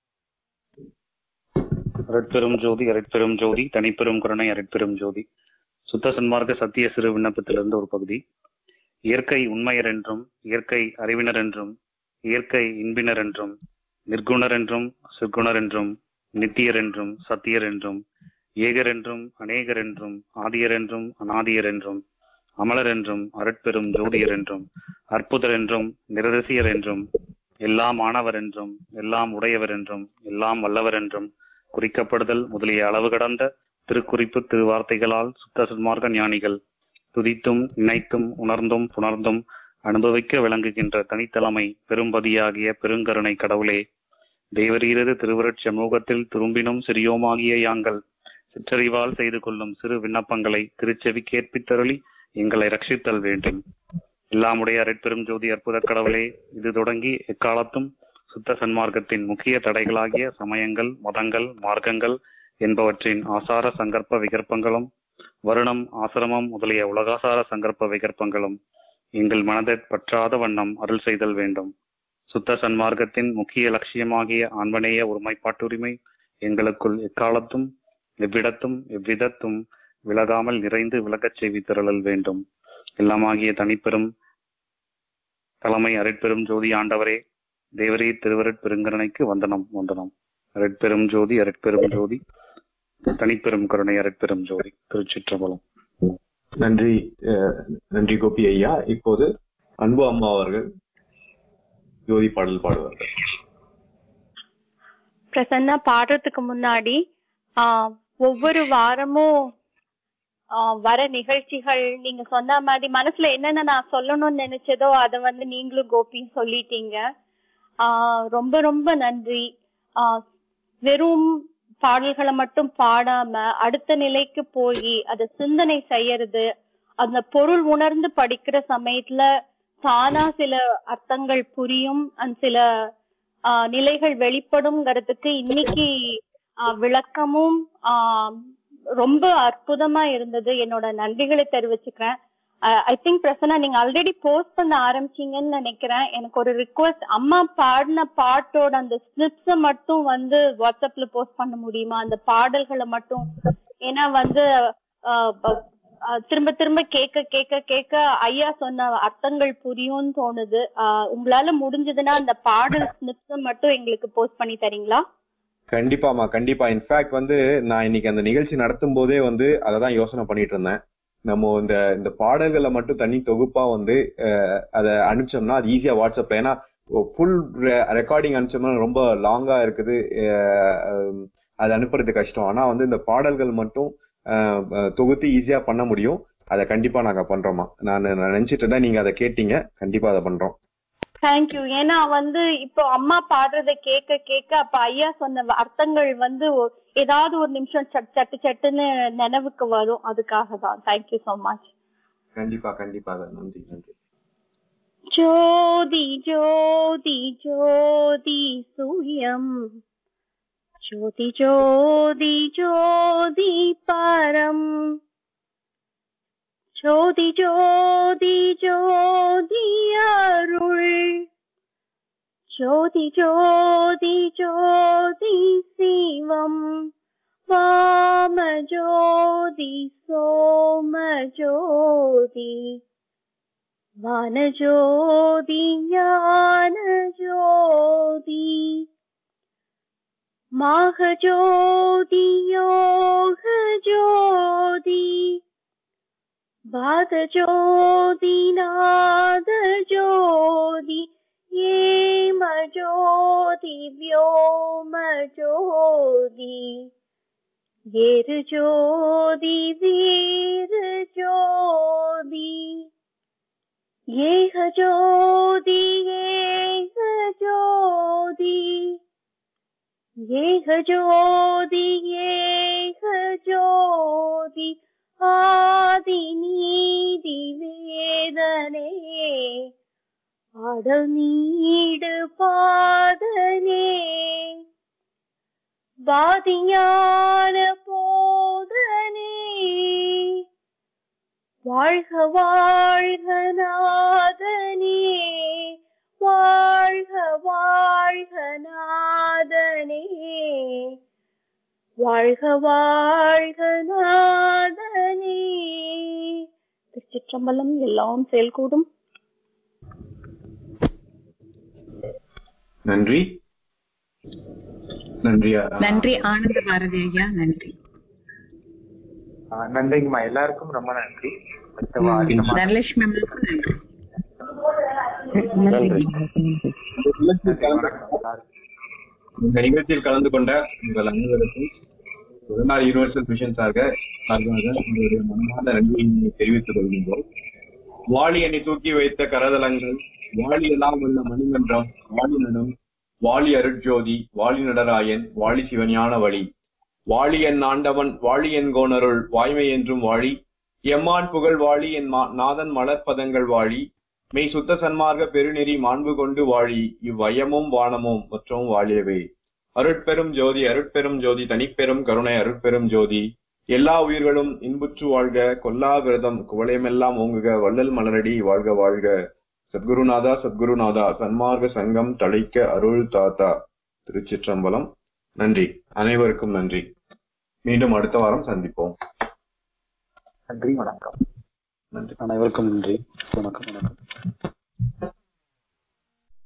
அரட்பெரும் ஜோதி அரட்பெரும் ஜோதி தனிப்பெரும் கருணை அரட்பெரும் ஜோதி சுத்த சன்மார்க்க சத்திய சிறு விண்ணப்பத்திலிருந்து ஒரு பகுதி இயற்கை உண்மையர் என்றும் இயற்கை அறிவினர் என்றும் இயற்கை இன்பினர் என்றும் நிர்குணர் என்றும் சிற்குணர் என்றும் நித்தியர் என்றும் சத்தியர் என்றும் ஏகர் என்றும் அநேகர் என்றும் ஆதியர் என்றும் அநாதியர் என்றும் அமலர் என்றும் அருட்பெரும் ஜோதியர் என்றும் அற்புதர் என்றும் நிரதிசியர் என்றும் எல்லாம் ஆனவர் என்றும் எல்லாம் உடையவர் என்றும் எல்லாம் வல்லவர் என்றும் குறிக்கப்படுதல் முதலிய அளவு கடந்த திருக்குறிப்பு திருவார்த்தைகளால் சுத்த சன்மார்க்க ஞானிகள் துதித்தும் நினைத்தும் உணர்ந்தும் புணர்ந்தும் அனுபவிக்க விளங்குகின்ற தனித்தலைமை பெரும்பதியாகிய பெருங்கருணை கடவுளே தேவரீரது திருவருட் சமூகத்தில் திரும்பினும் சிறியோமாகிய யாங்கள் சிற்றறிவால் செய்து கொள்ளும் சிறு விண்ணப்பங்களை திருச்செவி கேட்பித்தருளி எங்களை ரட்சித்தல் வேண்டும் எல்லாமுடைய அரைப்பெரும் ஜோதி அற்புத கடவுளே இது தொடங்கி எக்காலத்தும் சுத்த சன்மார்க்கத்தின் முக்கிய தடைகளாகிய சமயங்கள் மதங்கள் மார்க்கங்கள் என்பவற்றின் ஆசார சங்கற்ப விகற்பங்களும் வருணம் ஆசிரமம் முதலிய உலகாசார சங்கற்ப விகற்பங்களும் எங்கள் மனதை பற்றாத வண்ணம் அருள் செய்தல் வேண்டும் சுத்த சன்மார்க்கத்தின் முக்கிய லட்சியமாகிய ஆண்மநேய ஒருமைப்பாட்டுரிமை எங்களுக்குள் எக்காலத்தும் எவ்விடத்தும் எவ்விதத்தும் விலகாமல் நிறைந்து விளக்கச் செய்வித்திரளல் வேண்டும் எல்லாமாகிய தனிப்பெரும் தலைமை அருட்பெரும் ஜோதி ஆண்டவரே தேவரே திருவருட் பெருங்கருணைக்கு வந்தனம் வந்தனம் அருட்பெரும் ஜோதி அருட்பெரும் ஜோதி தனிப்பெரும் கருணை அருட்பெரும் ஜோதி திருச்சிற்றம்பலம் நன்றி அஹ், நன்றி கோபி ஐயா இப்போது அன்பு அம்மா அவர்கள் ஜோதி பாடல் பாடுவார்கள் பிரசன்னா பாடுறதுக்கு முன்னாடி ஆஹ் ஒவ்வொரு வாரமும் ஆஹ் வர நிகழ்ச்சிகள் நீங்க சொன்ன மாதிரி மனசுல என்னென்ன நான் சொல்லணும்னு நினைச்சதோ அதை வந்து நீங்களும் கோபியும் சொல்லிட்டீங்க ஆஹ் ரொம்ப ரொம்ப நன்றி ஆஹ் வெறும் பாடல்களை மட்டும் பாடாம அடுத்த நிலைக்கு போய் அதை சிந்தனை செய்யறது அந்த பொருள் உணர்ந்து படிக்கிற சமயத்துல தானா சில அர்த்தங்கள் புரியும் and சில ஆஹ் நிலைகள் வெளிப்படும்ங்கிறதுக்கு இன்னைக்கு ஆஹ் விளக்கமும் ஆஹ் ரொம்ப அற்புதமா இருந்தது என்னோட நன்றிகளை தெரிவிச்சுக்கிறேன் ஐ திங்க் பிரசன்னா நீங்க ஆல்ரெடி போஸ்ட் பண்ண ஆரம்பிச்சீங்கன்னு நினைக்கிறேன் எனக்கு ஒரு ரிக்வஸ்ட் அம்மா பாடின பாட்டோட அந்த ஸ்னிப்ஸ மட்டும் வந்து வாட்ஸ்அப்ல போஸ்ட் பண்ண முடியுமா அந்த பாடல்களை மட்டும் ஏன்னா வந்து ஆஹ் ப- ஆஹ் திரும்ப திரும்ப கேட்க கேட்க கேட்க ஐயா சொன்ன அர்த்தங்கள் புரியும்னு தோணுது ஆஹ் உங்களால முடிஞ்சதுன்னா அந்த பாடல் ஸ்னிப்ஸ் மட்டும் எங்களுக்கு போஸ்ட் பண்ணி தரீங்களா கண்டிப்பாமா கண்டிப்பா இன்ஃபேக்ட் வந்து நான் இன்னைக்கு அந்த நிகழ்ச்சி நடத்தும் போதே வந்து அதை தான் யோசனை பண்ணிட்டு இருந்தேன் நம்ம இந்த இந்த பாடல்களை மட்டும் தனி தொகுப்பா வந்து அஹ், அதை அனுப்பிச்சோம்னா அது ஈஸியா வாட்ஸ்அப்ல ஏன்னா ஃபுல் ரெக்கார்டிங் அனுப்பிச்சோம்னா ரொம்ப லாங்கா இருக்குது அஹ், அஹ், அது அனுப்புறது கஷ்டம் ஆனா வந்து இந்த பாடல்கள் மட்டும் அஹ், அஹ், தொகுத்து ஈஸியா பண்ண முடியும் அதை கண்டிப்பா நாங்க பண்றோமா நான் நான் நினைச்சிட்டு இருந்தேன் நீங்க அதை கேட்டீங்க கண்டிப்பா அதை பண்றோம் தேங்க்யூ ஏன்னா வந்து இப்போ அம்மா பாடுறத கேட்க கேட்க அப்ப ஐயா சொன்ன அர்த்தங்கள் வந்து ஒ- ஏதாவது ஒரு நிமிஷம் சட் சட்டு சட்டுன்னு நினைவுக்கு வரும் அதுக்காக தான் தேங்க்யூ so மச் கண்டிப்பா கண்டிப்பா நன்றி நன்றி ஜோதி ஜோதி ஜோதி சூயம் ஜோதி ஜோதி ஜோதி பரம் ஜோதி ஜோதி ஜோதி அருள் ஜோதி ஜோதி ஜோதி சிவம் வாம ஜோதி சோம ஜோதி வானஜோதி ஞான ஜோதி மாகஜோதி யோக ஜோதி பாதஜோதி நாத ஜோதி ஏம ஜோதி வியோம ஜோதி ஏரு ஜோதி வீர ஜோதி ஏக ஜோதி ஏக ஜோதி ஏக ஜோதி ஏக ஜோதி ஆதி நீதி வேதனே அடல் நீடு பாதனே வாதிஞான போதனே வாழ்க வாழ்க நாதனே வாழ்க வாழ்க நாதனே வாழ்க வாழ்க நாதனே திருச்சிற்றம்பலம் எல்லாம் செயல்கூடும் நன்றி நன்றி அஹ், நன்றி ஆனந்த பாரதி ஐயா நன்றி ஆஹ் நன்றிங்கம்மா எல்லாருக்கும் ரொம்ப நன்றி அடுத்த ம், வாரம் தனலட்சுமி அம்மாவுக்கு நன்றி வணக்கம் இந்த நிகழ்ச்சியில் கலந்து கொண்ட உங்கள் அனைவருக்கும் பதினாறு யூனிவர்சல் மிஷன் சார்க சார்பாக உங்களுடைய மனமார்ந்த நன்றியை தெரிவித்துக் கொள்கின்றோம் வாளி அணி தூக்கி வைத்த கரதலங்கள் வாளி எல்லாம் உள்ள மணிமன்றம் வாளி நடும் வாளி அருட்ஜோதி வாளி நடராயன் வாளி சிவஞான வழி வாளி என் ஆண்டவன் வாளி என் கோணருள் வாய்மை என்றும் வாழி எம்மான் புகழ் வாழி என் மா- நாதன் மலர்பதங்கள் வாழி மெய் சுத்த சன்மார்க்க பெருநெறி மாண்பு கொண்டு வாழி இவ்வயமும் வானமும் மற்றும் வாழியவே அருட்பெரும் ஜோதி அருட்பெரும் ஜோதி தனிப்பெரும் கருணை அருட்பெரும் ஜோதி எல்லா உயிர்களும் இன்புற்று வாழ்க கொல்லா விரதம் குவளையமெல்லாம் ஓங்குக வள்ளல் மலரடி வாழ்க வாழ்க சத்குருநாதா சத்குருநாதா சன்மார்க்க சங்கம் தழைக்க அருள் தாத்தா திருச்சிற்றம்பலம் நன்றி அனைவருக்கும் நன்றி மீண்டும் அடுத்த வாரம் சந்திப்போம் நன்றி வணக்கம் நன்றி அனைவருக்கும் நன்றி வணக்கம் வணக்கம்